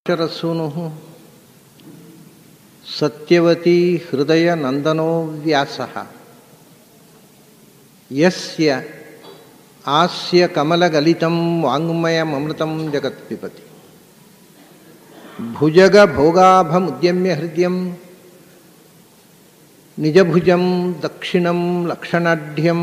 ಅಕ್ಷರಸೂನು ಸತ್ಯವತಿ ಹೃದಯ ನಂದನೋ ವ್ಯಾಸ ಯಸ್ಯ ಆಸ್ಯ ಕಮಲಗಲಿತಂ ವಾಂಗ್ಮಯಮೃತಂ ಜಗತ್ಪಿಪತಿ ಭುಜಗ ಭೋಗಾಭಮುದ್ಯಮ್ಯ ಹೃದಯಂ ನಿಜಭುಜಂ ದಕ್ಷಿಣಂ ಲಕ್ಷಣಾಢ್ಯಂ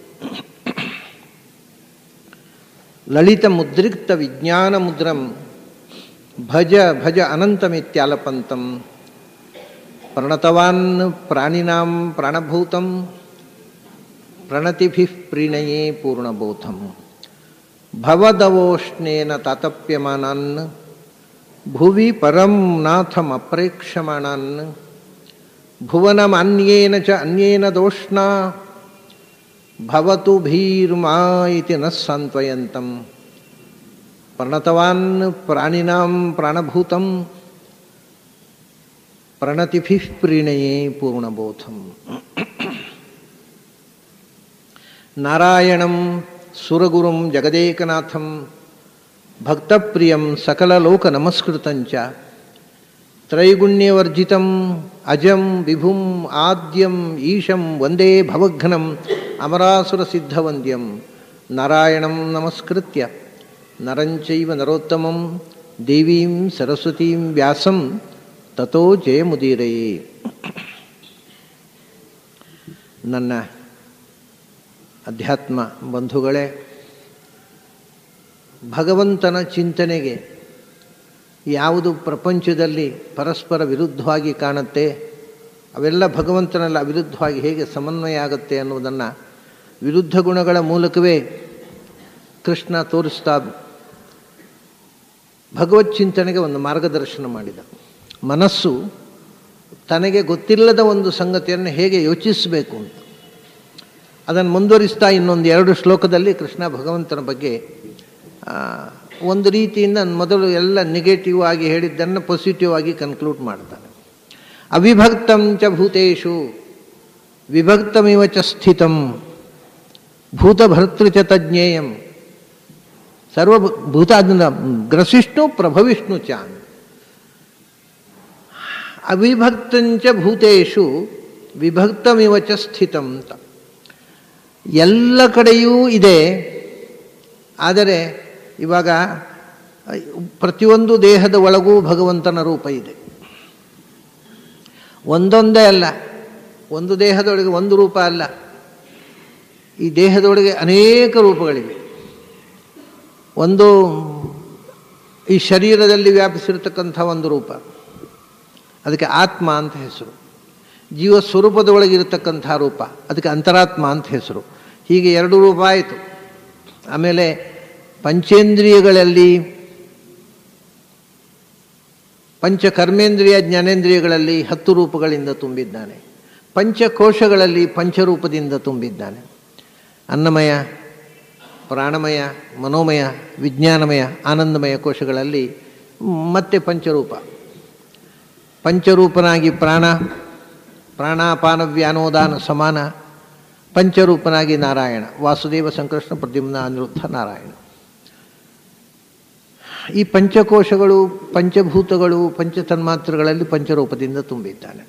ಲಲಿತಮುದ್ರಿಕ್ತ ವಿಜ್ಞಾನಮುದ್ರಂ ಭಜ ಭಜ ಅನಂತಮಿತ್ಯಾಲಪಂತಂ ಪ್ರಣತವಾನ್ ಪ್ರಾಣಿನಾಂ ಪ್ರಾಣಭೂತಂ ಪ್ರಣತಿಭಿಃ ಪ್ರೀಣಯೇ ಪೂರ್ಣಬೋಧಂ ಭವದವೋಷ್ಣೇನ ತಾತಪ್ಯಮಾನಾನ್ ಭುವಿ ಪರಂ ನಾಥಮಪ್ರೇಕ್ಷಮಾಣಾನ್ ಭುವನಮನ್ಯೇನ ಚ ಅನ್ಯೇನ ದೋಷ್ಣಾ ಭವತು ಭೀರ್ಮಾ ಇತಿ ನ ಸಾಂತ್ವಯಂತಂ ಪ್ರಣತವಾನ್ ಪ್ರಾಣಿನಾಂ ಪ್ರಾಣಭೂತಂ ಪ್ರಣತಿಭಿಃ ಪ್ರೀಣಯೇ ಪೂರ್ಣಬೋಧಂ ನಾರಾಯಣಂ ಸುರಗುರುಂ ಜಗದೇಕನಾಥಂ ಭಕ್ತಪ್ರಿಯಂ ಸಕಲಲೋಕ ನಮಸ್ಕೃತಂಚ ತ್ರೈಗುಣ್ಯವರ್ಜಿತಂ ಅಜಂ ವಿಭುಂ ಆದ್ಯಂ ಈಶಂ ವಂದೇ ಭವಘ್ನಂ ಅಮರಾಸುರಸಿದ್ಧವಂದ್ಯಂ ನಾರಾಯಣಂ ನಮಸ್ಕೃತ್ಯ ನರಂಚೈವ ನರೋತ್ತಮಂ ದೇವೀಂ ಸರಸ್ವತೀಂ ವ್ಯಾಸಂ ತಥೋ ಜಯಮುದೀರಯೇ ನನ್ನ ಅಧ್ಯಾತ್ಮ ಬಂಧುಗಳೇ ಭಗವಂತನ ಚಿಂತನೆಗೆ ಯಾವುದು ಪ್ರಪಂಚದಲ್ಲಿ ಪರಸ್ಪರ ವಿರುದ್ಧವಾಗಿ ಕಾಣುತ್ತೆ ಅವೆಲ್ಲ ಭಗವಂತನೆಲ್ಲ ವಿರುದ್ಧವಾಗಿ ಹೇಗೆ ಸಮನ್ವಯ ಆಗುತ್ತೆ ಅನ್ನುವುದನ್ನು ವಿರುದ್ಧ ಗುಣಗಳ ಮೂಲಕವೇ ಕೃಷ್ಣ ತೋರಿಸ್ತಾ ಭಗವತ್ ಚಿಂತನೆಗೆ ಒಂದು ಮಾರ್ಗದರ್ಶನ ಮಾಡಿದ ಮನಸ್ಸು ತನಗೆ ಗೊತ್ತಿಲ್ಲದ ಒಂದು ಸಂಗತಿಯನ್ನು ಹೇಗೆ ಯೋಚಿಸಬೇಕು ಅಂತ ಅದನ್ನು ಮುಂದುವರಿಸ್ತಾ ಇನ್ನೊಂದು ಎರಡು ಶ್ಲೋಕದಲ್ಲಿ ಕೃಷ್ಣ ಭಗವಂತನ ಬಗ್ಗೆ ಒಂದು ರೀತಿಯಿಂದ ಮೊದಲು ಎಲ್ಲ ನೆಗೆಟಿವ್ ಆಗಿ ಹೇಳಿದ್ದನ್ನು ಪಾಸಿಟಿವ್ ಆಗಿ ಕನ್ಕ್ಲೂಡ್ ಮಾಡ್ತಾನೆ ಅವಿಭಕ್ತಂ ಚ ಭೂತೇಶು ವಿಭಕ್ತಮಿವ ಚ ಸ್ಥಿತಂ ಭೂತಭರ್ತೃ ಚ ತಜ್ಞೇಯಂ ಸರ್ವ ಭೂತ ಅದನ್ನ ಗ್ರಸಿಷ್ಣು ಪ್ರಭವಿಷ್ಣು ಚ ಅವಿಭಕ್ತಂಚ ಭೂತೇಶು ವಿಭಕ್ತಮಿವ ಚ ಸ್ಥಿತಂ ಅಂತ ಎಲ್ಲ ಕಡೆಯೂ ಇದೆ ಆದರೆ ಇವಾಗ ಪ್ರತಿಯೊಂದು ದೇಹದ ಒಳಗೂ ಭಗವಂತನ ರೂಪ ಇದೆ ಒಂದೊಂದೇ ಅಲ್ಲ ಒಂದು ದೇಹದೊಳಗೆ ಒಂದು ರೂಪ ಅಲ್ಲ ಈ ದೇಹದೊಳಗೆ ಅನೇಕ ರೂಪಗಳಿವೆ ಒಂದು ಈ ಶರೀರದಲ್ಲಿ ವ್ಯಾಪಿಸಿರ್ತಕ್ಕಂಥ ಒಂದು ರೂಪ ಅದಕ್ಕೆ ಆತ್ಮ ಅಂತ ಹೆಸರು ಜೀವ ಸ್ವರೂಪದೊಳಗಿರತಕ್ಕಂಥ ರೂಪ ಅದಕ್ಕೆ ಅಂತರಾತ್ಮ ಅಂತ ಹೆಸರು ಹೀಗೆ ಎರಡು ರೂಪ ಆಯಿತು ಆಮೇಲೆ ಪಂಚೇಂದ್ರಿಯಗಳಲ್ಲಿ ಪಂಚಕರ್ಮೇಂದ್ರಿಯ ಜ್ಞಾನೇಂದ್ರಿಯಗಳಲ್ಲಿ ಹತ್ತು ರೂಪಗಳಿಂದ ತುಂಬಿದ್ದಾನೆ ಪಂಚಕೋಶಗಳಲ್ಲಿ ಪಂಚರೂಪದಿಂದ ತುಂಬಿದ್ದಾನೆ ಅನ್ನಮಯ ಪ್ರಾಣಮಯ ಮನೋಮಯ ವಿಜ್ಞಾನಮಯ ಆನಂದಮಯ ಕೋಶಗಳಲ್ಲಿ ಮತ್ತೆ ಪಂಚರೂಪ ಪಂಚರೂಪನಾಗಿ ಪ್ರಾಣ ಪ್ರಾಣಾಪಾನ ವ್ಯಾನೋದಾನ ಸಮಾನ ಪಂಚರೂಪನಾಗಿ ನಾರಾಯಣ ವಾಸುದೇವ ಸಂಕೃಷ್ಣ ಪ್ರದ್ಯುಮ್ನ ಅನಿರುದ್ಧ ನಾರಾಯಣ ಈ ಪಂಚಕೋಶಗಳು ಪಂಚಭೂತಗಳು ಪಂಚತನ್ಮಾತ್ರಗಳಲ್ಲಿ ಪಂಚರೂಪದಿಂದ ತುಂಬಿದ್ದಾನೆ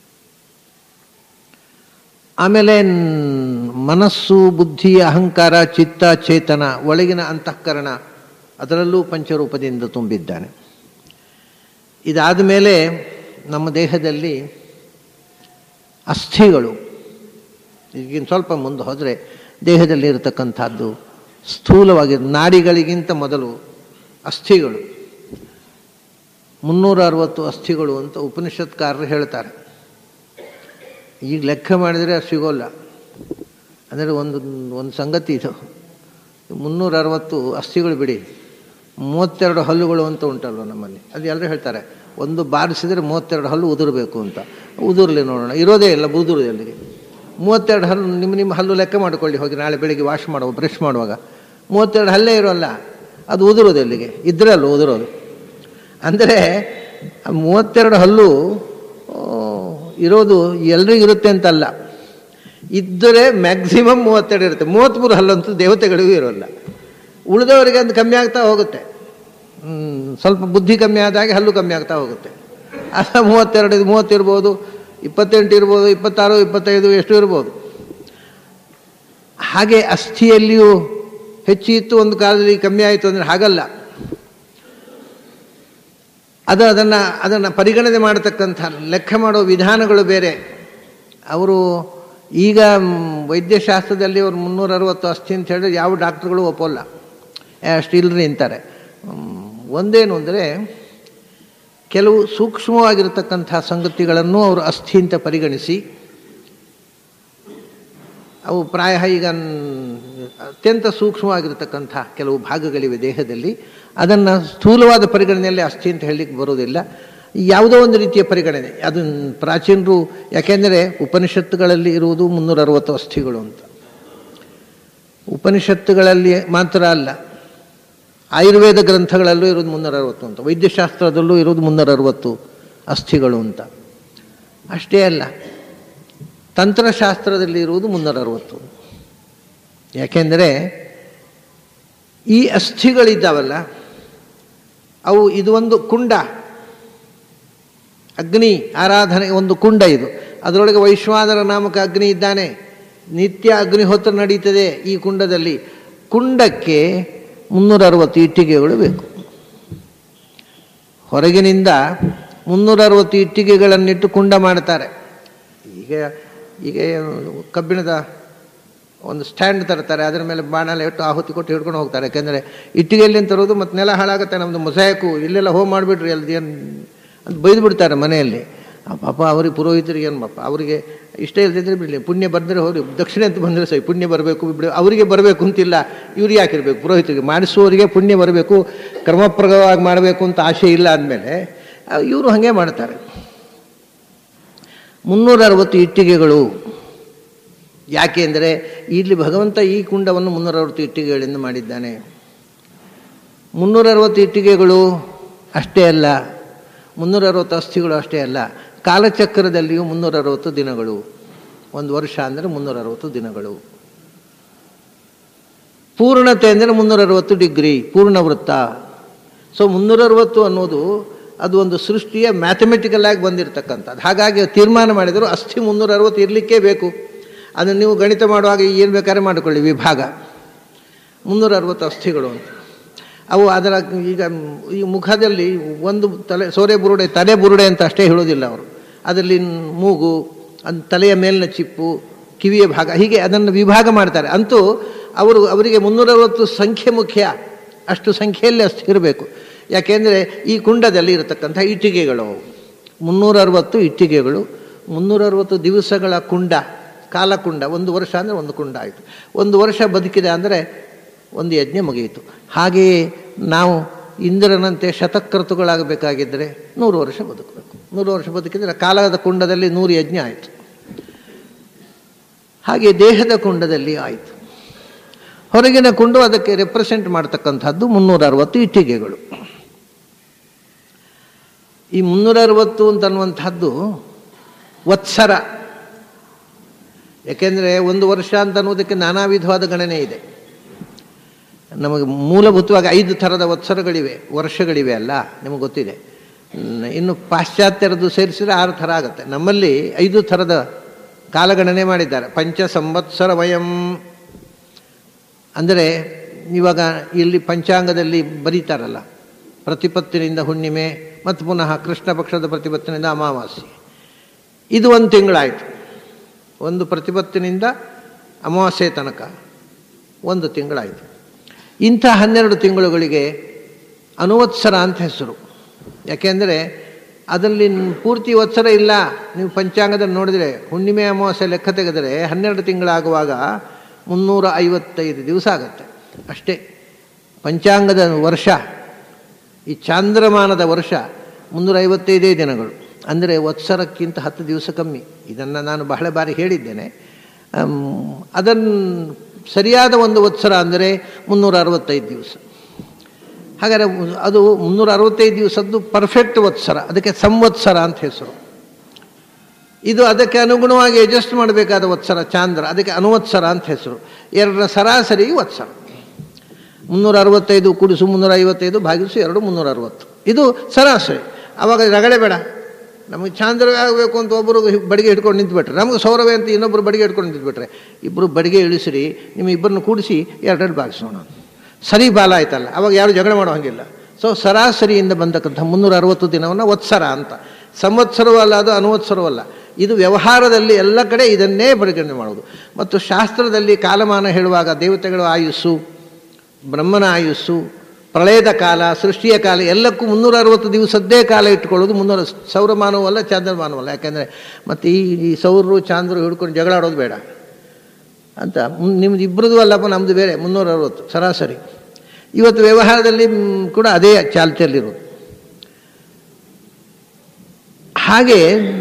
ಆಮೇಲೆ ಮನಸ್ಸು ಬುದ್ಧಿ ಅಹಂಕಾರ ಚಿತ್ತ ಚೇತನ ಒಳಗಿನ ಅಂತಃಕರಣ ಅದರಲ್ಲೂ ಪಂಚರೂಪದಿಂದ ತುಂಬಿದ್ದಾನೆ ಇದಾದ ಮೇಲೆ ನಮ್ಮ ದೇಹದಲ್ಲಿ ಅಸ್ಥಿಗಳು ಈಗಿನ ಸ್ವಲ್ಪ ಮುಂದೆ ಹೋದರೆ ದೇಹದಲ್ಲಿ ಇರತಕ್ಕಂಥದ್ದು ಸ್ಥೂಲವಾಗಿ ನಾಡಿಗಳಿಗಿಂತ ಮೊದಲು ಅಸ್ಥಿಗಳು ಮುನ್ನೂರ ಅರವತ್ತು ಅಸ್ಥಿಗಳು ಅಂತ ಉಪನಿಷತ್ಕಾರರು ಹೇಳ್ತಾರೆ ಈಗ ಲೆಕ್ಕ ಮಾಡಿದರೆ ಸಿಗೋಲ್ಲ ಅಂದರೆ ಒಂದು ಒಂದು ಸಂಗತಿ ಇದು ಮುನ್ನೂರ ಅರವತ್ತು ಅಸ್ಥಿಗಳು ಬಿಡಿ ಮೂವತ್ತೆರಡು ಹಲ್ಲುಗಳು ಅಂತ ಉಂಟಲ್ವ ನಮ್ಮಲ್ಲಿ ಅದು ಎಲ್ಲರೂ ಹೇಳ್ತಾರೆ ಒಂದು ಬಾರಿಸಿದರೆ ಮೂವತ್ತೆರಡು ಹಲ್ಲು ಉದುರಬೇಕು ಅಂತ ಉದುರ್ಲಿ ನೋಡೋಣ ಇರೋದೇ ಇಲ್ಲ ಉದುರು ಎಲ್ಲಿಗೆ ಮೂವತ್ತೆರಡು ಹಲ್ಲು ನಿಮ್ಮ ನಿಮ್ಮ ಹಲ್ಲು ಲೆಕ್ಕ ಮಾಡಿಕೊಳ್ಳಿ ಹೋಗಿ ನಾಳೆ ಬೆಳಿಗ್ಗೆ ವಾಶ್ ಮಾಡುವ ಬ್ರಷ್ ಮಾಡುವಾಗ ಮೂವತ್ತೆರಡು ಹಲ್ಲೇ ಇರೋಲ್ಲ ಅದು ಉದುರೋದು ಎಲ್ಲಿಗೆ ಇದ್ರೆ ಅಲ್ಲ ಉದುರೋದು ಅಂದರೆ ಮೂವತ್ತೆರಡು ಹಲ್ಲು ಇರೋದು ಎಲ್ರಿಗೂ ಇರುತ್ತೆ ಅಂತಲ್ಲ ಇದ್ದರೆ ಮ್ಯಾಕ್ಸಿಮಮ್ ಮೂವತ್ತೆರಡು ಇರುತ್ತೆ ಮೂವತ್ತ್ಮೂರು ಹಲ್ಲಂತೂ ದೇವತೆಗಳಿಗೂ ಇರೋಲ್ಲ ಉಳಿದವರಿಗೆ ಅದು ಕಮ್ಮಿ ಆಗ್ತಾ ಹೋಗುತ್ತೆ ಹ್ಮ್, ಸ್ವಲ್ಪ ಬುದ್ಧಿ ಕಮ್ಮಿ ಆದಾಗೆ ಹಲ್ಲು ಕಮ್ಮಿ ಆಗ್ತಾ ಹೋಗುತ್ತೆ ಅದು ಮೂವತ್ತೆರಡು ಮೂವತ್ತು ಇರ್ಬೋದು ಇಪ್ಪತ್ತೆಂಟು ಇರ್ಬೋದು ಇಪ್ಪತ್ತಾರು ಇಪ್ಪತ್ತೈದು ಎಷ್ಟು ಇರ್ಬೋದು ಹಾಗೆ ಅಸ್ಥಿಯಲ್ಲಿಯೂ ಹೆಚ್ಚು ಇತ್ತು ಒಂದು ಕಾಲದಲ್ಲಿ ಕಮ್ಮಿ ಆಯಿತು ಅಂದರೆ ಹಾಗಲ್ಲ ಅದು ಅದನ್ನು ಅದನ್ನು ಪರಿಗಣನೆ ಮಾಡತಕ್ಕಂಥ ಲೆಕ್ಕ ಮಾಡೋ ವಿಧಾನಗಳು ಬೇರೆ ಅವರು ಈಗ ಮ್, ವೈದ್ಯಶಾಸ್ತ್ರದಲ್ಲಿ ಅವರು ಮುನ್ನೂರ ಅರವತ್ತು ಅಸ್ಥಿ ಅಂತ ಹೇಳಿದ್ರೆ ಯಾವ ಡಾಕ್ಟ್ರುಗಳು ಒಪ್ಪೋಲ್ಲ ಅಷ್ಟು ಇಲ್ರಿ ಅಂತಾರೆ ಮ್, ಒಂದೇನು ಅಂದರೆ ಕೆಲವು ಸೂಕ್ಷ್ಮವಾಗಿರತಕ್ಕಂಥ ಸಂಗತಿಗಳನ್ನು ಅವರು ಅಸ್ಥಿ ಅಂತ ಪರಿಗಣಿಸಿ ಅವು ಪ್ರಾಯ ಈಗ ನ್- ಅತ್ಯಂತ ಸೂಕ್ಷ್ಮವಾಗಿರತಕ್ಕಂಥ ಕೆಲವು ಭಾಗಗಳಿವೆ ದೇಹದಲ್ಲಿ ಅದನ್ನು ಸ್ಥೂಲವಾದ ಪರಿಗಣನೆಯಲ್ಲಿ ಅಸ್ಥಿ ಅಂತ ಹೇಳಲಿಕ್ಕೆ ಬರೋದಿಲ್ಲ ಯಾವುದೋ ಒಂದು ರೀತಿಯ ಪರಿಗಣನೆ ಅದು ಪ್ರಾಚೀನರು ಯಾಕೆಂದರೆ ಉಪನಿಷತ್ತುಗಳಲ್ಲಿ ಇರುವುದು ಮುನ್ನೂರ ಅರವತ್ತು ಅಸ್ಥಿಗಳು ಅಂತ ಉಪನಿಷತ್ತುಗಳಲ್ಲಿ ಮಾತ್ರ ಅಲ್ಲ ಆಯುರ್ವೇದ ಗ್ರಂಥಗಳಲ್ಲೂ ಇರೋದು ಮುನ್ನೂರ ಅರವತ್ತು ಅಂತ ವೈದ್ಯಶಾಸ್ತ್ರದಲ್ಲೂ ಇರೋದು ಮುನ್ನೂರ ಅರವತ್ತು ಅಸ್ಥಿಗಳು ಅಂತ ಅಷ್ಟೇ ಅಲ್ಲ ತಂತ್ರಶಾಸ್ತ್ರದಲ್ಲಿ ಇರುವುದು ಮುನ್ನೂರ ಅರವತ್ತು ಯಾಕೆಂದರೆ ಈ ಅಸ್ಥಿಗಳಿದ್ದಾವಲ್ಲ ಅವು ಇದು ಒಂದು ಕುಂಡ ಅಗ್ನಿ ಆರಾಧನೆ ಒಂದು ಕುಂಡ ಇದು ಅದರೊಳಗೆ ವೈಶ್ವಾನರ ನಾಮಕ ಅಗ್ನಿ ಇದ್ದಾನೆ ನಿತ್ಯ ಅಗ್ನಿಹೋತ್ರ ನಡೀತದೆ ಈ ಕುಂಡದಲ್ಲಿ ಕುಂಡಕ್ಕೆ ಮುನ್ನೂರ ಅರವತ್ತು ಇಟ್ಟಿಗೆಗಳು ಬೇಕು ಹೊರಗಿನಿಂದ ಮುನ್ನೂರ ಅರವತ್ತು ಇಟ್ಟಿಗೆಗಳನ್ನಿಟ್ಟು ಕುಂಡ ಮಾಡ್ತಾರೆ ಈಗ ಈಗ ಕಬ್ಬಿಣದ ಒಂದು ಸ್ಟ್ಯಾಂಡ್ ತರ್ತಾರೆ ಅದರ ಮೇಲೆ ಬಾಣಲೆ ಇಟ್ಟು ಆಹುತಿ ಕೊಟ್ಟು ಹಿಡ್ಕೊಂಡು ಹೋಗ್ತಾರೆ ಯಾಕೆಂದರೆ ಇಟ್ಟಿಗೆಯಲ್ಲಿ ತರೋದು ಮತ್ತು ನೆಲ ಹಾಳಾಗುತ್ತೆ ನಮ್ಮದು ಮೊಸಾಯಕು ಇಲ್ಲೆಲ್ಲ ಹೋಗಿ ಮಾಡಿಬಿಡ್ರಿ ಅಲ್ಲಿ ಏನು ಅಂತ ಬೈದು ಬಿಡ್ತಾರೆ ಮನೆಯಲ್ಲಿ ಆ ಪಾಪ ಅವ್ರಿಗೆ ಪುರೋಹಿತರಿಗೆ ಏನು ಪಾಪ ಅವರಿಗೆ ಇಷ್ಟ ಇಲ್ದಿದ್ರೆ ಬಿಡಲಿ ಪುಣ್ಯ ಬಂದರೆ ಹೋಗಿ ದಕ್ಷಿಣ ಅಂತ ಬಂದರೆ ಸರಿ ಪುಣ್ಯ ಬರಬೇಕು ಬಿಡಿ ಅವರಿಗೆ ಬರಬೇಕು ಅಂತಿಲ್ಲ ಇವ್ರಿಗೆ ಯಾಕಿರ್ಬೇಕು ಪುರೋಹಿತರಿಗೆ ಮಾಡಿಸುವವರಿಗೆ ಪುಣ್ಯ ಬರಬೇಕು ಕ್ರಮಪ್ರಗವಾಗಿ ಮಾಡಬೇಕು ಅಂತ ಆಶೆ ಇಲ್ಲ ಅಂದಮೇಲೆ ಇವರು ಹಾಗೆ ಮಾಡ್ತಾರೆ ಮುನ್ನೂರ ಅರವತ್ತು ಇಟ್ಟಿಗೆಗಳು ಯಾಕೆ ಅಂದರೆ ಇಲ್ಲಿ ಭಗವಂತ ಈ ಕುಂಡವನ್ನು ಮುನ್ನೂರ ಅರವತ್ತು ಇಟ್ಟಿಗೆಗಳಿಂದ ಮಾಡಿದ್ದಾನೆ ಮುನ್ನೂರ ಅರವತ್ತು ಇಟ್ಟಿಗೆಗಳು ಅಷ್ಟೇ ಅಲ್ಲ ಮುನ್ನೂರ ಅರವತ್ತು ಅಸ್ಥಿಗಳು ಅಷ್ಟೇ ಅಲ್ಲ ಕಾಲಚಕ್ರದಲ್ಲಿಯೂ ಮುನ್ನೂರ ಅರವತ್ತು ದಿನಗಳು ಒಂದು ವರ್ಷ ಅಂದರೆ ಮುನ್ನೂರ ಅರವತ್ತು ದಿನಗಳು ಪೂರ್ಣತೆ ಅಂದರೆ ಮುನ್ನೂರ ಅರವತ್ತು ಡಿಗ್ರಿ ಪೂರ್ಣ ವೃತ್ತ ಸೊ ಮುನ್ನೂರ ಅರವತ್ತು ಅನ್ನೋದು ಅದು ಒಂದು ಸೃಷ್ಟಿಯ ಮ್ಯಾಥಮೆಟಿಕಲ್ ಆಗಿ ಬಂದಿರತಕ್ಕಂಥದ್ದು ಹಾಗಾಗಿ ತೀರ್ಮಾನ ಮಾಡಿದರು ಅಸ್ಥಿ ಮುನ್ನೂರ ಅರವತ್ತು ಇರಲಿಕ್ಕೇ ಬೇಕು ಅದನ್ನು ನೀವು ಗಣಿತ ಮಾಡುವಾಗ ಏನು ಬೇಕಾದ್ರೆ ಮಾಡಿಕೊಳ್ಳಿ ವಿಭಾಗ ಮುನ್ನೂರ ಅರವತ್ತು ಅಸ್ಥಿಗಳು ಅಂತ ಅವು ಅದರ ಈಗ ಈ ಮುಖದಲ್ಲಿ ಒಂದು ತಲೆ ಸೋರೆ ಬುರುಡೆ ತಲೆ ಬುರುಡೆ ಅಂತ ಅಷ್ಟೇ ಹೇಳೋದಿಲ್ಲ ಅವರು ಅದರಲ್ಲಿ ಮೂಗು ಅದ್ ತಲೆಯ ಮೇಲಿನ ಚಿಪ್ಪು ಕಿವಿಯ ಭಾಗ ಹೀಗೆ ಅದನ್ನು ವಿಭಾಗ ಮಾಡ್ತಾರೆ ಅಂತೂ ಅವರು ಅವರಿಗೆ ಮುನ್ನೂರವತ್ತು ಸಂಖ್ಯೆ ಮುಖ್ಯ ಅಷ್ಟು ಸಂಖ್ಯೆಯಲ್ಲಿ ಅಷ್ಟು ಇರಬೇಕು ಯಾಕೆಂದರೆ ಈ ಕುಂಡದಲ್ಲಿ ಇರತಕ್ಕಂಥ ಇಟ್ಟಿಗೆಗಳು ಮುನ್ನೂರ ಅರವತ್ತು ಇಟ್ಟಿಗೆಗಳು ಮುನ್ನೂರ ಅರವತ್ತು ದಿವಸಗಳ ಕುಂಡ ಕಾಲಕುಂಡ ಒಂದು ವರ್ಷ ಅಂದರೆ ಒಂದು ಕುಂಡ ಆಯಿತು ಒಂದು ವರ್ಷ ಬದುಕಿದೆ ಅಂದರೆ ಒಂದು ಯಜ್ಞ ಮುಗಿಯಿತು ಹಾಗೆಯೇ ನಾವು ಇಂದ್ರನಂತೆ ಶತಕೃತುಗಳಾಗಬೇಕಾಗಿದ್ದರೆ ನೂರು ವರ್ಷ ಬದುಕಬೇಕು ನೂರು ವರ್ಷ ಬದುಕಿದರೆ ಕಾಲದ ಕುಂಡದಲ್ಲಿ ನೂರು ಯಜ್ಞ ಆಯಿತು ಹಾಗೆ ದೇಹದ ಕುಂಡದಲ್ಲಿ ಆಯಿತು ಹೊರಗಿನ ಕುಂಡು ಅದಕ್ಕೆ ರೆಪ್ರೆಸೆಂಟ್ ಮಾಡ್ತಕ್ಕಂಥದ್ದು ಮುನ್ನೂರ ಅರವತ್ತು ಇಟ್ಟಿಗೆಗಳು ಈ ಮುನ್ನೂರ ಅರವತ್ತು ಅಂತನ್ನುವಂಥದ್ದು ವತ್ಸರ ಯಾಕೆಂದರೆ ಒಂದು ವರ್ಷ ಅಂತ ಅನ್ನೋದಕ್ಕೆ ನಾನಾ ವಿಧವಾದ ಗಣನೆ ಇದೆ ನಮಗೆ ಮೂಲಭೂತವಾಗಿ ಐದು ಥರದ ವತ್ಸರಗಳಿವೆ ವರ್ಷಗಳಿವೆ ಅಲ್ಲ ನಿಮಗೆ ಗೊತ್ತಿದೆ ಇನ್ನು ಪಾಶ್ಚಾತ್ಯರದ್ದು ಸೇರಿಸಿದರೆ ಆರು ಥರ ಆಗುತ್ತೆ ನಮ್ಮಲ್ಲಿ ಐದು ಥರದ ಕಾಲಗಣನೆ ಮಾಡಿದ್ದಾರೆ ಪಂಚ ಸಂವತ್ಸರ ವಯಂ ಅಂದರೆ ಇವಾಗ ಇಲ್ಲಿ ಪಂಚಾಂಗದಲ್ಲಿ ಬರೀತಾರಲ್ಲ ಪ್ರತಿಪತ್ತಿನಿಂದ ಹುಣ್ಣಿಮೆ ಮತ್ತು ಪುನಃ ಕೃಷ್ಣ ಪಕ್ಷದ ಪ್ರತಿಪತ್ತಿನಿಂದ ಅಮಾವಾಸ್ಯೆ ಇದು ಒಂದು ತಿಂಗಳಾಯಿತು ಒಂದು ಪ್ರತಿಪತ್ತಿನಿಂದ ಅಮಾವಾಸ್ಯೆ ತನಕ ಒಂದು ತಿಂಗಳಾಯಿತು ಇಂಥ ಹನ್ನೆರಡು ತಿಂಗಳುಗಳಿಗೆ ಅನುವತ್ಸರ ಅಂತ ಹೆಸರು ಯಾಕೆಂದರೆ ಅದರಲ್ಲಿ ಪೂರ್ತಿ ವತ್ಸರ ಇಲ್ಲ ನೀವು ಪಂಚಾಂಗದಲ್ಲಿ ನೋಡಿದರೆ ಹುಣ್ಣಿಮೆ ಅಮಾವಾಸ್ಯೆ ಲೆಕ್ಕ ತೆಗೆದರೆ ಹನ್ನೆರಡು ತಿಂಗಳಾಗುವಾಗ ಮುನ್ನೂರ ಐವತ್ತೈದು ದಿವಸ ಆಗುತ್ತೆ ಅಷ್ಟೇ ಪಂಚಾಂಗದ ವರ್ಷ ಈ ಚಾಂದ್ರಮಾನದ ವರ್ಷ ಮುನ್ನೂರ ಐವತ್ತೈದೇ ದಿನಗಳು ಅಂದರೆ ವತ್ಸರಕ್ಕಿಂತ ಹತ್ತು ದಿವಸ ಕಮ್ಮಿ ಇದನ್ನು ನಾನು ಬಹಳ ಬಾರಿ ಹೇಳಿದ್ದೇನೆ ಅದನ್ನು ಸರಿಯಾದ ಒಂದು ವತ್ಸರ ಅಂದರೆ ಮುನ್ನೂರ ಅರವತ್ತೈದು ದಿವಸ ಹಾಗಾದರೆ ಅದು ಮುನ್ನೂರ ಅರವತ್ತೈದು ದಿವಸದ್ದು ಪರ್ಫೆಕ್ಟ್ ವತ್ಸರ ಅದಕ್ಕೆ ಸಂವತ್ಸರ ಅಂತ ಹೆಸರು ಇದು ಅದಕ್ಕೆ ಅನುಗುಣವಾಗಿ ಅಡ್ಜಸ್ಟ್ ಮಾಡಬೇಕಾದ ವತ್ಸರ ಚಾಂದ್ರ ಅದಕ್ಕೆ ಅನುವತ್ಸರ ಅಂತ ಹೆಸರು ಎರಡರ ಸರಾಸರಿ ವತ್ಸರ ಮುನ್ನೂರ ಅರವತ್ತೈದು ಕೂಡಿಸು ಮುನ್ನೂರ ಐವತ್ತೈದು ಭಾಗಿಸು ಎರಡು ಮುನ್ನೂರ ಅರವತ್ತು ಇದು ಸರಾಸರಿ ಆವಾಗ ರಗಳೆ ಬೇಡ ನಮಗೆ ಚಾಂದ್ರವೇ ಆಗಬೇಕು ಅಂತ ಒಬ್ಬರು ಬಡಿಗೆ ಹಿಡ್ಕೊಂಡು ನಿಂತುಬಿಟ್ರೆ ನಮಗೆ ಸೌರವೇ ಅಂತ ಇನ್ನೊಬ್ಬರು ಬಡಿಗೆ ಹಿಡ್ಕೊಂಡು ನಿಂತುಬಿಟ್ರೆ ಇಬ್ಬರು ಬಡಿಗೆ ಇಳಿಸಿರಿ ನಿಮ್ಮ ಇಬ್ಬರನ್ನು ಕೂಡಿಸಿ ಎರಡೆರಡು ಭಾಗಿಸೋಣ ಸರಿ ಬಾಲ ಆಯ್ತಲ್ಲ ಅವಾಗ ಯಾರು ಜಗಳ ಮಾಡೋ ಹಾಗಿಲ್ಲ ಸೊ ಸರಾಸರಿಯಿಂದ ಬಂದಕ್ಕಂಥ ಮುನ್ನೂರ ಅರವತ್ತು ದಿನವನ್ನು ವತ್ಸರ ಅಂತ ಸಂವತ್ಸರವಲ್ಲ ಅದು ಅನುವತ್ಸರವಲ್ಲ ಇದು ವ್ಯವಹಾರದಲ್ಲಿ ಎಲ್ಲ ಕಡೆ ಇದನ್ನೇ ಪರಿಗಣನೆ ಮಾಡೋದು ಮತ್ತು ಶಾಸ್ತ್ರದಲ್ಲಿ ಕಾಲಮಾನ ಹೇಳುವಾಗ ದೇವತೆಗಳ ಆಯುಸ್ಸು ಬ್ರಹ್ಮನ ಆಯುಸ್ಸು ಪ್ರಳಯದ ಕಾಲ ಸೃಷ್ಟಿಯ ಕಾಲ ಎಲ್ಲಕ್ಕೂ ಮುನ್ನೂರ ಅರವತ್ತು ದಿವಸದ್ದೇ ಕಾಲ ಇಟ್ಕೊಳ್ಳೋದು ಮುನ್ನೂರ ಸೌರಮಾನವಲ್ಲ ಚಾಂದ್ರಮಾನವಲ್ಲ ಯಾಕೆಂದರೆ ಮತ್ತು ಈ ಈ ಸೌರರು ಚಾಂದ್ರು ಹಿಡ್ಕೊಂಡು ಜಗಳಾಡೋದು ಬೇಡ ಅಂತ ನಿಮ್ದು ಇಬ್ಬರದು ಅಲ್ಲಪ್ಪ ನಮ್ಮದು ಬೇರೆ ಮುನ್ನೂರ ಅರವತ್ತು ಸರಾಸರಿ ಇವತ್ತು ವ್ಯವಹಾರದಲ್ಲಿ ಕೂಡ ಅದೇ ಚಾಲ್ತಿಯಲ್ಲಿರೋದು ಹಾಗೆ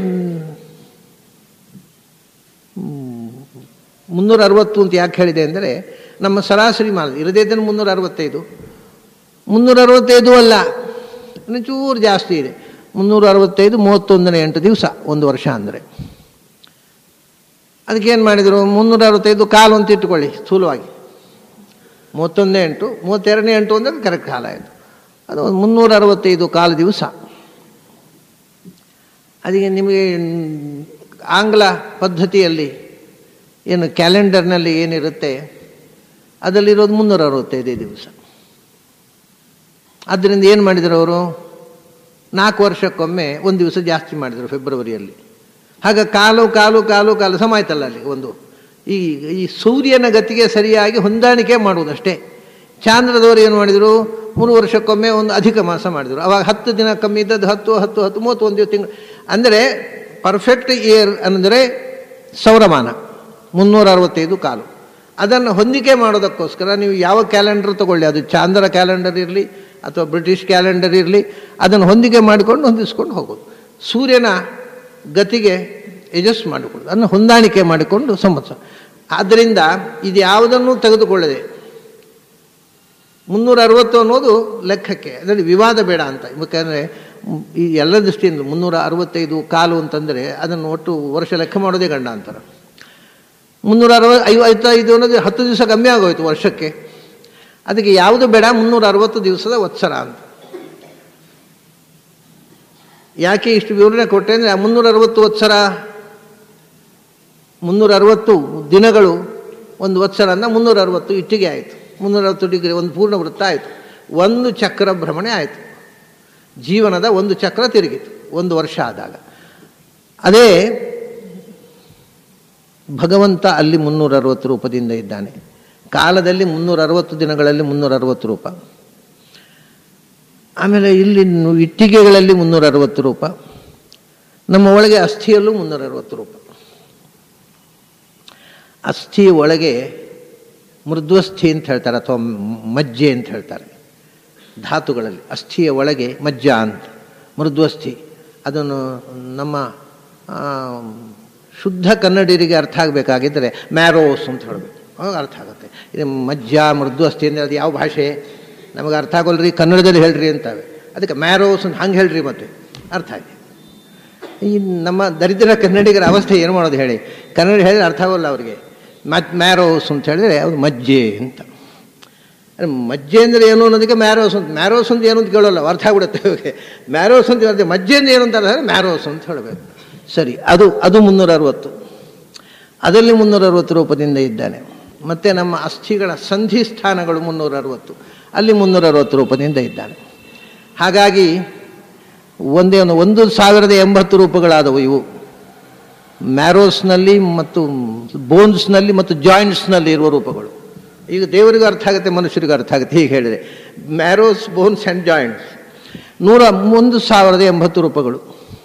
ಮುನ್ನೂರ ಅರವತ್ತು ಅಂತ ಯಾಕೆ ಹೇಳಿದೆ ಅಂದರೆ ನಮ್ಮ ಸರಾಸರಿ ಮಾನ ಇರದೇ ಇದ್ದರೆ ಮುನ್ನೂರ ಅರವತ್ತೈದು ಮುನ್ನೂರ ಅರವತ್ತೈದು ಅಲ್ಲ ಚೂರು ಜಾಸ್ತಿ ಇದೆ ಮುನ್ನೂರ ಅರವತ್ತೈದು ಮೂವತ್ತೊಂದನೇ ಎಂಟು ದಿವಸ ಒಂದು ವರ್ಷ ಅಂದರೆ ಅದಕ್ಕೇನು ಮಾಡಿದರು ಮುನ್ನೂರ ಅರವತ್ತೈದು ಕಾಲು ಅಂತ ಇಟ್ಟುಕೊಳ್ಳಿ ಸ್ಥೂಲವಾಗಿ ಮೂವತ್ತೊಂದನೇ ಎಂಟು ಮೂವತ್ತೆರಡನೇ ಎಂಟು ಅಂದರೆ ಕರೆಕ್ಟ್ ಕಾಲ ಆಯಿತು ಅದು ಒಂದು ಮುನ್ನೂರ ಅರವತ್ತೈದು ಕಾಲು ದಿವಸ ಅದಕ್ಕೆ ನಿಮಗೆ ಆಂಗ್ಲ ಪದ್ಧತಿಯಲ್ಲಿ ಏನು ಕ್ಯಾಲೆಂಡರ್ನಲ್ಲಿ ಏನಿರುತ್ತೆ ಅದರಲ್ಲಿರೋದು ಮುನ್ನೂರ ಅರವತ್ತೈದೇ ದಿವಸ ಆದ್ದರಿಂದ ಏನು ಮಾಡಿದರು ಅವರು ನಾಲ್ಕು ವರ್ಷಕ್ಕೊಮ್ಮೆ ಒಂದು ದಿವಸ ಜಾಸ್ತಿ ಮಾಡಿದರು ಫೆಬ್ರವರಿಯಲ್ಲಿ ಹಾಗೆ ಕಾಲು ಕಾಲು ಕಾಲು ಕಾಲು ಸಮ ಆಯ್ತಲ್ಲ ಅಲ್ಲಿ ಒಂದು ಈ ಈ ಸೂರ್ಯನ ಗತಿಗೆ ಸರಿಯಾಗಿ ಹೊಂದಾಣಿಕೆ ಮಾಡುವುದಷ್ಟೇ ಚಾಂದ್ರದವರು ಏನು ಮಾಡಿದರು ಮೂರು ವರ್ಷಕ್ಕೊಮ್ಮೆ ಒಂದು ಅಧಿಕ ಮಾಸ ಮಾಡಿದರು ಅವಾಗ ಹತ್ತು ದಿನ ಕಮ್ಮಿ ಇದ್ದದ್ದು ಹತ್ತು ಹತ್ತು ಹತ್ತು ಮೂವತ್ತೊಂದು ತಿಂಗಳು ಅಂದರೆ ಪರ್ಫೆಕ್ಟ್ ಇಯರ್ ಅಂದರೆ ಸೌರಮಾನ ಮುನ್ನೂರ ಅರವತ್ತೈದು ಕಾಲು ಅದನ್ನು ಹೊಂದಿಕೆ ಮಾಡೋದಕ್ಕೋಸ್ಕರ ನೀವು ಯಾವ ಕ್ಯಾಲೆಂಡರ್ ತಗೊಳ್ಳಿ ಅದು ಚಾಂದ್ರ ಕ್ಯಾಲೆಂಡರ್ ಇರಲಿ ಅಥವಾ ಬ್ರಿಟಿಷ್ ಕ್ಯಾಲೆಂಡರ್ ಇರಲಿ ಅದನ್ನು ಹೊಂದಿಕೆ ಮಾಡಿಕೊಂಡು ಹೊಂದಿಸ್ಕೊಂಡು ಹೋಗೋದು ಸೂರ್ಯನ ಗತಿಗೆ ಅಡ್ಜಸ್ಟ್ ಮಾಡಿಕೊಳ್ಳೋದು ಅದನ್ನು ಹೊಂದಾಣಿಕೆ ಮಾಡಿಕೊಂಡು ಸಂವತ್ಸರ ಆದ್ದರಿಂದ ಇದು ಯಾವುದನ್ನು ತೆಗೆದುಕೊಳ್ಳದೆ ಮುನ್ನೂರ ಅರವತ್ತು ಅನ್ನೋದು ಲೆಕ್ಕಕ್ಕೆ ಅದರಲ್ಲಿ ವಿವಾದ ಬೇಡ ಅಂತ ಯಾಕಂದರೆ ಈ ಎಲ್ಲ ದೃಷ್ಟಿಯಿಂದ ಮುನ್ನೂರ ಅರವತ್ತೈದು ಕಾಲು ಅಂತಂದರೆ ಅದನ್ನು ಒಟ್ಟು ವರ್ಷ ಲೆಕ್ಕ ಮಾಡೋದೇ ಗಂಡ ಅಂತಾರೆ ಮುನ್ನೂರ ಅರವ ಐವತ್ತೈದು ಅನ್ನೋದು ಹತ್ತು ದಿವಸ ಕಮ್ಮಿ ಆಗೋಯ್ತು ವರ್ಷಕ್ಕೆ ಅದಕ್ಕೆ ಯಾವುದು ಬೇಡ ಮುನ್ನೂರ ಅರವತ್ತು ದಿವಸದ ವತ್ಸರ ಅಂತ ಯಾಕೆ ಇಷ್ಟು ವಿವರಣೆ ಕೊಟ್ಟೆ ಅಂದರೆ ಮುನ್ನೂರ ಅರವತ್ತು ವತ್ಸರ ಮುನ್ನೂರ ಅರವತ್ತು ದಿನಗಳು ಒಂದು ವತ್ಸರ ಅಂದ ಮುನ್ನೂರ ಅರವತ್ತು ಇಟ್ಟಿಗೆ ಆಯಿತು ಮುನ್ನೂರ ಅರವತ್ತು ಡಿಗ್ರಿ ಒಂದು ಪೂರ್ಣ ವೃತ್ತ ಆಯಿತು ಒಂದು ಚಕ್ರ ಭ್ರಮಣೆ ಆಯಿತು ಜೀವನದ ಒಂದು ಚಕ್ರ ತಿರುಗಿತು ಒಂದು ವರ್ಷ ಆದಾಗ ಅದೇ ಭಗವಂತ ಅಲ್ಲಿ ಮುನ್ನೂರ ಅರವತ್ತು ರೂಪದಿಂದ ಇದ್ದಾನೆ ಕಾಲದಲ್ಲಿ ಮುನ್ನೂರ ಅರವತ್ತು ದಿನಗಳಲ್ಲಿ ಮುನ್ನೂರ ಅರವತ್ತು ರೂಪ ಆಮೇಲೆ ಇಲ್ಲಿ ಇಟ್ಟಿಗೆಗಳಲ್ಲಿ ಮುನ್ನೂರ ಅರವತ್ತು ರೂಪ ನಮ್ಮ ಒಳಗೆ ಅಸ್ಥಿಯಲ್ಲೂ ಮುನ್ನೂರ ಅರವತ್ತು ರೂಪ ಅಸ್ಥಿಯ ಒಳಗೆ ಮೃದ್ವಸ್ಥಿ ಅಂತ ಹೇಳ್ತಾರೆ ಅಥವಾ ಮಜ್ಜೆ ಅಂತ ಹೇಳ್ತಾರೆ ಧಾತುಗಳಲ್ಲಿ ಅಸ್ಥಿಯ ಒಳಗೆ ಮಜ್ಜ ಅಂತ ಮೃದ್ವಸ್ಥಿ ಅದನ್ನು ನಮ್ಮ ಶುದ್ಧ ಕನ್ನಡಿಗರಿಗೆ ಅರ್ಥ ಆಗಬೇಕಾಗಿದ್ದರೆ ಮ್ಯಾರೋಸ್ ಅಂತ ಹೇಳಬೇಕು ಅವಾಗ ಅರ್ಥ ಆಗುತ್ತೆ ಇದು ಮಜ್ಜ ಮೃದ್ವಸ್ಥಿ ಅಂದರೆ ಅದು ಯಾವ ಭಾಷೆ ನಮಗೆ ಅರ್ಥ ಆಗೋಲ್ರಿ ಕನ್ನಡದಲ್ಲಿ ಹೇಳ್ರಿ ಅಂತವೆ ಅದಕ್ಕೆ ಮ್ಯಾರೋಸ್ ಅಂತ ಹಂಗೆ ಹೇಳ್ರಿ ಮತ್ತೆ ಅರ್ಥ ಆಗಿ ಈ ನಮ್ಮ ದರಿದ್ರ ಕನ್ನಡಿಗರ ಅವಸ್ಥೆ ಏನು ಮಾಡೋದು ಹೇಳಿ ಕನ್ನಡ ಹೇಳಿದ್ರೆ ಅರ್ಥ ಆಗೋಲ್ಲ ಅವರಿಗೆ ಮಜ್ ಮ್ಯಾರೋಸ್ ಅಂತ ಹೇಳಿದ್ರೆ ಅದು ಮಜ್ಜೆ ಅಂತ ಮಜ್ಜೆ ಅಂದರೆ ಏನು ಅನ್ನೋದಕ್ಕೆ ಮ್ಯಾರೋಸ್ ಅಂತ ಮ್ಯಾರೋಸ್ ಅಂತ ಏನು ಅಂತ ಕೇಳೋಲ್ಲ ಅರ್ಥ ಆಗ್ಬಿಡುತ್ತೆ ಇವಾಗ ಮ್ಯಾರೋಸ್ ಅಂತ ಹೇಳಿದ್ರೆ ಮಜ್ಜೆ ಅಂತ ಏನು ಅಂತ ಹೇಳಿದ್ರೆ ಮ್ಯಾರೋಸ್ ಅಂತ ಹೇಳಬೇಕು ಸರಿ ಅದು ಅದು ಮುನ್ನೂರ ಅರವತ್ತು ಅದರಲ್ಲಿ ಮುನ್ನೂರ ಅರವತ್ತು ರೂಪದಿಂದ ಇದ್ದಾನೆ ಮತ್ತು ನಮ್ಮ ಅಸ್ಥಿಗಳ ಸಂಧಿ ಸ್ಥಾನಗಳು ಮುನ್ನೂರ ಅರವತ್ತು ಅಲ್ಲಿ ಮುನ್ನೂರ ಅರವತ್ತು ರೂಪದಿಂದ ಇದ್ದಾನೆ ಹಾಗಾಗಿ ಒಂದೇ ಒಂದು ಒಂದು ಸಾವಿರದ ಎಂಬತ್ತು ರೂಪಗಳಾದವು ಇವು ಮ್ಯಾರೋಸ್ನಲ್ಲಿ ಮತ್ತು ಬೋನ್ಸ್ನಲ್ಲಿ ಮತ್ತು ಜಾಯಿಂಟ್ಸ್ನಲ್ಲಿ ಇರುವ ರೂಪಗಳು ಈಗ ದೇವರಿಗೂ ಅರ್ಥ ಆಗುತ್ತೆ ಮನುಷ್ಯರಿಗೂ ಅರ್ಥ ಆಗುತ್ತೆ ಹೀಗೆ ಹೇಳಿದರೆ ಮ್ಯಾರೋಸ್ ಬೋನ್ಸ್ ಆ್ಯಂಡ್ ಜಾಯಿಂಟ್ಸ್ ನೂರ ಒಂದು ಸಾವಿರದ ಎಂಬತ್ತು ರೂಪಗಳು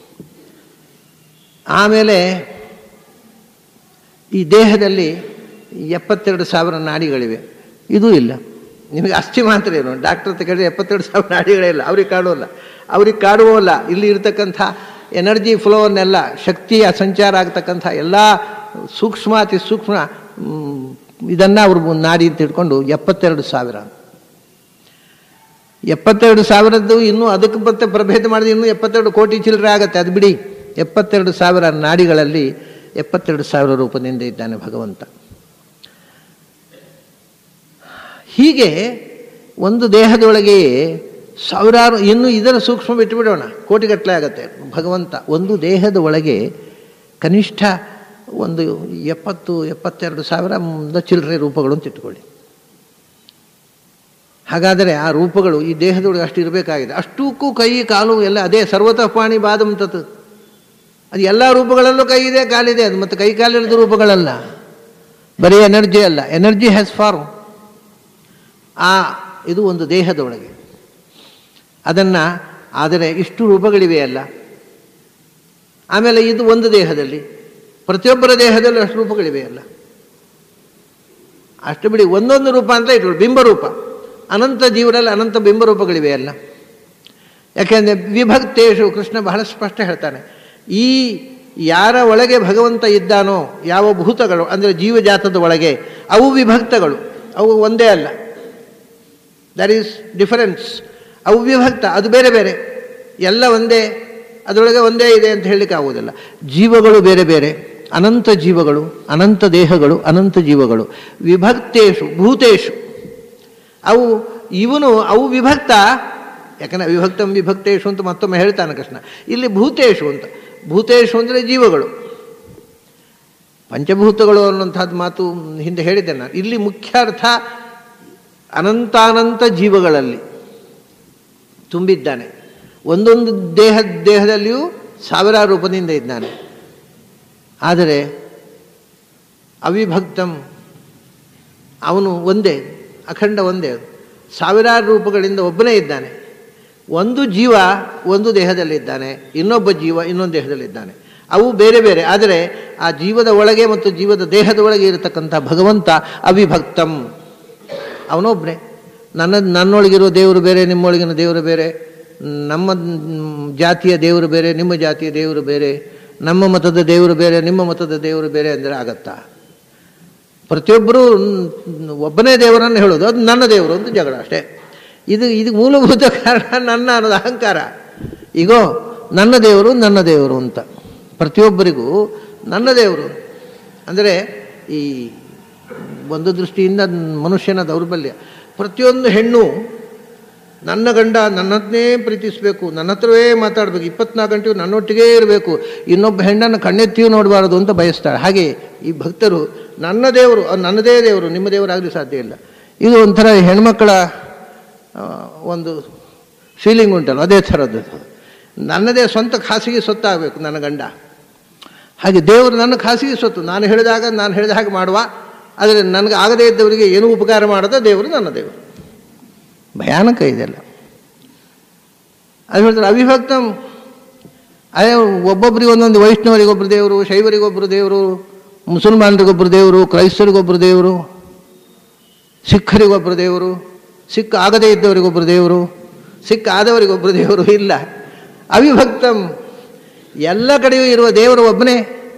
ಆಮೇಲೆ ಈ ದೇಹದಲ್ಲಿ ಎಪ್ಪತ್ತೆರಡು ಸಾವಿರ ನಾಡಿಗಳಿವೆ ಇದೂ ಇಲ್ಲ ನಿಮಗೆ ಅಸ್ಥಿ ಮಾತ್ರ ಏನು ಡಾಕ್ಟರ್ ಹತ್ರ ಕೇಳಿದ್ರೆ ಎಪ್ಪತ್ತೆರಡು ಸಾವಿರ ನಾಡಿಗಳೇ ಇಲ್ಲ ಅವ್ರಿಗೆ ಕಾಡುವಲ್ಲ ಅವ್ರಿಗೆ ಕಾಡುವಲ್ಲ ಇಲ್ಲಿ ಇರ್ತಕ್ಕಂಥ ಎನರ್ಜಿ ಫ್ಲೋವನ್ನೆಲ್ಲ ಶಕ್ತಿಯ ಸಂಚಾರ ಆಗ್ತಕ್ಕಂಥ ಎಲ್ಲ ಸೂಕ್ಷ್ಮ ಅತಿ ಸೂಕ್ಷ್ಮ ಇದನ್ನು ಅವರು ನಾಡಿ ಅಂತ ಇಟ್ಕೊಂಡು ಎಪ್ಪತ್ತೆರಡು ಸಾವಿರ ಎಪ್ಪತ್ತೆರಡು ಸಾವಿರದ್ದು ಇನ್ನೂ ಅದಕ್ಕೆ ಮತ್ತೆ ಪ್ರಭೇದ ಮಾಡಿದ್ರೆ ಇನ್ನೂ ಎಪ್ಪತ್ತೆರಡು ಕೋಟಿ ಚಿಲ್ಲರೆ ಆಗುತ್ತೆ ಅದು ಬಿಡಿ ಎಪ್ಪತ್ತೆರಡು ಸಾವಿರ ನಾಡಿಗಳಲ್ಲಿ ಎಪ್ಪತ್ತೆರಡು ಸಾವಿರ ರೂಪದಿಂದ ಇದ್ದಾನೆ ಭಗವಂತ ಹೀಗೆ ಒಂದು ದೇಹದೊಳಗೆಯೇ ಸಾವಿರಾರು ಇನ್ನು ಇದರ ಸೂಕ್ಷ್ಮ ಬಿಟ್ಟುಬಿಡೋಣ ಕೋಟಿಗಟ್ಟಲೆ ಆಗುತ್ತೆ ಭಗವಂತ ಒಂದು ದೇಹದ ಒಳಗೆ ಕನಿಷ್ಠ ಒಂದು ಎಪ್ಪತ್ತು ಎಪ್ಪತ್ತೆರಡು ಸಾವಿರ ಚಿಲ್ಲರೆ ರೂಪಗಳು ಅಂತ ಇಟ್ಕೊಳ್ಳಿ ಹಾಗಾದರೆ ಆ ರೂಪಗಳು ಈ ದೇಹದೊಳಗೆ ಅಷ್ಟು ಇರಬೇಕಾಗಿದೆ ಅಷ್ಟಕ್ಕೂ ಕೈ ಕಾಲು ಎಲ್ಲ ಅದೇ ಸರ್ವತಃ ಪಾಣಿ ಬಾದಂ ತತ್ ಅದು ಎಲ್ಲ ರೂಪಗಳಲ್ಲೂ ಕೈ ಇದೆ ಕಾಲಿದೆ ಅದು ಮತ್ತು ಕೈ ಕಾಲಿರದ ರೂಪಗಳಲ್ಲ ಬರೀ ಎನರ್ಜಿ ಅಲ್ಲ ಎನರ್ಜಿ ಹ್ಯಾಸ್ ಫಾರ್ಮ್ ಆ ಇದು ಒಂದು ದೇಹದೊಳಗೆ ಅದನ್ನು ಆದರೆ ಇಷ್ಟು ರೂಪಗಳಿವೆಯಲ್ಲ ಆಮೇಲೆ ಇದು ಒಂದು ದೇಹದಲ್ಲಿ ಪ್ರತಿಯೊಬ್ಬರ ದೇಹದಲ್ಲೂ ಅಷ್ಟು ರೂಪಗಳಿವೆಯಲ್ಲ ಅಷ್ಟು ಬಿಡಿ ಒಂದೊಂದು ರೂಪ ಅಂತ ಇಟ್ಕೊಳ್ಳಿ ಬಿಂಬರೂಪ ಅನಂತ ಜೀವರಲ್ಲಿ ಅನಂತ ಬಿಂಬರೂಪಗಳಿವೆಯಲ್ಲ ಯಾಕೆಂದರೆ ವಿಭಕ್ತೇಶು ಕೃಷ್ಣ ಬಹಳ ಸ್ಪಷ್ಟ ಹೇಳ್ತಾನೆ ಈ ಯಾರ ಒಳಗೆ ಭಗವಂತ ಇದ್ದಾನೋ ಯಾವ ಭೂತಗಳು ಅಂದರೆ ಜೀವಜಾತದ ಒಳಗೆ ಅವು ವಿಭಕ್ತಗಳು ಅವು ಒಂದೇ ಅಲ್ಲ ದರ್ ಈಸ್ ಡಿಫರೆನ್ಸ್ ಅವು ವಿಭಕ್ತ ಅದು ಬೇರೆ ಬೇರೆ ಎಲ್ಲ ಒಂದೇ ಅದರೊಳಗೆ ಒಂದೇ ಇದೆ ಅಂತ ಹೇಳಲಿಕ್ಕೆ ಆಗುವುದಿಲ್ಲ ಜೀವಗಳು ಬೇರೆ ಬೇರೆ ಅನಂತ ಜೀವಗಳು ಅನಂತ ದೇಹಗಳು ಅನಂತ ಜೀವಗಳು ವಿಭಕ್ತೇಶು ಭೂತೇಶು ಅವು ಇವನು ಅವು ವಿಭಕ್ತ ಯಾಕಂದರೆ ವಿಭಕ್ತಂ ವಿಭಕ್ತೇಶು ಅಂತ ಮತ್ತೊಮ್ಮೆ ಹೇಳ್ತಾನೆ ಕೃಷ್ಣ ಇಲ್ಲಿ ಭೂತೇಶು ಅಂತ ಭೂತೇಶು ಅಂದರೆ ಜೀವಗಳು ಪಂಚಭೂತಗಳು ಅನ್ನುವಂಥದ್ದು ಮಾತು ಹಿಂದೆ ಹೇಳಿದ್ದೆ ನಾನು ಇಲ್ಲಿ ಮುಖ್ಯ ಅರ್ಥ ಅನಂತಾನಂತ ಜೀವಗಳಲ್ಲಿ ತುಂಬಿದ್ದಾನೆ ಒಂದೊಂದು ದೇಹ ದೇಹದಲ್ಲಿಯೂ ಸಾವಿರಾರು ರೂಪದಿಂದ ಇದ್ದಾನೆ ಆದರೆ ಅವಿಭಕ್ತಂ ಅವನು ಒಂದೇ ಅಖಂಡ ಒಂದೇ ಸಾವಿರಾರು ರೂಪಗಳಿಂದ ಒಬ್ಬನೇ ಇದ್ದಾನೆ ಒಂದು ಜೀವ ಒಂದು ದೇಹದಲ್ಲಿದ್ದಾನೆ ಇನ್ನೊಬ್ಬ ಜೀವ ಇನ್ನೊಂದು ದೇಹದಲ್ಲಿದ್ದಾನೆ ಅವು ಬೇರೆ ಬೇರೆ ಆದರೆ ಆ ಜೀವದ ಒಳಗೆ ಮತ್ತು ಜೀವದ ದೇಹದ ಒಳಗೆ ಇರತಕ್ಕಂಥ ಭಗವಂತ ಅವಿಭಕ್ತಂ ಅವನೊಬ್ಬನೇ ನನ್ನ ನನ್ನೊಳಗಿರೋ ದೇವರು ಬೇರೆ ನಿಮ್ಮೊಳಗಿನ ದೇವರು ಬೇರೆ ನಮ್ಮ ಜಾತಿಯ ದೇವರು ಬೇರೆ ನಿಮ್ಮ ಜಾತಿಯ ದೇವರು ಬೇರೆ ನಮ್ಮ ಮತದ ದೇವರು ಬೇರೆ ನಿಮ್ಮ ಮತದ ದೇವರು ಬೇರೆ ಅಂದರೆ ಆಗತ್ತಾ ಪ್ರತಿಯೊಬ್ಬರೂ ಒಬ್ಬನೇ ದೇವರನ್ನು ಹೇಳೋದು ಅದು ನನ್ನ ದೇವರು ಅಂತ ಜಗಳ ಅಷ್ಟೇ ಇದು ಇದು ಮೂಲಭೂತ ಕಾರಣ ನನ್ನ ಅನ್ನೋದು ಅಹಂಕಾರ ಈಗೋ ನನ್ನ ದೇವರು ನನ್ನ ದೇವರು ಅಂತ ಪ್ರತಿಯೊಬ್ಬರಿಗೂ ನನ್ನ ದೇವರು ಅಂದರೆ ಈ ಒಂದು ದೃಷ್ಟಿಯಿಂದ ಮನುಷ್ಯನ ದೌರ್ಬಲ್ಯ ಪ್ರತಿಯೊಂದು ಹೆಣ್ಣು ನನ್ನ ಗಂಡ ನನ್ನನ್ನೇ ಪ್ರೀತಿಸಬೇಕು ನನ್ನ ಹತ್ರವೇ ಮಾತಾಡಬೇಕು ಇಪ್ಪತ್ನಾಲ್ಕು ಗಂಟೆಯು ನನ್ನೊಟ್ಟಿಗೇ ಇರಬೇಕು ಇನ್ನೊಬ್ಬ ಹೆಣ್ಣನ್ನು ಕಣ್ಣೆತ್ತಿಯೂ ನೋಡಬಾರದು ಅಂತ ಬಯಸ್ತಾಳೆ ಹಾಗೆ ಈ ಭಕ್ತರು ನನ್ನ ದೇವರು ನನ್ನದೇ ದೇವರು ನಿಮ್ಮ ದೇವರಾಗಲಿ ಸಾಧ್ಯ ಇಲ್ಲ ಇದು ಒಂಥರ ಹೆಣ್ಮಕ್ಕಳ ಒಂದು ಫೀಲಿಂಗ್ ಉಂಟಲ್ಲ ಅದೇ ಥರದ್ದು ನನ್ನದೇ ಸ್ವಂತ ಖಾಸಗಿ ಸೊತ್ತಾಗಬೇಕು ನನ್ನ ಗಂಡ ಹಾಗೆ ದೇವರು ನನ್ನ ಖಾಸಗಿ ಸೊತ್ತು ನಾನು ಹೇಳಿದಾಗ ನಾನು ಹೇಳಿದ ಹಾಗೆ ಮಾಡುವ ಆದರೆ ನನಗೆ ಆಗದೇ ಇದ್ದವರಿಗೆ ಏನೂ ಉಪಕಾರ ಮಾಡದ ದೇವರು ನನ್ನ ದೇವರು ಭಯಾನಕ ಇದೆಲ್ಲ ಅದು ಹೇಳ್ತಾರೆ ಅವಿಭಕ್ತಂ ಅದೇ ಒಬ್ಬೊಬ್ಬರಿಗೆ ಒಂದೊಂದು ವೈಷ್ಣವರಿಗೊಬ್ಬರು ದೇವರು ಶೈವರಿಗೊಬ್ಬರು ದೇವರು ಮುಸಲ್ಮಾನರಿಗೊಬ್ಬರು ದೇವರು ಕ್ರೈಸ್ತರಿಗೊಬ್ಬರು ದೇವರು ಸಿಖ್ಖರಿಗೊಬ್ಬರು ದೇವರು ಸಿಖ್ ಆಗದೇ ಇದ್ದವರಿಗೊಬ್ಬರು ದೇವರು ಸಿಖ್ ಆದವರಿಗೊಬ್ಬರು ದೇವರು ಇಲ್ಲ ಅವಿಭಕ್ತಂ ಎಲ್ಲ ಕಡೆಯೂ ಇರುವ ದೇವರು ಒಬ್ಬನೇ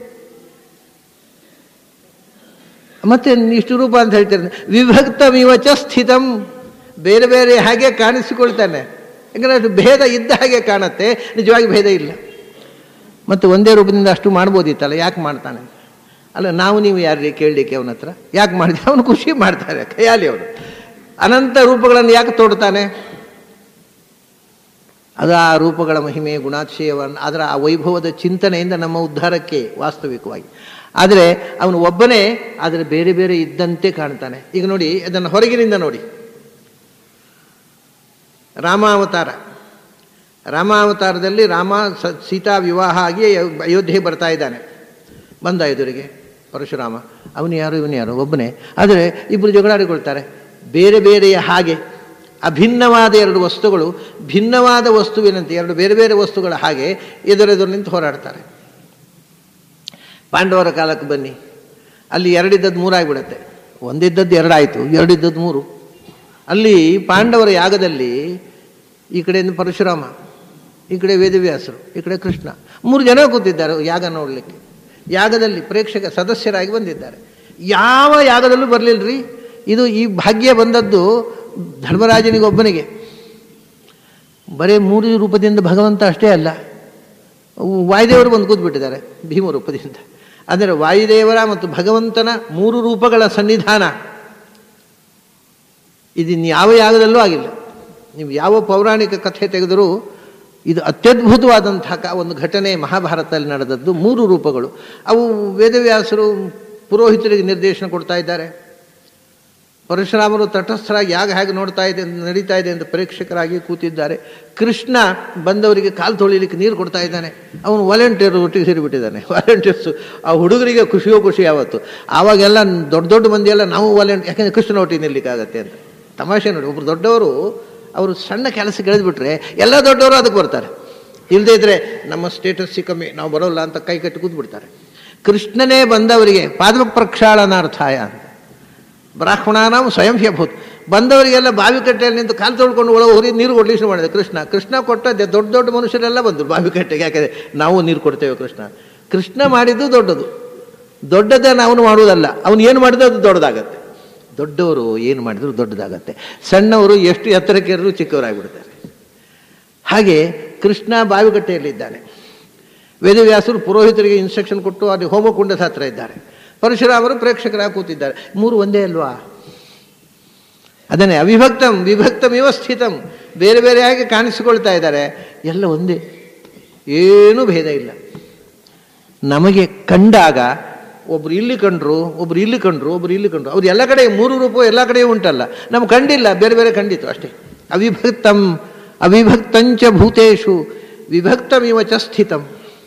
ಮತ್ತೆ ಇಷ್ಟು ರೂಪ ಅಂತ ಹೇಳ್ತಾರೆ ವಿಭಕ್ತಮಿವಚ ಸ್ಥಿತಂ ಬೇರೆ ಬೇರೆ ಹಾಗೆ ಕಾಣಿಸಿಕೊಳ್ತಾನೆ ಯಾಕಂದರೆ ಅದು ಭೇದ ಇದ್ದ ಹಾಗೆ ಕಾಣುತ್ತೆ ನಿಜವಾಗಿ ಭೇದ ಇಲ್ಲ ಮತ್ತು ಒಂದೇ ರೂಪದಿಂದ ಅಷ್ಟು ಮಾಡ್ಬೋದಿತ್ತಲ್ಲ ಯಾಕೆ ಮಾಡ್ತಾನೆ ಅಲ್ಲ ನಾವು ನೀವು ಯಾರ್ರಿ ಕೇಳಲಿಕ್ಕೆ ಅವನ ಹತ್ರ ಯಾಕೆ ಮಾಡಿದೆ ಅವನು ಖುಷಿ ಮಾಡ್ತಾರೆ ಕೈಯಾಲಿ ಅವನು ಅನಂತ ರೂಪಗಳನ್ನು ಯಾಕೆ ತೋಡ್ತಾನೆ ಅದು ಆ ರೂಪಗಳ ಮಹಿಮೆ ಗುಣಾತಿಶಯವನ್ನು ಅದರ ಆ ವೈಭವದ ಚಿಂತನೆಯಿಂದ ನಮ್ಮ ಉದ್ಧಾರಕ್ಕೆ ವಾಸ್ತವಿಕವಾಗಿ ಆದರೆ ಅವನು ಒಬ್ಬನೇ ಆದರೆ ಬೇರೆ ಬೇರೆ ಇದ್ದಂತೆ ಕಾಣ್ತಾನೆ ಈಗ ನೋಡಿ ಅದನ್ನು ಹೊರಗಿನಿಂದ ನೋಡಿ ರಾಮಾವತಾರ ರಾಮಾವತಾರದಲ್ಲಿ ರಾಮ ಸ ಸೀತಾ ವಿವಾಹ ಆಗಿ ಅಯೋಧ್ಯೆಗೆ ಬರ್ತಾ ಇದ್ದಾನೆ ಬಂದ ಎದುರಿಗೆ ಪರಶುರಾಮ ಅವನು ಯಾರು ಇವನು ಯಾರು ಒಬ್ಬನೇ ಆದರೆ ಇಬ್ಬರು ಜಗಳಾಡಿಕೊಳ್ತಾರೆ ಬೇರೆ ಬೇರೆಯ ಹಾಗೆ ಅಭಿನ್ನವಾದ ಎರಡು ವಸ್ತುಗಳು ಭಿನ್ನವಾದ ವಸ್ತುವಿನಂತೆ ಎರಡು ಬೇರೆ ಬೇರೆ ವಸ್ತುಗಳ ಹಾಗೆ ಎದುರೆದುರು ನಿಂತು ಹೋರಾಡ್ತಾರೆ ಪಾಂಡವರ ಕಾಲಕ್ಕೆ ಬನ್ನಿ ಅಲ್ಲಿ ಎರಡಿದ್ದದ್ದು ಮೂರಾಗಿಬಿಡತ್ತೆ ಒಂದಿದ್ದದ್ದು ಎರಡಾಯಿತು ಎರಡಿದ್ದದ್ದು ಮೂರು ಅಲ್ಲಿ ಪಾಂಡವರ ಯಾಗದಲ್ಲಿ ಈ ಕಡೆಯಿಂದ ಪರಶುರಾಮ ಈ ಕಡೆ ವೇದವ್ಯಾಸರು ಈ ಕಡೆ ಕೃಷ್ಣ ಮೂರು ಜನ ಕೂತಿದ್ದಾರೆ ಯಾಗ ನೋಡಲಿಕ್ಕೆ ಯಾಗದಲ್ಲಿ ಪ್ರೇಕ್ಷಕ ಸದಸ್ಯರಾಗಿ ಬಂದಿದ್ದಾರೆ ಯಾವ ಯಾಗದಲ್ಲೂ ಬರಲಿಲ್ಲರಿ ಇದು ಈ ಭಾಗ್ಯ ಬಂದದ್ದು ಧರ್ಮರಾಜನಿಗೊಬ್ಬನಿಗೆ ಬರೀ ಮೂರು ರೂಪದಿಂದ ಭಗವಂತ ಅಷ್ಟೇ ಅಲ್ಲ ವಾಯುದೇವರು ಬಂದು ಕೂತ್ಬಿಟ್ಟಿದ್ದಾರೆ ಭೀಮ ರೂಪದಿಂದ ಅಂದರೆ ವಾಯುದೇವರ ಮತ್ತು ಭಗವಂತನ ಮೂರು ರೂಪಗಳ ಸನ್ನಿಧಾನ ಇದಿನ್ನು ಯಾವ ಯಾಗದಲ್ಲೂ ಆಗಿಲ್ಲ ನೀವು ಯಾವ ಪೌರಾಣಿಕ ಕಥೆ ತೆಗೆದರೂ ಇದು ಅತ್ಯದ್ಭುತವಾದಂತಹ ಕ- ಒಂದು ಘಟನೆ ಮಹಾಭಾರತದಲ್ಲಿ ನಡೆದದ್ದು ಮೂರು ರೂಪಗಳು ಅವು ವೇದವ್ಯಾಸರು ಪುರೋಹಿತರಿಗೆ ನಿರ್ದೇಶನ ಕೊಡ್ತಾ ಇದ್ದಾರೆ ಪರಶುರಾಮರು ತಟಸ್ಥರಾಗಿ ಯಾಗ ಹೇಗೆ ನೋಡ್ತಾ ಇದೆ ನಡೀತಾ ಇದೆ ಅಂತ ಪ್ರೇಕ್ಷಕರಾಗಿ ಕೂತಿದ್ದಾರೆ ಕೃಷ್ಣ ಬಂದವರಿಗೆ ಕಾಲು ತೊಳಿಲಿಕ್ಕೆ ನೀರು ಕೊಡ್ತಾ ಇದ್ದಾನೆ ಅವನು ವಾಲಂಟಿಯರ್ ಒಟ್ಟಿಗೆ ಸೇರಿಬಿಟ್ಟಿದ್ದಾನೆ ವಾಲಂಟಿಯರ್ಸು ಆ ಹುಡುಗರಿಗೆ ಖುಷಿಯೋ ಖುಷಿ ಯಾವತ್ತು ಆವಾಗೆಲ್ಲ ದೊಡ್ಡ ದೊಡ್ಡ ಮಂದಿ ಎಲ್ಲ ನಾವು ವಾಲಂಟಿ ಯಾಕಂದರೆ ಕೃಷ್ಣ ಒಟ್ಟಿಗೆ ನಿಲ್ಲಿಕ್ಕಾಗತ್ತೆ ಅಂತ ತಮಾಷೆ ನೋಡಿ ಒಬ್ರು ದೊಡ್ಡವರು ಅವರು ಸಣ್ಣ ಕೆಲಸಕ್ಕೆ ಎಳೆದ್ಬಿಟ್ರೆ ಎಲ್ಲ ದೊಡ್ಡವರು ಅದಕ್ಕೆ ಬರ್ತಾರೆ ಇಲ್ಲದೇ ಇದ್ರೆ ನಮ್ಮ ಸ್ಟೇಟಸ್ ಕಮ್ಮಿ ನಾವು ಬರೋಲ್ಲ ಅಂತ ಕೈ ಕಟ್ಟಿ ಕೂತ್ಬಿಡ್ತಾರೆ ಕೃಷ್ಣನೇ ಬಂದವರಿಗೆ ಪಾದ ಪ್ರಕ್ಷಾಳನಾರ್ಥಾಯ ಅಂತ ಬ್ರಾಹ್ಮಣಾನಾಂ ಸ್ವಯಂ ಹ್ಯಭೂತ್ ಬಂದವರಿಗೆಲ್ಲ ಬಾವಿ ಕಟ್ಟೆಯಲ್ಲಿ ನಿಂತು ಕಾಲು ತೊಳ್ಕೊಂಡು ಒಳಗೆ ಹೋಗಿ ನೀರು ಕೊಡ್ಲಿಕ್ಕೆ ಮಾಡಿದೆ ಕೃಷ್ಣ ಕೃಷ್ಣ ಕೊಟ್ಟದ್ದೆ ದೊಡ್ಡ ದೊಡ್ಡ ಮನುಷ್ಯರೆಲ್ಲ ಬಂದರು ಬಾವಿ ಕಟ್ಟೆಗೆ ಯಾಕಂದರೆ ನಾವು ನೀರು ಕೊಡ್ತೇವೆ ಕೃಷ್ಣ ಕೃಷ್ಣ ಮಾಡಿದ್ದು ದೊಡ್ಡದು ದೊಡ್ಡದೇ ನಾವು ಮಾಡುವುದಲ್ಲ ಅವನು ಏನು ಮಾಡಿದ್ರು ಅದು ದೊಡ್ಡದಾಗತ್ತೆ ದೊಡ್ಡವರು ಏನು ಮಾಡಿದ್ರು ದೊಡ್ಡದಾಗತ್ತೆ ಸಣ್ಣವರು ಎಷ್ಟು ಎತ್ತರಕ್ಕೆ ಇರಲು ಚಿಕ್ಕವರಾಗಿಬಿಡ್ತಾರೆ ಹಾಗೆ ಕೃಷ್ಣ ಬಾವಿಕಟ್ಟೆಯಲ್ಲಿದ್ದಾನೆ ವೇದವ್ಯಾಸರು ಪುರೋಹಿತರಿಗೆ ಇನ್ಸ್ಟ್ರಕ್ಷನ್ ಕೊಟ್ಟು ಅಲ್ಲಿ ಹೋಮಕುಂಡದ ಹತ್ರ ಇದ್ದಾರೆ ಪರಶುರಾಮರು ಪ್ರೇಕ್ಷಕರಾಗಿ ಕೂತಿದ್ದಾರೆ ಮೂರು ಒಂದೇ ಅಲ್ವಾ ಅದನ್ನೇ ಅವಿಭಕ್ತಂ ವಿಭಕ್ತಂ ಇವ ಸ್ಥಿತಂ ಬೇರೆ ಬೇರೆಯಾಗಿ ಕಾಣಿಸಿಕೊಳ್ತಾ ಇದ್ದಾರೆ ಎಲ್ಲ ಒಂದೇ ಏನೂ ಭೇದ ಇಲ್ಲ ನಮಗೆ ಕಂಡಾಗ ಒಬ್ರು ಇಲ್ಲಿ ಕಂಡ್ರು ಒಬ್ರು ಇಲ್ಲಿ ಕಂಡ್ರು ಒಬ್ರು ಇಲ್ಲಿ ಕಂಡ್ರು ಅವ್ರು ಎಲ್ಲ ಕಡೆ ಮೂರು ರೂಪ ಎಲ್ಲ ಕಡೆಯೂ ಉಂಟಲ್ಲ ನಮ್ಗೆ ಕಂಡಿಲ್ಲ ಬೇರೆ ಬೇರೆ ಕಂಡಿತು ಅಷ್ಟೇ ಅವಿಭಕ್ತಂ ಅವಿಭಕ್ತಂಚ ಭೂತೇಶು ವಿಭಕ್ತಮಿವ ಚ ಸ್ಥಿತಂ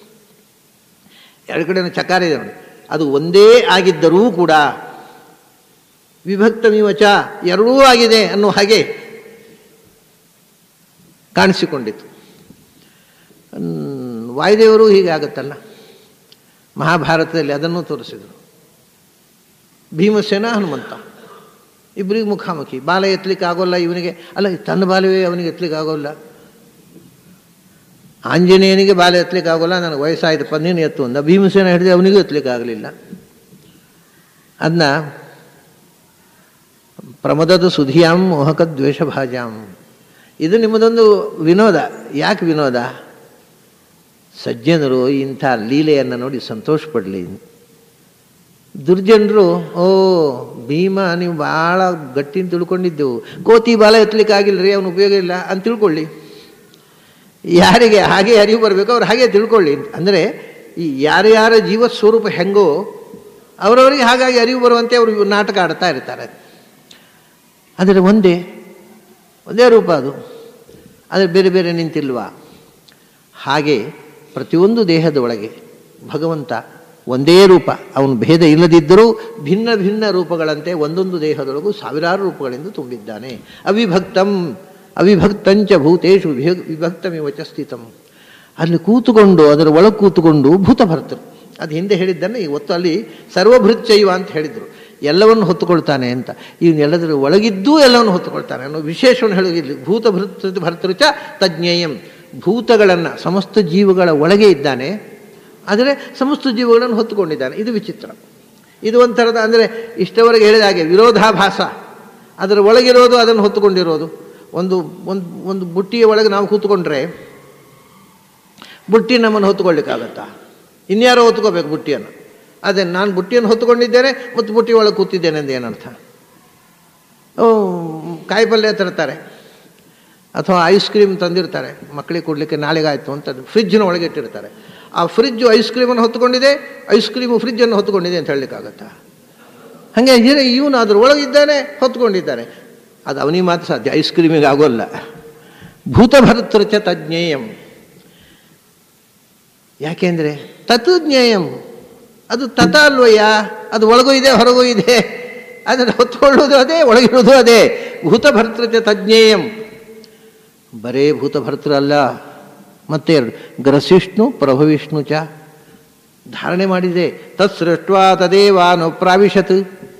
ಎರಡು ಕಡೆ ಚಕಾರ ಇದೆ ನೋಡಿ ಅದು ಒಂದೇ ಆಗಿದ್ದರೂ ಕೂಡ ವಿಭಕ್ತಮಿವ ಚ ಎರಡೂ ಆಗಿದೆ ಅನ್ನೋ ಹಾಗೆ ಕಾಣಿಸಿಕೊಂಡಿತು ಹ್ಮ್, ವಾಯುದೇವರು ಹೀಗೆ ಆಗುತ್ತಲ್ಲ ಮಹಾಭಾರತದಲ್ಲಿ ಅದನ್ನು ತೋರಿಸಿದರು ಭೀಮಸೇನ ಹನುಮಂತ ಇಬ್ಬರಿಗೆ ಮುಖಾಮುಖಿ ಬಾಲ ಎತ್ತಲಿಕ್ಕೆ ಆಗೋಲ್ಲ ಇವನಿಗೆ ಅಲ್ಲ ತನ್ನ ಬಾಲವೇ ಅವನಿಗೆ ಎತ್ತಲಿಕ್ಕೆ ಆಗೋಲ್ಲ ಆಂಜನೇಯನಿಗೆ ಬಾಲ ಎತ್ತಲಿಕ್ಕೆ ಆಗೋಲ್ಲ ನನಗೆ ವಯಸ್ಸಾಯ್ತಪ್ಪ ನೀನು ಎತ್ತು ಅಂದ ಭೀಮಸೇನ ಹಿಡಿದು ಅವನಿಗೂ ಎತ್ತಲಿಕ್ಕೆ ಆಗಲಿಲ್ಲ ಅದನ್ನ ಪ್ರಮದದ ಸುಧಿಯಾಂ ಮೋಹಕ ದ್ವೇಷ ಭಾಜಾಂ ಇದು ನಿಮ್ಮದೊಂದು ವಿನೋದ ಯಾಕೆ ವಿನೋದ ಸಜ್ಜನರು ಇಂಥ ಲೀಲೆಯನ್ನು ನೋಡಿ ಸಂತೋಷ ಪಡಲಿ ದುರ್ಜನರು ಓ ಭೀಮ ನೀವು ಭಾಳ ಗಟ್ಟಿನ ತಿಳ್ಕೊಂಡಿದ್ದೆವು ಕೋತಿ ಬಾಲ ಎತ್ತಲಿಕ್ಕೆ ಆಗಿಲ್ಲರಿ ಅವನು ಉಪಯೋಗ ಇಲ್ಲ ಅಂತ ತಿಳ್ಕೊಳ್ಳಿ ಯಾರಿಗೆ ಹಾಗೆ ಅರಿವು ಬರಬೇಕು ಅವ್ರು ಹಾಗೆ ತಿಳ್ಕೊಳ್ಳಿ ಅಂದರೆ ಈ ಯಾರ್ಯಾರ ಜೀವ ಸ್ವರೂಪ ಹೆಂಗೋ ಅವರವರಿಗೆ ಹಾಗಾಗಿ ಅರಿವು ಬರುವಂತೆ ಅವರು ನಾಟಕ ಆಡ್ತಾ ಇರ್ತಾರೆ ಆದರೆ ಒಂದೇ ಒಂದೇ ರೂಪ ಅದು ಆದರೆ ಬೇರೆ ಬೇರೆ ನಿಂತಿಲ್ವಾ ಹಾಗೆ ಪ್ರತಿಯೊಂದು ದೇಹದ ಒಳಗೆ ಭಗವಂತ ಒಂದೇ ರೂಪ ಅವನು ಭೇದ ಇಲ್ಲದಿದ್ದರೂ ಭಿನ್ನ ಭಿನ್ನ ರೂಪಗಳಂತೆ ಒಂದೊಂದು ದೇಹದೊಳಗೂ ಸಾವಿರಾರು ರೂಪಗಳಿಂದ ತುಂಬಿದ್ದಾನೆ ಅವಿಭಕ್ತಂ ಅವಿಭಕ್ತಂಚ ಭೂತೇಶು ವಿಭ ವಿಭಕ್ತಮಿವ ಚ ಸ್ಥಿತಂ ಅಲ್ಲಿ ಕೂತುಕೊಂಡು ಅದರ ಒಳಗೆ ಕೂತುಕೊಂಡು ಭೂತಭರ್ತರು ಅದು ಹಿಂದೆ ಹೇಳಿದ್ದನ್ನು ಇವತ್ತು ಅಲ್ಲಿ ಸರ್ವಭೃಚ್ಚೈವ ಅಂತ ಹೇಳಿದರು ಎಲ್ಲವನ್ನು ಹೊತ್ತುಕೊಳ್ತಾನೆ ಅಂತ ಇವನು ಎಲ್ಲದರ ಒಳಗಿದ್ದೂ ಎಲ್ಲವನ್ನು ಹೊತ್ತುಕೊಳ್ತಾನೆ ಅನ್ನೋ ವಿಶೇಷವನ್ನು ಹೇಳೋದಿಲ್ಲ ಭೂತಭೃತ ಭರ್ತೃ ಚ ತಜ್ಞೇಯಂ ಭೂತಗಳನ್ನು ಸಮಸ್ತ ಜೀವಗಳ ಒಳಗೆ ಇದ್ದಾನೆ ಆದರೆ ಸಮಸ್ತ ಜೀವಗಳನ್ನು ಹೊತ್ತುಕೊಂಡಿದ್ದಾನೆ ಇದು ವಿಚಿತ್ರ ಇದು ಒಂಥರದ ಅಂದರೆ ಇಷ್ಟವರೆಗೆ ಹೇಳಿದ ಹಾಗೆ ವಿರೋಧಾಭಾಸ ಅದರ ಒಳಗಿರೋದು ಅದನ್ನು ಹೊತ್ತುಕೊಂಡಿರೋದು ಒಂದು ಒಂದು ಒಂದು ಬುಟ್ಟಿಯ ಒಳಗೆ ನಾವು ಕೂತ್ಕೊಂಡ್ರೆ ಬುಟ್ಟಿ ನಮ್ಮನ್ನು ಹೊತ್ತುಕೊಳ್ಳಿಕ್ಕಾಗತ್ತಾ ಇನ್ಯಾರೋ ಹೊತ್ಕೋಬೇಕು ಬುಟ್ಟಿಯನ್ನು ಅದೇ ನಾನು ಬುಟ್ಟಿಯನ್ನು ಹೊತ್ತುಕೊಂಡಿದ್ದೇನೆ ಮತ್ತು ಬುಟ್ಟಿ ಒಳಗೆ ಕೂತಿದ್ದೇನೆ ಅಂತ ಏನರ್ಥ ಕಾಯಿ ಪಲ್ಯ ತರ್ತಾರೆ ಅಥವಾ ಐಸ್ ಕ್ರೀಮ್ ತಂದಿರ್ತಾರೆ ಮಕ್ಕಳಿಗೆ ಕೊಡಲಿಕ್ಕೆ ನಾಳೆಗಾಯ್ತು ಅಂತ ಫ್ರಿಜ್ಜಿನ ಒಳಗೆ ಇಟ್ಟಿರ್ತಾರೆ ಆ ಫ್ರಿಜ್ಜು ಐಸ್ ಕ್ರೀಮನ್ನು ಹೊತ್ತುಕೊಂಡಿದೆ ಐಸ್ ಕ್ರೀಮು ಫ್ರಿಜ್ಜನ್ನು ಹೊತ್ತುಕೊಂಡಿದೆ ಅಂತ ಹೇಳಲಿಕ್ಕಾಗತ್ತಾ ಹಾಗೆ ಇವನು ಅದ್ರ ಒಳಗಿದ್ದಾನೆ ಹೊತ್ಕೊಂಡಿದ್ದಾನೆ ಅದು ಅವನಿಗೆ ಮಾತ್ರ ಸಾಧ್ಯ ಐಸ್ ಕ್ರೀಮಿಗೆ ಆಗೋಲ್ಲ ಭೂತಭರ್ತೃ ಚ ತಜ್ಞೇಯಂ ಯಾಕೆಂದರೆ ತತ್ ಜ್ಞೇಯಂ ಅದು ತತ ಅಲ್ವಯ್ಯ ಅದು ಒಳಗೂ ಇದೆ ಹೊರಗೂ ಇದೆ ಅದನ್ನು ಹೊತ್ಕೊಳ್ಳೋದು ಅದೇ ಒಳಗಿರೋದು ಅದೇ ಭೂತಭರ್ತೃ ಚ ತಜ್ಞೇಯಂ ಬರೇ ಭೂತಭರ್ತೃ ಅಲ್ಲ ಮತ್ತೆ ಎರಡು ಗ್ರಸಿಷ್ಣು ಪ್ರಭವಿಷ್ಣು ಚ ಧಾರಣೆ ಮಾಡಿದೆ ತತ್ ಸೃಷ್ಟ್ವಾ ತದೇವಾನು ಪ್ರಾವಿಶತ್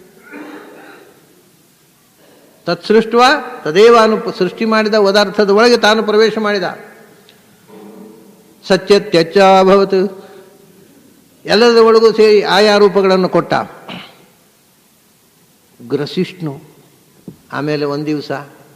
ತತ್ ಸೃಷ್ಟ್ವ ತದೇವಾನು ಸೃಷ್ಟಿ ಮಾಡಿದ ಪದಾರ್ಥದ ಒಳಗೆ ತಾನು ಪ್ರವೇಶ ಮಾಡಿದ ಸತ್ಯತ್ಯಚ್ಚ ಅಭವತ್ ಎಲ್ಲದರ ಒಳಗೂ ಸೇರಿ ಆಯಾ ರೂಪಗಳನ್ನು ಕೊಟ್ಟ ಗ್ರಸಿಷ್ಣು ಆಮೇಲೆ ಒಂದು ದಿವಸ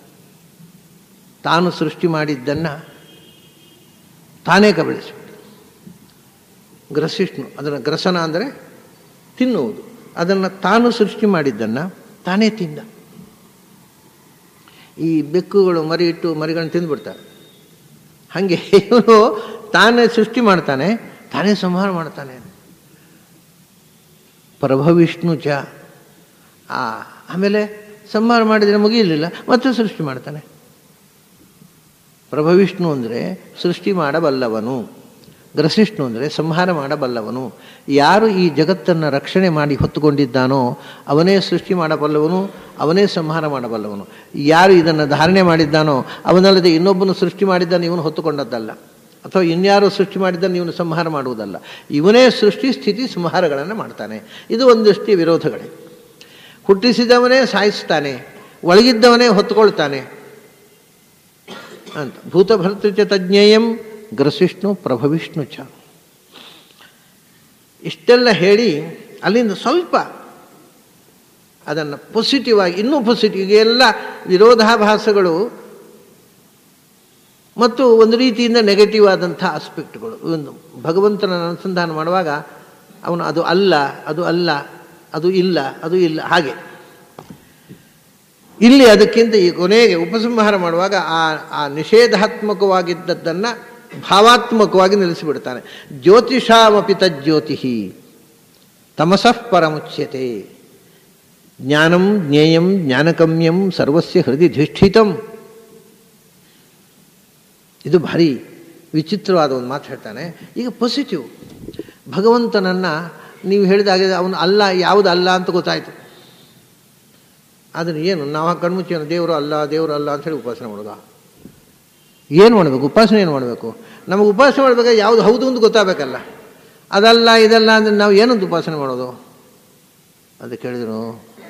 ತಾನು ಸೃಷ್ಟಿ ಮಾಡಿದ್ದನ್ನು ತಾನೇ ಕಬಳಿಸಿಬಿಟ್ಟು ಗ್ರಸಿಷ್ಣು ಅದನ್ನು ಗ್ರಸನ ಅಂದರೆ ತಿನ್ನುವುದು ಅದನ್ನು ತಾನು ಸೃಷ್ಟಿ ಮಾಡಿದ್ದನ್ನು ತಾನೇ ತಿಂದ ಈ ಬೆಕ್ಕುಗಳು ಮರಿ ಇಟ್ಟು ಮರಿಗಳನ್ನ ತಿಂದುಬಿಡ್ತಾರೆ ಹಾಗೆ ಇವನು ತಾನೇ ಸೃಷ್ಟಿ ಮಾಡ್ತಾನೆ ತಾನೇ ಸಂಹಾರ ಮಾಡ್ತಾನೆ ಪ್ರಭವಿಷ್ಣು ಚ ಆ ಆಮೇಲೆ ಸಂಹಾರ ಮಾಡಿದರೆ ಮುಗಿಯಲಿಲ್ಲ ಮತ್ತೆ ಸೃಷ್ಟಿ ಮಾಡ್ತಾನೆ ಪ್ರಭವಿಷ್ಣು ಅಂದರೆ ಸೃಷ್ಟಿ ಮಾಡಬಲ್ಲವನು ಗ್ರಸಿಷ್ಣು ಅಂದರೆ ಸಂಹಾರ ಮಾಡಬಲ್ಲವನು ಯಾರು ಈ ಜಗತ್ತನ್ನು ರಕ್ಷಣೆ ಮಾಡಿ ಹೊತ್ತುಕೊಂಡಿದ್ದಾನೋ ಅವನೇ ಸೃಷ್ಟಿ ಮಾಡಬಲ್ಲವನು ಅವನೇ ಸಂಹಾರ ಮಾಡಬಲ್ಲವನು ಯಾರು ಇದನ್ನು ಧಾರಣೆ ಮಾಡಿದ್ದಾನೋ ಅವನಲ್ಲದೆ ಇನ್ನೊಬ್ಬನು ಸೃಷ್ಟಿ ಮಾಡಿದ್ದಾನೆ ಇವನು ಹೊತ್ತುಕೊಂಡದ್ದಲ್ಲ ಅಥವಾ ಇನ್ಯಾರು ಸೃಷ್ಟಿ ಮಾಡಿದ್ದಾನೆ ಇವನು ಸಂಹಾರ ಮಾಡುವುದಲ್ಲ ಇವನೇ ಸೃಷ್ಟಿ ಸ್ಥಿತಿ ಸಂಹಾರಗಳನ್ನು ಮಾಡ್ತಾನೆ ಇದು ಒಂದಷ್ಟು ವಿರೋಧಗಳೇ ಹುಟ್ಟಿಸಿದವನೇ ಸಾಯಿಸ್ತಾನೆ ಒಳಗಿದ್ದವನೇ ಹೊತ್ತುಕೊಳ್ತಾನೆ ಅಂತ ಭೂತಭರ್ತೃಚ ತಜ್ಞೇಯಂ ಗ್ರಸಿಷ್ಣು ಪ್ರಭವಿಷ್ಣು ಚ ಇಷ್ಟೆಲ್ಲ ಹೇಳಿ ಅಲ್ಲಿಂದ ಸ್ವಲ್ಪ ಅದನ್ನು ಪಾಸಿಟಿವ್ ಆಗಿ ಇನ್ನೂ ಪಾಸಿಟಿವ್ ಎಲ್ಲ ವಿರೋಧಾಭಾಸಗಳು ಮತ್ತು ಒಂದು ರೀತಿಯಿಂದ ನೆಗೆಟಿವ್ ಆದಂಥ ಆಸ್ಪೆಕ್ಟ್ಗಳು ಒಂದು ಭಗವಂತನ ಅನುಸಂಧಾನ ಮಾಡುವಾಗ ಅವನು ಅದು ಅಲ್ಲ ಅದು ಅಲ್ಲ ಅದು ಇಲ್ಲ ಅದು ಇಲ್ಲ ಹಾಗೆ ಇಲ್ಲಿ ಅದಕ್ಕಿಂತ ಈ ಕೊನೆಗೆ ಉಪಸಂಹಾರ ಮಾಡುವಾಗ ಆ ಆ ನಿಷೇಧಾತ್ಮಕವಾಗಿದ್ದದ್ದನ್ನು ಭಾವಾತ್ಮಕವಾಗಿ ನಿಲ್ಲಿಸಿಬಿಡ್ತಾನೆ ಜ್ಯೋತಿಷಾಮಪಿ ತಜ್ಜ್ಯೋತಿ ತಮಸಃ ಪರಮುಚ್ಯತೆ ಜ್ಞಾನಂ ಜ್ಞೇಯಂ ಜ್ಞಾನಕಮ್ಯಂ ಸರ್ವಸ್ಯ ಹೃದಯ ಧಿಷ್ಠಿತಂ ಇದು ಭಾರಿ ವಿಚಿತ್ರವಾದ ಒಂದು ಮಾತು ಹೇಳ್ತಾನೆ ಈಗ ಪಾಸಿಟಿವ್ ಭಗವಂತನನ್ನು ನೀವು ಹೇಳಿದಾಗೆ ಅವನು ಅಲ್ಲ ಯಾವುದು ಅಲ್ಲ ಅಂತ ಗೊತ್ತಾಯಿತು ಆದರೆ ಏನು ನಾವು ಕಣ್ಮುಚ್ಚಿ ದೇವರು ಅಲ್ಲ ದೇವರು ಅಲ್ಲ ಅಂತ ಹೇಳಿ ಉಪಾಸನೆ ಮಾಡೋದು ಏನು ಮಾಡಬೇಕು ಉಪಾಸನೆ ಏನು ಮಾಡಬೇಕು ನಮಗೆ ಉಪಾಸನೆ ಮಾಡಬೇಕಾದ್ರೆ ಯಾವುದು ಹೌದು ಅಂತ ಗೊತ್ತಾಗಬೇಕಲ್ಲ ಅದಲ್ಲ ಇದಲ್ಲ ಅಂದರೆ ನಾವು ಏನಂತ ಉಪಾಸನೆ ಮಾಡೋದು ಅದು ಕೇಳಿದ್ರು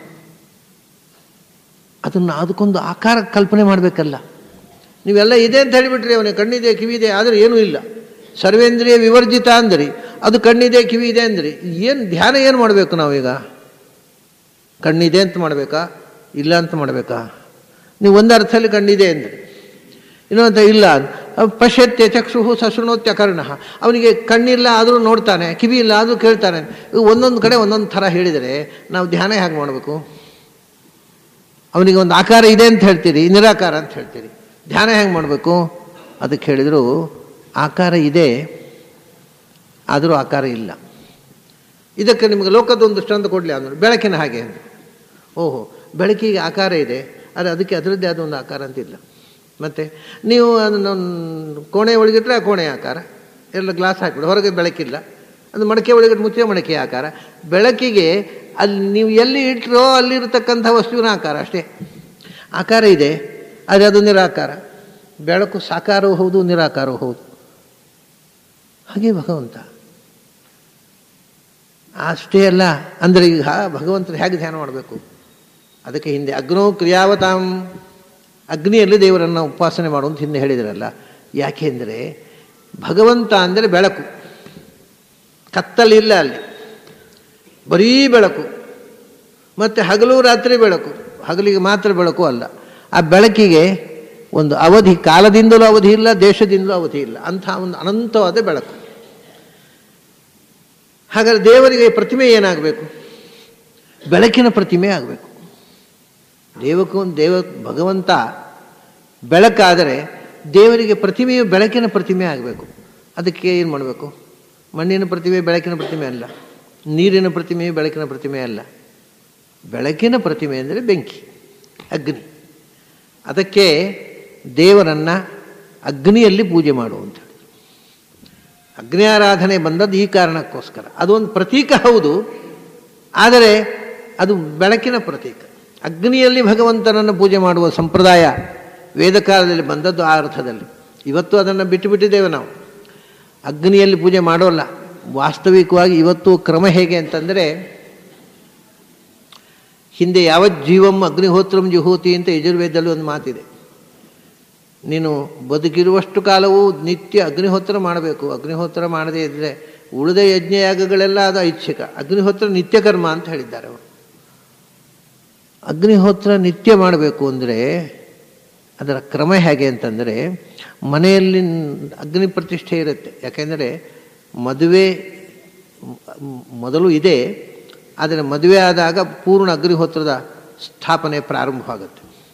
ಅದನ್ನು ಅದಕ್ಕೊಂದು ಆಕಾರ ಕಲ್ಪನೆ ಮಾಡಬೇಕಲ್ಲ ನೀವೆಲ್ಲ ಇದೆ ಅಂತ ಹೇಳಿಬಿಟ್ರಿ ಅವನಿಗೆ ಕಣ್ಣಿದೆ ಕಿವಿದೆ ಆದರೆ ಏನೂ ಇಲ್ಲ ಸರ್ವೇಂದ್ರಿಯ ವಿವರ್ಜಿತ ಅಂದ್ರಿ ಅದು ಕಣ್ಣಿದೆ ಕಿವಿ ಇದೆ ಅಂದ್ರಿ ಏನು ಧ್ಯಾನ ಏನು ಮಾಡಬೇಕು ನಾವೀಗ ಕಣ್ಣಿದೆ ಅಂತ ಮಾಡಬೇಕಾ ಇಲ್ಲ ಅಂತ ಮಾಡಬೇಕಾ ನೀವು ಒಂದು ಅರ್ಥದಲ್ಲಿ ಕಣ್ಣಿದೆ ಅಂದ್ರಿ ಇನ್ನೊಂದು ಇಲ್ಲ ಪಶ್ಯತ್ಯ ಚಕ್ಷು ಸಶೃಣೋತ್ಯ ಕರ್ಣ ಅವನಿಗೆ ಕಣ್ಣಿಲ್ಲ ಆದರೂ ನೋಡ್ತಾನೆ ಕಿವಿ ಇಲ್ಲ ಆದರೂ ಕೇಳ್ತಾನೆ ಒಂದೊಂದು ಕಡೆ ಒಂದೊಂದು ಥರ ಹೇಳಿದರೆ ನಾವು ಧ್ಯಾನ ಹೇಗೆ ಮಾಡಬೇಕು ಅವನಿಗೆ ಒಂದು ಆಕಾರ ಇದೆ ಅಂತ ಹೇಳ್ತೀರಿ ನಿರಾಕಾರ ಅಂತ ಹೇಳ್ತೀರಿ ಧ್ಯಾನ ಹೆಂಗೆ ಮಾಡಬೇಕು ಅದಕ್ಕೆ ಹೇಳಿದರು ಆಕಾರ ಇದೆ ಆದರೂ ಆಕಾರ ಇಲ್ಲ ಇದಕ್ಕೆ ನಿಮಗೆ ಲೋಕದ ಒಂದು ದೃಷ್ಟಾಂತ ಕೊಡಲಿ ಅಂದರು ಬೆಳಕಿನ ಹಾಗೆ ಅಂದರು ಓಹೋ ಬೆಳಕಿಗೆ ಆಕಾರ ಇದೆ ಆದರೆ ಅದಕ್ಕೆ ಅದರದ್ದೇ ಆದ ಒಂದು ಆಕಾರ ಅಂತಿಲ್ಲ ಮತ್ತು ನೀವು ಅದನ್ನು ಕೋಣೆ ಒಳಗಿಟ್ರೆ ಆ ಕೋಣೆ ಆಕಾರ ಎಲ್ಲ ಗ್ಲಾಸ್ ಹಾಕಿಬಿಡು ಹೊರಗೆ ಬೆಳಕಿಲ್ಲ ಅದು ಮಡಕೆ ಒಳಗಿಟ್ಟು ಮುಚ್ಚೆ ಮಡಕೆ ಆಕಾರ ಬೆಳಕಿಗೆ ಅಲ್ಲಿ ನೀವು ಎಲ್ಲಿ ಇಟ್ಟರೋ ಅಲ್ಲಿರ್ತಕ್ಕಂಥ ವಸ್ತುವಿನ ಆಕಾರ ಅಷ್ಟೇ ಆಕಾರ ಇದೆ ಆದರೆ ಅದು ನಿರಾಕಾರ ಬೆಳಕು ಸಾಕಾರವೂ ಹೌದು ನಿರಾಕಾರವೂ ಹೌದು ಹಾಗೆ ಭಗವಂತ ಅಷ್ಟೇ ಅಲ್ಲ ಅಂದರೆ ಈಗ ಭಗವಂತನ ಹೇಗೆ ಧ್ಯಾನ ಮಾಡಬೇಕು ಅದಕ್ಕೆ ಹಿಂದೆ ಅಗ್ನೋ ಕ್ರಿಯಾವತಾಂ ಅಗ್ನಿಯಲ್ಲಿ ದೇವರನ್ನು ಉಪಾಸನೆ ಮಾಡುವಂತ ಹಿಂದೆ ಹೇಳಿದ್ರಲ್ಲ ಯಾಕೆ ಅಂದರೆ ಭಗವಂತ ಅಂದರೆ ಬೆಳಕು ಕತ್ತಲಿಲ್ಲ ಅಲ್ಲಿ ಬರೀ ಬೆಳಕು ಮತ್ತು ಹಗಲು ರಾತ್ರಿ ಬೆಳಕು ಹಗಲಿಗೆ ಮಾತ್ರ ಬೆಳಕು ಅಲ್ಲ ಆ ಬೆಳಕಿಗೆ ಒಂದು ಅವಧಿ ಕಾಲದಿಂದಲೂ ಅವಧಿ ಇಲ್ಲ ದೇಶದಿಂದಲೂ ಅವಧಿ ಇಲ್ಲ ಅಂಥ ಒಂದು ಅನಂತವಾದ ಬೆಳಕು ಹಾಗಾದರೆ ದೇವರಿಗೆ ಪ್ರತಿಮೆ ಏನಾಗಬೇಕು ಬೆಳಕಿನ ಪ್ರತಿಮೆ ಆಗಬೇಕು ದೇವಕ್ಕೂ ದೇವ ಭಗವಂತ ಬೆಳಕಾದರೆ ದೇವರಿಗೆ ಪ್ರತಿಮೆಯು ಬೆಳಕಿನ ಪ್ರತಿಮೆ ಆಗಬೇಕು ಅದಕ್ಕೆ ಏನು ಮಾಡಬೇಕು ಮಣ್ಣಿನ ಪ್ರತಿಮೆ ಬೆಳಕಿನ ಪ್ರತಿಮೆ ಅಲ್ಲ ನೀರಿನ ಪ್ರತಿಮೆಯು ಬೆಳಕಿನ ಪ್ರತಿಮೆ ಅಲ್ಲ ಬೆಳಕಿನ ಪ್ರತಿಮೆ ಅಂದರೆ ಬೆಂಕಿ ಅಗ್ನಿ ಅದಕ್ಕೆ ದೇವರನ್ನು ಅಗ್ನಿಯಲ್ಲಿ ಪೂಜೆ ಮಾಡುವಂತ ಅಗ್ನಿ ಆರಾಧನೆ ಬಂದದ್ದು ಈ ಕಾರಣಕ್ಕೋಸ್ಕರ ಅದೊಂದು ಪ್ರತೀಕ ಹೌದು ಆದರೆ ಅದು ಬೆಳಕಿನ ಪ್ರತೀಕ ಅಗ್ನಿಯಲ್ಲಿ ಭಗವಂತನನ್ನು ಪೂಜೆ ಮಾಡುವ ಸಂಪ್ರದಾಯ ವೇದಕಾಲದಲ್ಲಿ ಬಂದದ್ದು ಆ ಅರ್ಥದಲ್ಲಿ ಇವತ್ತು ಅದನ್ನು ಬಿಟ್ಟು ಬಿಟ್ಟಿದ್ದೇವೆ ನಾವು ಅಗ್ನಿಯಲ್ಲಿ ಪೂಜೆ ಮಾಡೋಲ್ಲ ವಾಸ್ತವಿಕವಾಗಿ ಇವತ್ತು ಕ್ರಮ ಹೇಗೆ ಅಂತಂದರೆ ಹಿಂದೆ ಯಾವ ಜೀವಂ ಅಗ್ನಿಹೋತ್ರಂ ಜುಹೂತಿ ಅಂತ ಯಜುರ್ವೇದದಲ್ಲಿ ಒಂದು ಮಾತಿದೆ ನೀನು ಬದುಕಿರುವಷ್ಟು ಕಾಲವೂ ನಿತ್ಯ ಅಗ್ನಿಹೋತ್ರ ಮಾಡಬೇಕು ಅಗ್ನಿಹೋತ್ರ ಮಾಡದೇ ಇದ್ದರೆ ಉಳಿದ ಯಜ್ಞಯಾಗಗಳೆಲ್ಲ ಅದು ಐಚ್ಛಿಕ ಅಗ್ನಿಹೋತ್ರ ನಿತ್ಯ ಕರ್ಮ ಅಂತ ಹೇಳಿದ್ದಾರೆ ಅವರು ಅಗ್ನಿಹೋತ್ರ ನಿತ್ಯ ಮಾಡಬೇಕು ಅಂದರೆ ಅದರ ಕ್ರಮ ಹೇಗೆ ಅಂತಂದರೆ ಮನೆಯಲ್ಲಿ ಅಗ್ನಿ ಪ್ರತಿಷ್ಠೆ ಇರುತ್ತೆ ಯಾಕೆಂದರೆ ಮದುವೆ ಮೊದಲು ಇದೆ ಆದರೆ ಮದುವೆ ಆದಾಗ ಪೂರ್ಣ ಅಗ್ನಿಹೋತ್ರದ ಸ್ಥಾಪನೆ ಪ್ರಾರಂಭವಾಗುತ್ತೆ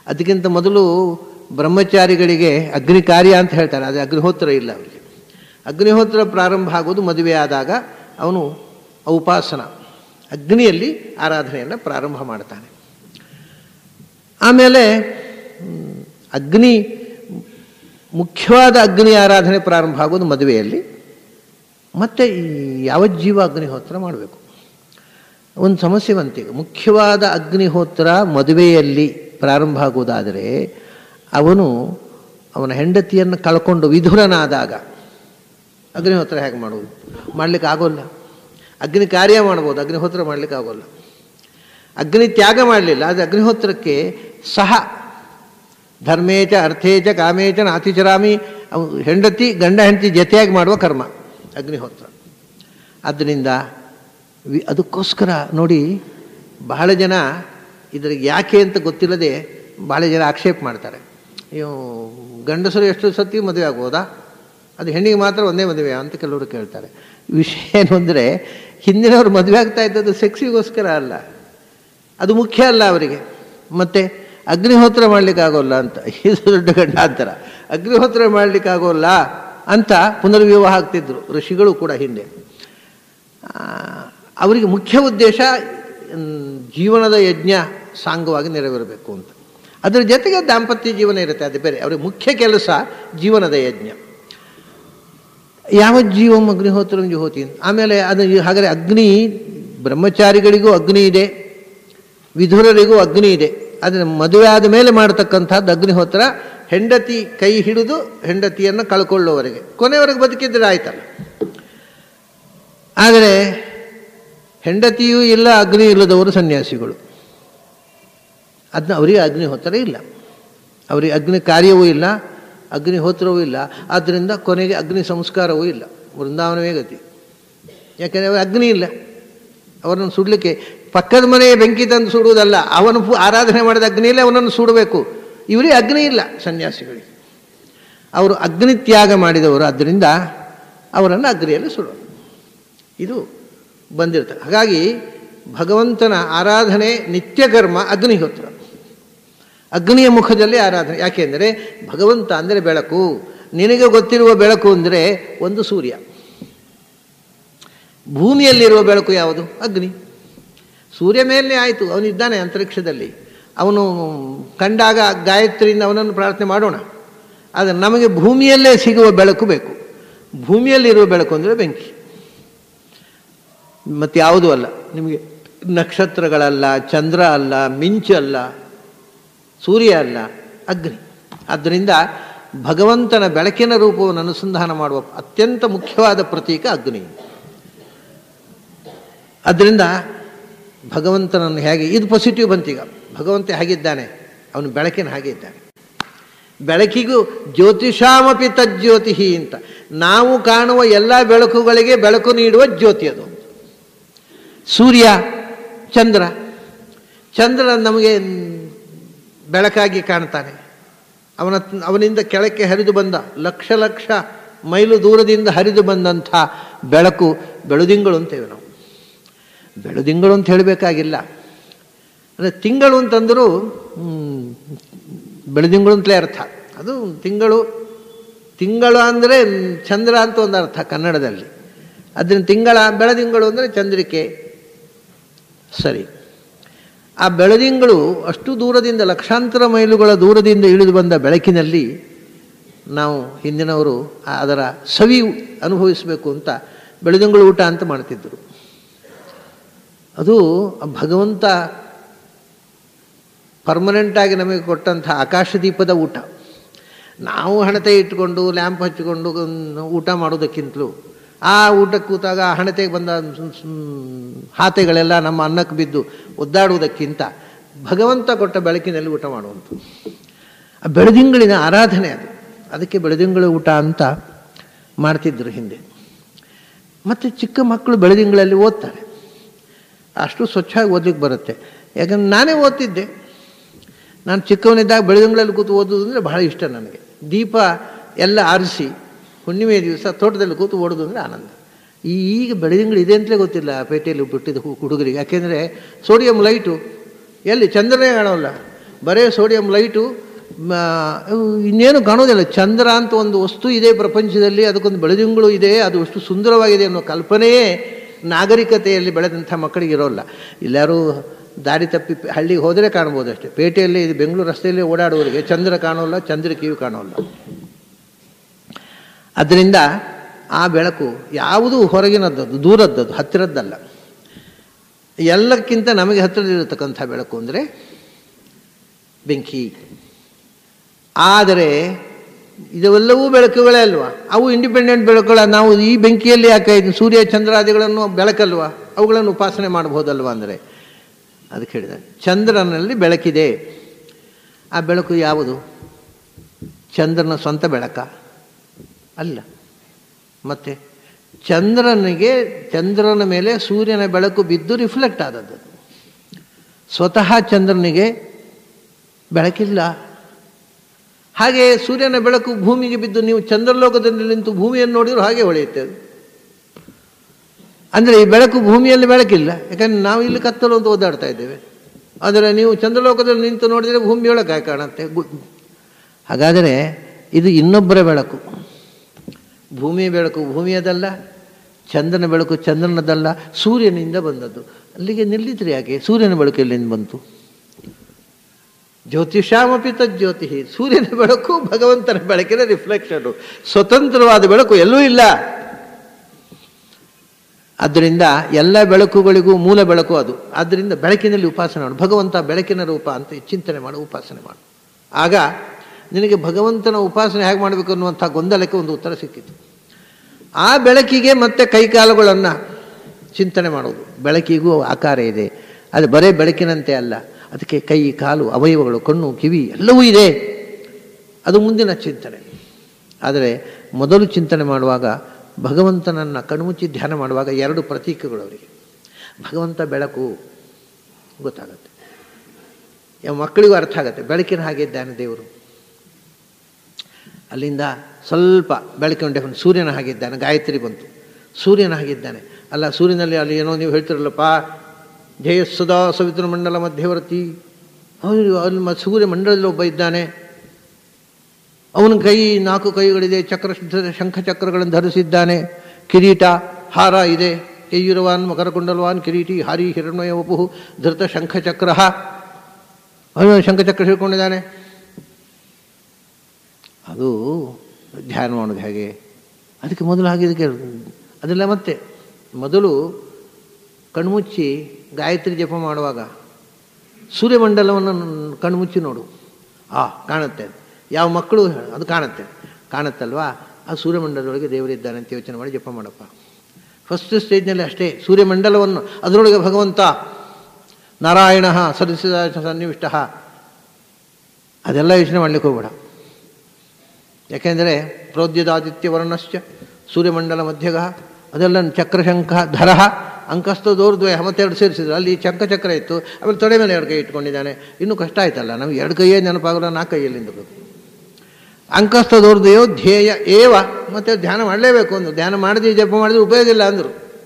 ಅದಕ್ಕಿಂತ ಮೊದಲು ಬ್ರಹ್ಮಚಾರಿಗಳಿಗೆ ಅಗ್ನಿ ಕಾರ್ಯ ಅಂತ ಹೇಳ್ತಾರೆ ಅದು ಅಗ್ನಿಹೋತ್ರ ಇಲ್ಲ ಅವರಿಗೆ ಅಗ್ನಿಹೋತ್ರ ಪ್ರಾರಂಭ ಆಗೋದು ಮದುವೆ ಆದಾಗ ಅವನು ಉಪಾಸನ ಅಗ್ನಿಯಲ್ಲಿ ಆರಾಧನೆಯನ್ನು ಪ್ರಾರಂಭ ಮಾಡ್ತಾನೆ ಆಮೇಲೆ ಹ್ಮ್, ಅಗ್ನಿ ಮುಖ್ಯವಾದ ಅಗ್ನಿ ಆರಾಧನೆ ಪ್ರಾರಂಭ ಆಗೋದು ಮದುವೆಯಲ್ಲಿ ಮತ್ತು ಈ ಯಾವ ಜೀವ ಅಗ್ನಿಹೋತ್ರ ಮಾಡಬೇಕು ಒಂದು ಸಮಸ್ಯೆ ಬಂತೀಗ ಮುಖ್ಯವಾದ ಅಗ್ನಿಹೋತ್ರ ಮದುವೆಯಲ್ಲಿ ಪ್ರಾರಂಭ ಆಗುವುದಾದರೆ ಅವನು ಅವನ ಹೆಂಡತಿಯನ್ನು ಕಳ್ಕೊಂಡು ವಿಧುರನಾದಾಗ ಅಗ್ನಿಹೋತ್ರ ಹೇಗೆ ಮಾಡುವುದು ಮಾಡಲಿಕ್ಕೆ ಆಗೋಲ್ಲ ಅಗ್ನಿ ಕಾರ್ಯ ಮಾಡ್ಬೋದು ಅಗ್ನಿಹೋತ್ರ ಮಾಡಲಿಕ್ಕೆ ಆಗೋಲ್ಲ ಅಗ್ನಿ ತ್ಯಾಗ ಮಾಡಲಿಲ್ಲ ಅದು ಅಗ್ನಿಹೋತ್ರಕ್ಕೆ ಸಹ ಧರ್ಮೇಚ ಅರ್ಥೇಚ ಕಾಮೇಚ ನಾತಿಚರಾಮಿ ಅವು ಹೆಂಡತಿ ಗಂಡ ಹೆಂಡತಿ ಜೊತೆಯಾಗಿ ಮಾಡುವ ಕರ್ಮ ಅಗ್ನಿಹೋತ್ರ ಆದ್ದರಿಂದ ವಿ ಅದಕ್ಕೋಸ್ಕರ ನೋಡಿ ಬಹಳ ಜನ ಇದ್ರಿಗೆ ಯಾಕೆ ಅಂತ ಗೊತ್ತಿಲ್ಲದೆ ಬಹಳ ಜನ ಆಕ್ಷೇಪ ಮಾಡ್ತಾರೆ ನೀವು ಗಂಡಸರು ಎಷ್ಟು ಸತಿ ಮದುವೆ ಆಗ್ಬೋದಾ ಅದು ಹೆಣ್ಣಿಗೆ ಮಾತ್ರ ಒಂದೇ ಮದುವೆ ಅಂತ ಕೆಲವರು ಕೇಳ್ತಾರೆ ವಿಷಯ ಏನು ಅಂದರೆ ಹಿಂದಿನವ್ರು ಮದುವೆ ಆಗ್ತಾ ಇದ್ದದ್ದು ಸೆಕ್ಸಿಗೋಸ್ಕರ ಅಲ್ಲ ಅದು ಮುಖ್ಯ ಅಲ್ಲ ಅವರಿಗೆ ಮತ್ತೆ ಅಗ್ನಿಹೋತ್ರ ಮಾಡಲಿಕ್ಕಾಗೋಲ್ಲ ಅಂತ ಇದು ದೊಡ್ಡ ಗಂಡಾಂತರ ಅಗ್ನಿಹೋತ್ರ ಮಾಡಲಿಕ್ಕಾಗೋಲ್ಲ ಅಂತ ಪುನರ್ವಿವಾಹ ಆಗ್ತಿದ್ರು ಋಷಿಗಳು ಕೂಡ ಹಿಂದೆ ಆ, ಅವರಿಗೆ ಮುಖ್ಯ ಉದ್ದೇಶ ಮ್, ಜೀವನದ ಯಜ್ಞ ಸಾಂಗವಾಗಿ ನೆರವೇರಬೇಕು ಅಂತ ಅದರ ಜೊತೆಗೆ ದಾಂಪತ್ಯ ಜೀವನ ಇರುತ್ತೆ ಅದು ಬೇರೆ ಅವರಿಗೆ ಮುಖ್ಯ ಕೆಲಸ ಜೀವನದ ಯಜ್ಞ ಯಾವ ಜೀವಂ ಅಗ್ನಿಹೋತ್ರಂ ಜುಹೋತಿ ಆಮೇಲೆ ಅದು ಹಾಗಾದರೆ ಅಗ್ನಿ ಬ್ರಹ್ಮಚಾರಿಗಳಿಗೂ ಅಗ್ನಿ ಇದೆ ವಿಧುರರಿಗೂ ಅಗ್ನಿ ಇದೆ ಆದರೆ ಮದುವೆ ಆದ ಮೇಲೆ ಮಾಡತಕ್ಕಂಥದ್ದು ಅಗ್ನಿಹೋತ್ರ ಹೆಂಡತಿ ಕೈ ಹಿಡಿದು ಹೆಂಡತಿಯನ್ನು ಕಳ್ಕೊಳ್ಳುವವರೆಗೆ ಕೊನೆಯವರೆಗೆ ಬದುಕಿದ್ರೆ ಆಯ್ತಲ್ಲ ಆದರೆ ಹೆಂಡತಿಯೂ ಇಲ್ಲ ಅಗ್ನಿ ಇಲ್ಲದವರು ಸನ್ಯಾಸಿಗಳು ಅದನ್ನ ಅವರಿಗೆ ಅಗ್ನಿಹೋತ್ರ ಇಲ್ಲ ಅವರಿಗೆ ಅಗ್ನಿ ಕಾರ್ಯವೂ ಇಲ್ಲ ಅಗ್ನಿಹೋತ್ರವೂ ಇಲ್ಲ ಆದ್ದರಿಂದ ಕೊನೆಗೆ ಅಗ್ನಿ ಸಂಸ್ಕಾರವೂ ಇಲ್ಲ ವೃಂದಾವನವೇ ಗತಿ ಯಾಕೆಂದರೆ ಅವರು ಅಗ್ನಿ ಇಲ್ಲ ಅವರನ್ನು ಸುಡಲಿಕ್ಕೆ ಪಕ್ಕದ ಮನೆಯ ಬೆಂಕಿ ತಂದು ಸುಡುವುದಲ್ಲ ಅವನು ಪು- ಆರಾಧನೆ ಮಾಡಿದ ಅಗ್ನಿಯಲ್ಲೇ ಅವನನ್ನು ಸುಡಬೇಕು ಇವರಿಗೆ ಅಗ್ನಿ ಇಲ್ಲ ಸನ್ಯಾಸಿಗಳಿಗೆ ಅವರು ಅಗ್ನಿ ತ್ಯಾಗ ಮಾಡಿದವರು ಆದ್ದರಿಂದ ಅವರನ್ನು ಅಗ್ನಿಯಲ್ಲಿ ಸುಡೋದು ಇದು ಬಂದಿರ್ತದೆ ಹಾಗಾಗಿ ಭಗವಂತನ ಆರಾಧನೆ ನಿತ್ಯಕರ್ಮ ಅಗ್ನಿಹೋತ್ರ ಅಗ್ನಿಯ ಮುಖದಲ್ಲಿ ಆರಾಧನೆ ಯಾಕೆಂದರೆ ಭಗವಂತ ಅಂದರೆ ಬೆಳಕು ನಿನಗೆ ಗೊತ್ತಿರುವ ಬೆಳಕು ಅಂದರೆ ಒಂದು ಸೂರ್ಯ ಭೂಮಿಯಲ್ಲಿರುವ ಬೆಳಕು ಯಾವುದು ಅಗ್ನಿ ಸೂರ್ಯ ಮೇಲೆ ಆಯಿತು ಅವನಿದ್ದಾನೆ ಅಂತರಿಕ್ಷದಲ್ಲಿ ಅವನು ಕಂಡಾಗ ಗಾಯತ್ರಿಯಿಂದ ಅವನನ್ನು ಪ್ರಾರ್ಥನೆ ಮಾಡೋಣ ಆದರೆ ನಮಗೆ ಭೂಮಿಯಲ್ಲೇ ಸಿಗುವ ಬೆಳಕು ಬೇಕು ಭೂಮಿಯಲ್ಲಿರುವ ಬೆಳಕು ಅಂದರೆ ಬೆಂಕಿ ಮತ್ತು ಯಾವುದೂ ಅಲ್ಲ ನಿಮಗೆ ನಕ್ಷತ್ರಗಳಲ್ಲ ಚಂದ್ರ ಅಲ್ಲ ಮಿಂಚು ಅಲ್ಲ ಸೂರ್ಯ ಅಲ್ಲ ಅಗ್ನಿ ಆದ್ದರಿಂದ ಭಗವಂತನ ಬೆಳಕಿನ ರೂಪವನ್ನು ಅನುಸಂಧಾನ ಮಾಡುವ ಅತ್ಯಂತ ಮುಖ್ಯವಾದ ಪ್ರತೀಕ ಅಗ್ನಿ ಅದರಿಂದ ಭಗವಂತನನ್ನು ಹೇಗೆ ಇದು ಪಾಸಿಟಿವ್ ಬಂತೀಗ ಭಗವಂತ ಹೇಗಿದ್ದಾನೆ ಅವನು ಬೆಳಕಿನ ಹಾಗೆ ಇದ್ದಾನೆ ಬೆಳಕಿಗೂ ಜ್ಯೋತಿಷಾಮಪಿ ತಜ್ಜ್ಯೋತಿ ಅಂತ ನಾವು ಕಾಣುವ ಎಲ್ಲ ಬೆಳಕುಗಳಿಗೆ ಬೆಳಕು ನೀಡುವ ಜ್ಯೋತಿ ಅದು ಸೂರ್ಯ ಚಂದ್ರ ಚಂದ್ರ ನಮಗೆ ಬೆಳಕಾಗಿ ಕಾಣ್ತಾನೆ ಅವನ ಅವನಿಂದ ಕೆಳಕ್ಕೆ ಹರಿದು ಬಂದ ಲಕ್ಷ ಲಕ್ಷ ಮೈಲು ದೂರದಿಂದ ಹರಿದು ಬಂದಂಥ ಬೆಳಕು ಬೆಳುದಿಂಗಳು ಅಂತೇವೆ ನಾವು ಬೆಳುದಿಂಗಳು ಅಂತ ಹೇಳಬೇಕಾಗಿಲ್ಲ ಅಂದರೆ ತಿಂಗಳು ಅಂತಂದರೂ ಹ್ಮ್, ಬೆಳುದಿಂಗಳು ಅಂತಲೇ ಅರ್ಥ ಅದು ತಿಂಗಳು ತಿಂಗಳು ಅಂದರೆ ಚಂದ್ರ ಅಂತ ಒಂದು ಅರ್ಥ ಕನ್ನಡದಲ್ಲಿ ಅದರಿಂದ ತಿಂಗಳ ಬೆಳದಿಂಗಳು ಅಂದರೆ ಚಂದ್ರಿಕೆ ಸರಿ ಆ ಬೆಳದಿಂಗಳು ಅಷ್ಟು ದೂರದಿಂದ ಲಕ್ಷಾಂತರ ಮೈಲುಗಳ ದೂರದಿಂದ ಇಳಿದು ಬಂದ ಬೆಳಕಿನಲ್ಲಿ ನಾವು ಹಿಂದಿನವರು ಆ- ಅದರ ಸವಿ ಅನುಭವಿಸಬೇಕು ಅಂತ ಬೆಳದಿಂಗಳು ಊಟ ಅಂತ ಮಾಡ್ತಿದ್ದರು ಅದು ಆ ಭಗವಂತ ಪರ್ಮನೆಂಟಾಗಿ ನಮಗೆ ಕೊಟ್ಟಂಥ ಆಕಾಶದೀಪದ ಊಟ ನಾವು ಹಣತೆ ಇಟ್ಟುಕೊಂಡು ಲ್ಯಾಂಪ್ ಹಚ್ಚಿಕೊಂಡು ಒಂದು ಊಟ ಮಾಡೋದಕ್ಕಿಂತಲೂ ಆ ಊಟಕ್ಕೆ ಕೂತಾಗ ಆ ಹಣತೆಗೆ ಬಂದ ಸ್- ಸ್- ಹಾತೆಗಳೆಲ್ಲ ನಮ್ಮ ಅನ್ನಕ್ಕೆ ಬಿದ್ದು ಒದ್ದಾಡುವುದಕ್ಕಿಂತ ಭಗವಂತ ಕೊಟ್ಟ ಬೆಳಕಿನಲ್ಲಿ ಊಟ ಮಾಡುವಂಥ ಆ ಬೆಳದಿಂಗಳಿನ ಆರಾಧನೆ ಅದು ಅದಕ್ಕೆ ಬೆಳದಿಂಗಳ ಊಟ ಅಂತ ಮಾಡ್ತಿದ್ರು ಹಿಂದೆ ಮತ್ತು ಚಿಕ್ಕ ಮಕ್ಕಳು ಬೆಳದಿಂಗಳಲ್ಲಿ ಓದ್ತಾರೆ ಅಷ್ಟು ಸ್ವಚ್ಛವಾಗಿ ಓದ್ಲಿಕ್ಕೆ ಬರುತ್ತೆ ಯಾಕಂದ್ರೆ ನಾನೇ ಓದ್ತಿದ್ದೆ ನಾನು ಚಿಕ್ಕವನಿದ್ದಾಗ ಬೆಳದಿಂಗಳಲ್ಲಿ ಕೂತು ಓದೋದು ಅಂದರೆ ಬಹಳ ಇಷ್ಟ ನನಗೆ ದೀಪ ಎಲ್ಲ ಆರಿಸಿ ಹುಣ್ಣಿಮೆ ದಿವಸ ತೋಟದಲ್ಲಿ ಕೂತು ಓಡೋದು ಅಂದರೆ ಆನಂದ ಈ ಈಗ ಬೆಳದಿಂಗಳು ಇದೆ ಅಂತಲೇ ಗೊತ್ತಿಲ್ಲ ಪೇಟೆಯಲ್ಲಿ ಬಿಟ್ಟಿದ್ದ ಹು- ಹುಡುಗರಿಗೆ ಯಾಕೆಂದರೆ ಸೋಡಿಯಂ ಲೈಟು ಎಲ್ಲಿ ಚಂದ್ರನೇ ಕಾಣೋಲ್ಲ ಬರೇ ಸೋಡಿಯಂ ಲೈಟು ಮ, ಅವು ಇನ್ನೇನು ಕಾಣೋದಿಲ್ಲ ಚಂದ್ರ ಅಂತ ಒಂದು ವಸ್ತು ಇದೆ ಪ್ರಪಂಚದಲ್ಲಿ ಅದಕ್ಕೊಂದು ಬೆಳದಿಂಗಳು ಇದೆ ಅದು ಅಷ್ಟು ಸುಂದರವಾಗಿದೆ ಅನ್ನೋ ಕಲ್ಪನೆಯೇ ನಾಗರಿಕತೆಯಲ್ಲಿ ಬೆಳೆದಂಥ ಮಕ್ಕಳಿಗೆ ಇರೋಲ್ಲ ಎಲ್ಲರೂ ದಾರಿ ತಪ್ಪಿ ಹಳ್ಳಿಗೆ ಹೋದರೆ ಕಾಣ್ಬೋದು ಅಷ್ಟೇ ಪೇಟೆಯಲ್ಲಿ ಇದು ಬೆಂಗಳೂರು ರಸ್ತೆಯಲ್ಲಿ ಓಡಾಡುವವರಿಗೆ ಚಂದ್ರ ಕಾಣೋಲ್ಲ ಚಂದ್ರಿಕೆಯೂ ಕಾಣೋಲ್ಲ ಅದರಿಂದ ಆ ಬೆಳಕು ಯಾವುದೂ ಹೊರಗಿನದ್ದದು ದೂರದ್ದದು ಹತ್ತಿರದ್ದಲ್ಲ ಎಲ್ಲಕ್ಕಿಂತ ನಮಗೆ ಹತ್ತಿರದಿರತಕ್ಕಂಥ ಬೆಳಕು ಅಂದರೆ ಬೆಂಕಿ ಆದರೆ ಇದೆಲ್ಲವೂ ಬೆಳಕುಗಳೇ ಅಲ್ವಾ ಅವು ಇಂಡಿಪೆಂಡೆಂಟ್ ಬೆಳಕುಗಳ ನಾವು ಈ ಬೆಂಕಿಯಲ್ಲಿ ಯಾಕೆ ಇದು ಸೂರ್ಯ ಚಂದ್ರಾದಿಗಳನ್ನು ಬೆಳಕಲ್ವಾ ಅವುಗಳನ್ನು ಉಪಾಸನೆ ಮಾಡ್ಬೋದಲ್ವಾ ಅಂದರೆ ಅದಕ್ಕೆ ಹೇಳಿದ ಚಂದ್ರನಲ್ಲಿ ಬೆಳಕಿದೆ ಆ ಬೆಳಕು ಯಾವುದು ಚಂದ್ರನ ಸ್ವಂತ ಬೆಳಕ ಅಲ್ಲ ಮತ್ತೆ ಚಂದ್ರನಿಗೆ ಚಂದ್ರನ ಮೇಲೆ ಸೂರ್ಯನ ಬೆಳಕು ಬಿದ್ದು ರಿಫ್ಲೆಕ್ಟ್ ಆದದ್ದು ಸ್ವತಃ ಚಂದ್ರನಿಗೆ ಬೆಳಕಿಲ್ಲ ಹಾಗೆ ಸೂರ್ಯನ ಬೆಳಕು ಭೂಮಿಗೆ ಬಿದ್ದು ನೀವು ಚಂದ್ರಲೋಕದಲ್ಲಿ ನಿಂತು ಭೂಮಿಯನ್ನು ನೋಡಿದ್ರು ಹಾಗೆ ಹೊಳೆಯುತ್ತೆ ಅದು ಅಂದರೆ ಈ ಬೆಳಕು ಭೂಮಿಯಲ್ಲಿ ಬೆಳಕಿಲ್ಲ ಯಾಕಂದ್ರೆ ನಾವು ಇಲ್ಲಿ ಕತ್ತಲು ಅಂತ ಓದಾಡ್ತಾ ಇದ್ದೇವೆ ಆದರೆ ನೀವು ಚಂದ್ರಲೋಕದಲ್ಲಿ ನಿಂತು ನೋಡಿದರೆ ಭೂಮಿ ಬೆಳಕಾಗಿ ಕಾಣುತ್ತೆ ಗು- ಹಾಗಾದರೆ ಇದು ಇನ್ನೊಬ್ಬರ ಬೆಳಕು ಭೂಮಿಯ ಬೆಳಕು ಭೂಮಿಯದಲ್ಲ ಚಂದ್ರನ ಬೆಳಕು ಚಂದ್ರನದಲ್ಲ ಸೂರ್ಯನಿಂದ ಬಂದದ್ದು ಅಲ್ಲಿಗೆ ನಿಲ್ಲಿದ್ರಿ ಯಾಕೆ ಸೂರ್ಯನ ಬೆಳಕು ಎಲ್ಲಿಂದ ಬಂತು ಜ್ಯೋತಿಷಾಮಪಿ ತಜ್ಯೋತಿ ಸೂರ್ಯನ ಬೆಳಕು ಭಗವಂತನ ಬೆಳಕಿನ ರಿಫ್ಲೆಕ್ಷನ್ ಸ್ವತಂತ್ರವಾದ ಬೆಳಕು ಎಲ್ಲೂ ಇಲ್ಲ ಆದ್ದರಿಂದ ಎಲ್ಲ ಬೆಳಕುಗಳಿಗೂ ಮೂಲ ಬೆಳಕು ಅದು ಆದ್ದರಿಂದ ಬೆಳಕಿನಲ್ಲಿ ಉಪಾಸನೆ ಮಾಡು ಭಗವಂತ ಬೆಳಕಿನ ರೂಪ ಅಂತ ಚಿಂತನೆ ಮಾಡು ಉಪಾಸನೆ ಮಾಡು ಆಗ ನಿನಗೆ ಭಗವಂತನ ಉಪಾಸನೆ ಹೇಗೆ ಮಾಡಬೇಕು ಅನ್ನುವಂಥ ಗೊಂದಲಕ್ಕೆ ಒಂದು ಉತ್ತರ ಸಿಕ್ಕಿತು ಆ ಬೆಳಕಿಗೆ ಮತ್ತೆ ಕೈಕಾಲುಗಳನ್ನು ಚಿಂತನೆ ಮಾಡೋದು ಬೆಳಕಿಗೂ ಆಕಾರ ಇದೆ ಅದು ಬರೇ ಬೆಳಕಿನಂತೆ ಅಲ್ಲ ಅದಕ್ಕೆ ಕೈ ಕಾಲು ಅವಯವಗಳು ಕಣ್ಣು ಕಿವಿ ಎಲ್ಲವೂ ಇದೆ ಅದು ಮುಂದಿನ ಚಿಂತನೆ ಆದರೆ ಮೊದಲು ಚಿಂತನೆ ಮಾಡುವಾಗ ಭಗವಂತನನ್ನು ಕಣ್ಮುಚ್ಚಿ ಧ್ಯಾನ ಮಾಡುವಾಗ ಎರಡು ಪ್ರತೀಕಗಳು ಅವರಿಗೆ ಭಗವಂತ ಬೆಳಕು ಗೊತ್ತಾಗುತ್ತೆ ಯಾವ ಮಕ್ಕಳಿಗೂ ಅರ್ಥ ಆಗುತ್ತೆ ಬೆಳಕಿನ ಹಾಗೆ ಇದ್ದಾನೆ ದೇವರು ಅಲ್ಲಿಂದ ಸ್ವಲ್ಪ ಬೆಳಕಿನ ಡೆಫನ್ ಸೂರ್ಯನ ಹಾಗಿದ್ದಾನೆ ಗಾಯತ್ರಿ ಬಂತು ಸೂರ್ಯನ ಹಾಗಿದ್ದಾನೆ ಅಲ್ಲ ಸೂರ್ಯನಲ್ಲಿ ಅಲ್ಲಿ ಏನೋ ನೀವು ಹೇಳ್ತಿರಲ್ಲಪ್ಪ ಜಯ ಸದಾ ಸವಿತೃ ಮಂಡಲ ಮಧ್ಯವರ್ತಿ ಅವನು ಅಲ್ಲಿ ಮ- ಸೂರ್ಯ ಮಂಡಲದಲ್ಲಿ ಒಬ್ಬ ಇದ್ದಾನೆ ಅವನ ಕೈ ನಾಲ್ಕು ಕೈಗಳಿದೆ ಚಕ್ರ ಶಂಖ ಚಕ್ರಗಳನ್ನು ಧರಿಸಿದ್ದಾನೆ ಕಿರೀಟ ಹಾರ ಇದೆ ಯಯ್ಯುರವಾನ್ ಮಕರಕುಂಡಲವಾನ್ ಕಿರೀಟಿ ಹಾರಿ ಹಿರಣ್ಮಯ ವಪು ಧೃತ ಶಂಖಚಕ್ರ ಅವನು ಶಂಖಚಕ್ರ ಹಿಡ್ಕೊಂಡಿದ್ದಾನೆ ಅದು ಧ್ಯಾನ ಮಾಡೋದು ಹೇಗೆ ಅದಕ್ಕೆ ಮೊದಲು ಹಾಗೆ ಕೇಳು ಅದೆಲ್ಲ ಮತ್ತೆ ಮೊದಲು ಕಣ್ಮುಚ್ಚಿ ಗಾಯತ್ರಿ ಜಪ ಮಾಡುವಾಗ ಸೂರ್ಯಮಂಡಲವನ್ನು ಕಣ್ಮುಚ್ಚಿ ನೋಡು ಆ ಕಾಣುತ್ತೆ ಯಾವ ಮಕ್ಕಳು ಅದು ಕಾಣುತ್ತೆ ಕಾಣುತ್ತಲ್ವಾ ಆ ಸೂರ್ಯಮಂಡಲದೊಳಗೆ ದೇವರಿದ್ದಾನೆ ಅಂತ ಯೋಚನೆ ಮಾಡಿ ಜಪ ಮಾಡಪ್ಪ ಫಸ್ಟ್ ಸ್ಟೇಜ್ನಲ್ಲಿ ಅಷ್ಟೇ ಸೂರ್ಯಮಂಡಲವನ್ನು ಅದರೊಳಗೆ ಭಗವಂತ ನಾರಾಯಣ ಸದಸ್ಯ ಸನ್ನಿವಿಷ್ಟ ಅದೆಲ್ಲ ಯೋಚನೆ ಮಾಡಲಿಕ್ಕೆ ಹೋಗ್ಬೇಡ ಯಾಕೆಂದರೆ ಪ್ರೋದ್ಯದಾದಿತ್ಯ ವರ್ಣಶ್ಚ ಸೂರ್ಯಮಂಡಲ ಮಧ್ಯಗ ಅದೆಲ್ಲ ಚಕ್ರಶಂಖ ಧರ ಅಂಕಸ್ತ ದೋರ್ದ್ವಯ ಮತ್ತೆರಡು ಸೇರಿಸಿದ್ರು ಅಲ್ಲಿ ಚಂಕಚಕ್ರ ಇತ್ತು ಆಮೇಲೆ ತೊಡೆ ಮೇಲೆ ಎರಡು ಕೈ ಇಟ್ಕೊಂಡಿದ್ದಾನೆ ಇನ್ನೂ ಕಷ್ಟ ಆಯ್ತಲ್ಲ ನಮ್ಗೆ ಎರಡು ಕೈಯೇ ನೆನಪಾಗಲ್ಲ ನಾಲ್ಕು ಕೈಯಲ್ಲಿಂದ ಬೇಕು ಅಂಕಸ್ತ ದೋರ್ದಯೋ ಧ್ಯೇಯ ಏವ ಮತ್ತೆ ಧ್ಯಾನ ಮಾಡಲೇಬೇಕು ಅಂದರು ಧ್ಯಾನ ಮಾಡದೆ ಜಪ ಮಾಡಿದ್ರೆ ಉಪಯೋಗ ಇಲ್ಲ ಅಂದರು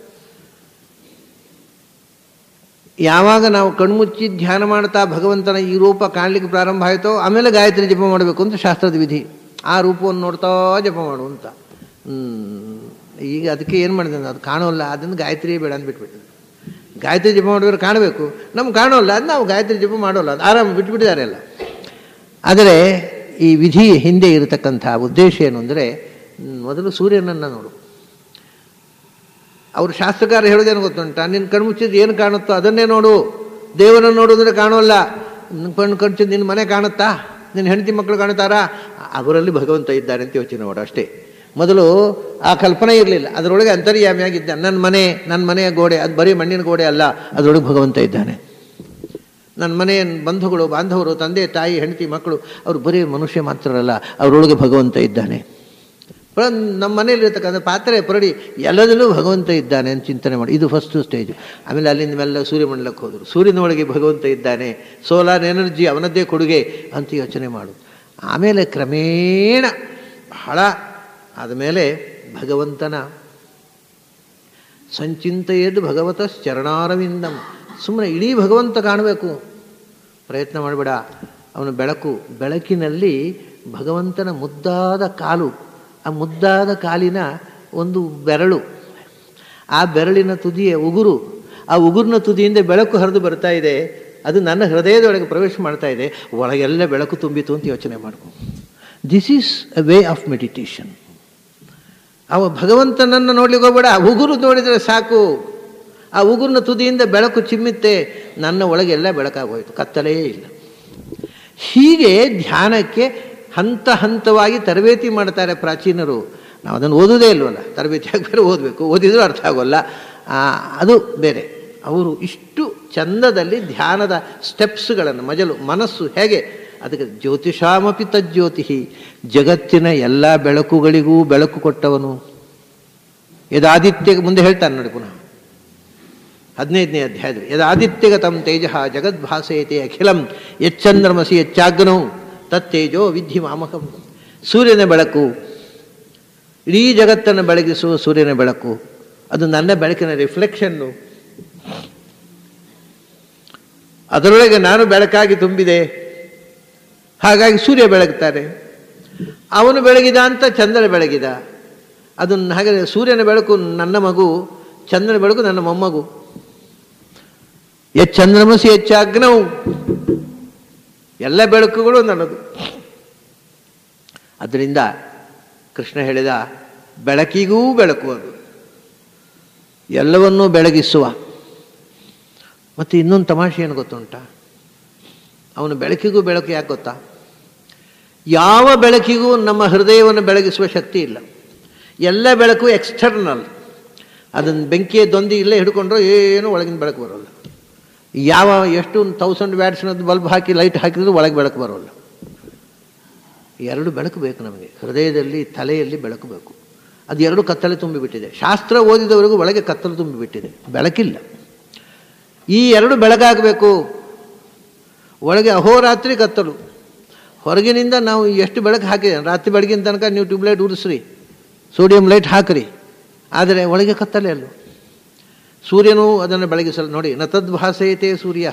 ಯಾವಾಗ ನಾವು ಕಣ್ಮುಚ್ಚಿ ಧ್ಯಾನ ಮಾಡ್ತಾ ಭಗವಂತನ ಈ ರೂಪ ಕಾಣಲಿಕ್ಕೆ ಪ್ರಾರಂಭ ಆಯಿತೋ ಆಮೇಲೆ ಗಾಯತ್ರಿ ಜಪ ಮಾಡಬೇಕು ಅಂತ ಶಾಸ್ತ್ರದ ವಿಧಿ ಆ ರೂಪವನ್ನು ನೋಡ್ತಾ ಜಪ ಮಾಡು ಅಂತ ಹ್ಮ್. ಈಗ ಅದಕ್ಕೆ ಏನು ಮಾಡಿದೆ ಅದು ಕಾಣೋಲ್ಲ ಅದನ್ನು ಗಾಯತ್ರಿ ಬೇಡ ಅಂತ ಬಿಟ್ಬಿಟ್ಟಿದೆ ಗಾಯತ್ರಿ ಜಪ ಮಾಡಿದ್ರೆ ಕಾಣಬೇಕು ನಮ್ಗೆ ಕಾಣೋಲ್ಲ ಅದು ನಾವು ಗಾಯತ್ರಿ ಜಪ ಮಾಡೋಲ್ಲ ಅದು ಆರಾಮ ಬಿಟ್ಬಿಟ್ಟಿದ್ದಾರೆ ಎಲ್ಲ ಆದರೆ ಈ ವಿಧಿ ಹಿಂದೆ ಇರತಕ್ಕಂಥ ಉದ್ದೇಶ ಏನು ಅಂದರೆ ಮೊದಲು ಸೂರ್ಯನನ್ನು ನೋಡು ಅವರು ಶಾಸ್ತ್ರಕಾರ ಹೇಳೋದೇನು ಗೊತ್ತುಂಟ ನಿನ್ನ ಕಣ್ಮುಚ್ಚಿದ್ದು ಏನು ಕಾಣುತ್ತೋ ಅದನ್ನೇ ನೋಡು ದೇವರನ್ನು ನೋಡಿದ್ರೆ ಕಾಣೋಲ್ಲ ನಿನ್ನ ಕಣ್ಣು ಕಣ್ಚಿದ್ದು ನಿನ್ನ ಮನೆ ಕಾಣುತ್ತಾ ನಿನ್ನ ಹೆಂಡತಿ ಮಕ್ಕಳು ಕಾಣುತ್ತಾರಾ ಅವರಲ್ಲಿ ಭಗವಂತ ಇದ್ದಾರೆ ಅಂತ ಯೋಚನೆ ಮಾಡು ಅಷ್ಟೇ ಮೊದಲು ಆ ಕಲ್ಪನೆ ಇರಲಿಲ್ಲ ಅದರೊಳಗೆ ಅಂತರ್ಯಾಮಿಯಾಗಿದ್ದ ನನ್ನ ಮನೆ ನನ್ನ ಮನೆಯ ಗೋಡೆ ಅದು ಬರೀ ಮಣ್ಣಿನ ಗೋಡೆ ಅಲ್ಲ ಅದರೊಳಗೆ ಭಗವಂತ ಇದ್ದಾನೆ ನನ್ನ ಮನೆಯ ಬಂಧುಗಳು ಬಾಂಧವರು ತಂದೆ ತಾಯಿ ಹೆಂಡತಿ ಮಕ್ಕಳು ಅವರು ಬರೀ ಮನುಷ್ಯ ಮಾತ್ರ ಅಲ್ಲ ಅವರೊಳಗೆ ಭಗವಂತ ಇದ್ದಾನೆ ಪ್ರ ನಮ್ಮ ಮನೆಯಲ್ಲಿರ್ತಕ್ಕಂಥ ಪಾತ್ರೆ ಪರಡಿ ಎಲ್ಲದಲ್ಲೂ ಭಗವಂತ ಇದ್ದಾನೆ ಅಂತ ಚಿಂತನೆ ಮಾಡಿ ಇದು ಫಸ್ಟ್ ಸ್ಟೇಜ್ ಆಮೇಲೆ ಅಲ್ಲಿಂದ ಮೇಲೆ ಸೂರ್ಯಮಂಡಲಕ್ಕೆ ಹೋದರು ಸೂರ್ಯನೊಳಗೆ ಭಗವಂತ ಇದ್ದಾನೆ ಸೋಲಾರ್ ಎನರ್ಜಿ ಅವನದ್ದೇ ಕೊಡುಗೆ ಅಂತ ಯೋಚನೆ ಮಾಡು ಆಮೇಲೆ ಕ್ರಮೇಣ ಬಹಳ ಆದಮೇಲೆ ಭಗವಂತನ ಸಂಚಿಂತೆಯದು ಭಗವತ ಚರಣಾರವಿಂದಂ ಸುಮ್ಮನೆ ಇಡೀ ಭಗವಂತ ಕಾಣಬೇಕು ಪ್ರಯತ್ನ ಮಾಡಬೇಡ ಅವನ ಬೆಳಕು ಬೆಳಕಿನಲ್ಲಿ ಭಗವಂತನ ಮುದ್ದಾದ ಕಾಲು ಆ ಮುದ್ದಾದ ಕಾಲಿನ ಒಂದು ಬೆರಳು ಆ ಬೆರಳಿನ ತುದಿಯ ಉಗುರು ಆ ಉಗುರಿನ ತುದಿಯಿಂದ ಬೆಳಕು ಹರಿದು ಬರ್ತಾ ಇದೆ ಅದು ನನ್ನ ಹೃದಯದೊಳಗೆ ಪ್ರವೇಶ ಮಾಡ್ತಾ ಇದೆ ಒಳಗೆಲ್ಲ ಬೆಳಕು ತುಂಬಿತು ಅಂತ ಯೋಚನೆ ಮಾಡ್ಕೊ this is a way of meditation ಅವ ಭಗವಂತನನ್ನು ನೋಡ್ಲಿಕ್ಕೆ ಹೋಗ್ಬೇಡ ಆ ಉಗುರು ನೋಡಿದರೆ ಸಾಕು ಆ ಉಗುರಿನ ತುದಿಯಿಂದ ಬೆಳಕು ಚಿಮ್ಮಿತ್ತೆ ನನ್ನ ಒಳಗೆಲ್ಲ ಬೆಳಕಾಗೋಯ್ತು ಕತ್ತಲೇ ಇಲ್ಲ ಹೀಗೆ ಧ್ಯಾನಕ್ಕೆ ಹಂತ ಹಂತವಾಗಿ ತರಬೇತಿ ಮಾಡ್ತಾರೆ ಪ್ರಾಚೀನರು ನಾವು ಅದನ್ನು ಓದೋದೇ ಇಲ್ವಲ್ಲ ತರಬೇತಿ ಬೇರೆ ಓದಬೇಕು ಓದಿದರೂ ಅರ್ಥ ಆಗೋಲ್ಲ ಅದು ಬೇರೆ ಅವರು ಇಷ್ಟು ಚಂದದಲ್ಲಿ ಧ್ಯಾನದ ಸ್ಟೆಪ್ಸ್ಗಳನ್ನು ಮಜಲು ಮನಸ್ಸು ಹೇಗೆ ಅದಕ್ಕೆ ಜ್ಯೋತಿಷಾಮಪಿ ತಜ್ಯೋತಿ ಜಗತ್ತಿನ ಎಲ್ಲ ಬೆಳಕುಗಳಿಗೂ ಬೆಳಕು ಕೊಟ್ಟವನು ಯದಾದಿತ್ಯ ಮುಂದೆ ಹೇಳ್ತಾನೆ ನೋಡಿ ಪುನಃ ಹದಿನೈದನೇ ಅಧ್ಯಾಯದಲ್ಲಿ ಯದಾದಿತ್ಯಗತಂ ತೇಜ ಜಗದ್ಭಾಸಯತೆ ಅಖಿಲಂ ಎಚ್ಚಂದ್ರಮಸಿ ಎಚ್ಚಾಗ್ನೌ ತತ್ತೇಜೋ ವಿಧಿ ಮಾಮಕಂ ಸೂರ್ಯನ ಬೆಳಕು ಇಡೀ ಜಗತ್ತನ್ನು ಬೆಳಗಿಸುವ ಸೂರ್ಯನ ಬೆಳಕು ಅದು ನನ್ನ ಬೆಳಕಿನ ರಿಫ್ಲೆಕ್ಷನ್ನು ಅದರೊಳಗೆ ನಾನು ಬೆಳಕಾಗಿ ತುಂಬಿದೆ ಹಾಗಾಗಿ ಸೂರ್ಯ ಬೆಳಗ್ತಾನೆ ಅವನು ಬೆಳಗಿದ ಅಂತ ಚಂದ್ರ ಬೆಳಗಿದ ಅದನ್ನು ಹಾಗೆ ಸೂರ್ಯನ ಬೆಳಕು ನನ್ನ ಮಗು ಚಂದ್ರನ ಬೆಳಕು ನನ್ನ ಮೊಮ್ಮಗು ಎಚ್ಚಂದ್ರಮಸಿ ಹೆಚ್ಚಾಗ್ನವು ಎಲ್ಲ ಬೆಳಕುಗಳು ನನ್ನದು ಅದರಿಂದ ಕೃಷ್ಣ ಹೇಳಿದ ಬೆಳಕಿಗೂ ಬೆಳಕು ಅದು ಎಲ್ಲವನ್ನೂ ಬೆಳಗಿಸುವ ಮತ್ತು ಇನ್ನೊಂದು ತಮಾಷೆ ಏನು ಗೊತ್ತುಂಟ ಅವನು ಬೆಳಕಿಗೂ ಬೆಳಕು ಯಾಕೆ ಗೊತ್ತಾ ಯಾವ ಬೆಳಕಿಗೂ ನಮ್ಮ ಹೃದಯವನ್ನು ಬೆಳಗಿಸುವ ಶಕ್ತಿ ಇಲ್ಲ ಎಲ್ಲ ಬೆಳಕು ಎಕ್ಸ್ಟರ್ನಲ್ ಅದನ್ನು ಬೆಂಕಿಯ ದೊಂದಿ ಇಲ್ಲೇ ಹಿಡ್ಕೊಂಡ್ರೆ ಏನೂ ಒಳಗಿನ ಬೆಳಕು ಬರೋಲ್ಲ ಯಾವ ಎಷ್ಟು ತೌಸಂಡ್ ವ್ಯಾಟ್ಸ್ನದ್ದು ಬಲ್ಬ್ ಹಾಕಿ ಲೈಟ್ ಹಾಕಿದ್ರು ಒಳಗೆ ಬೆಳಕು ಬರೋಲ್ಲ ಎರಡು ಬೆಳಕು ಬೇಕು ನಮಗೆ ಹೃದಯದಲ್ಲಿ ತಲೆಯಲ್ಲಿ ಬೆಳಕು ಬೇಕು ಅದು ಎರಡು ಕತ್ತಲೆ ತುಂಬಿಬಿಟ್ಟಿದೆ ಶಾಸ್ತ್ರ ಓದಿದವರೆಗೂ ಒಳಗೆ ಕತ್ತಲು ತುಂಬಿಬಿಟ್ಟಿದೆ ಬೆಳಕಿಲ್ಲ ಈ ಎರಡು ಬೆಳಕಾಗಬೇಕು ಒಳಗೆ ಅಹೋರಾತ್ರಿ ಕತ್ತಲು ಹೊರಗಿನಿಂದ ನಾವು ಎಷ್ಟು ಬೆಳಕು ಹಾಕಿದೆ ರಾತ್ರಿ ಬೆಳಗಿನ ತನಕ ನೀವು ಟ್ಯೂಬ್ಲೈಟ್ ಉರಿಸ್ರಿ ಸೋಡಿಯಂ ಲೈಟ್ ಹಾಕಿರಿ ಆದರೆ ಒಳಗೆ ಕತ್ತಲೆ ಅಲ್ಲೂ ಸೂರ್ಯನೂ ಅದನ್ನು ಬೆಳಗಿಸಲು ನೋಡಿ ನ ತದ್ಭಾಸಯತೆ ಸೂರ್ಯ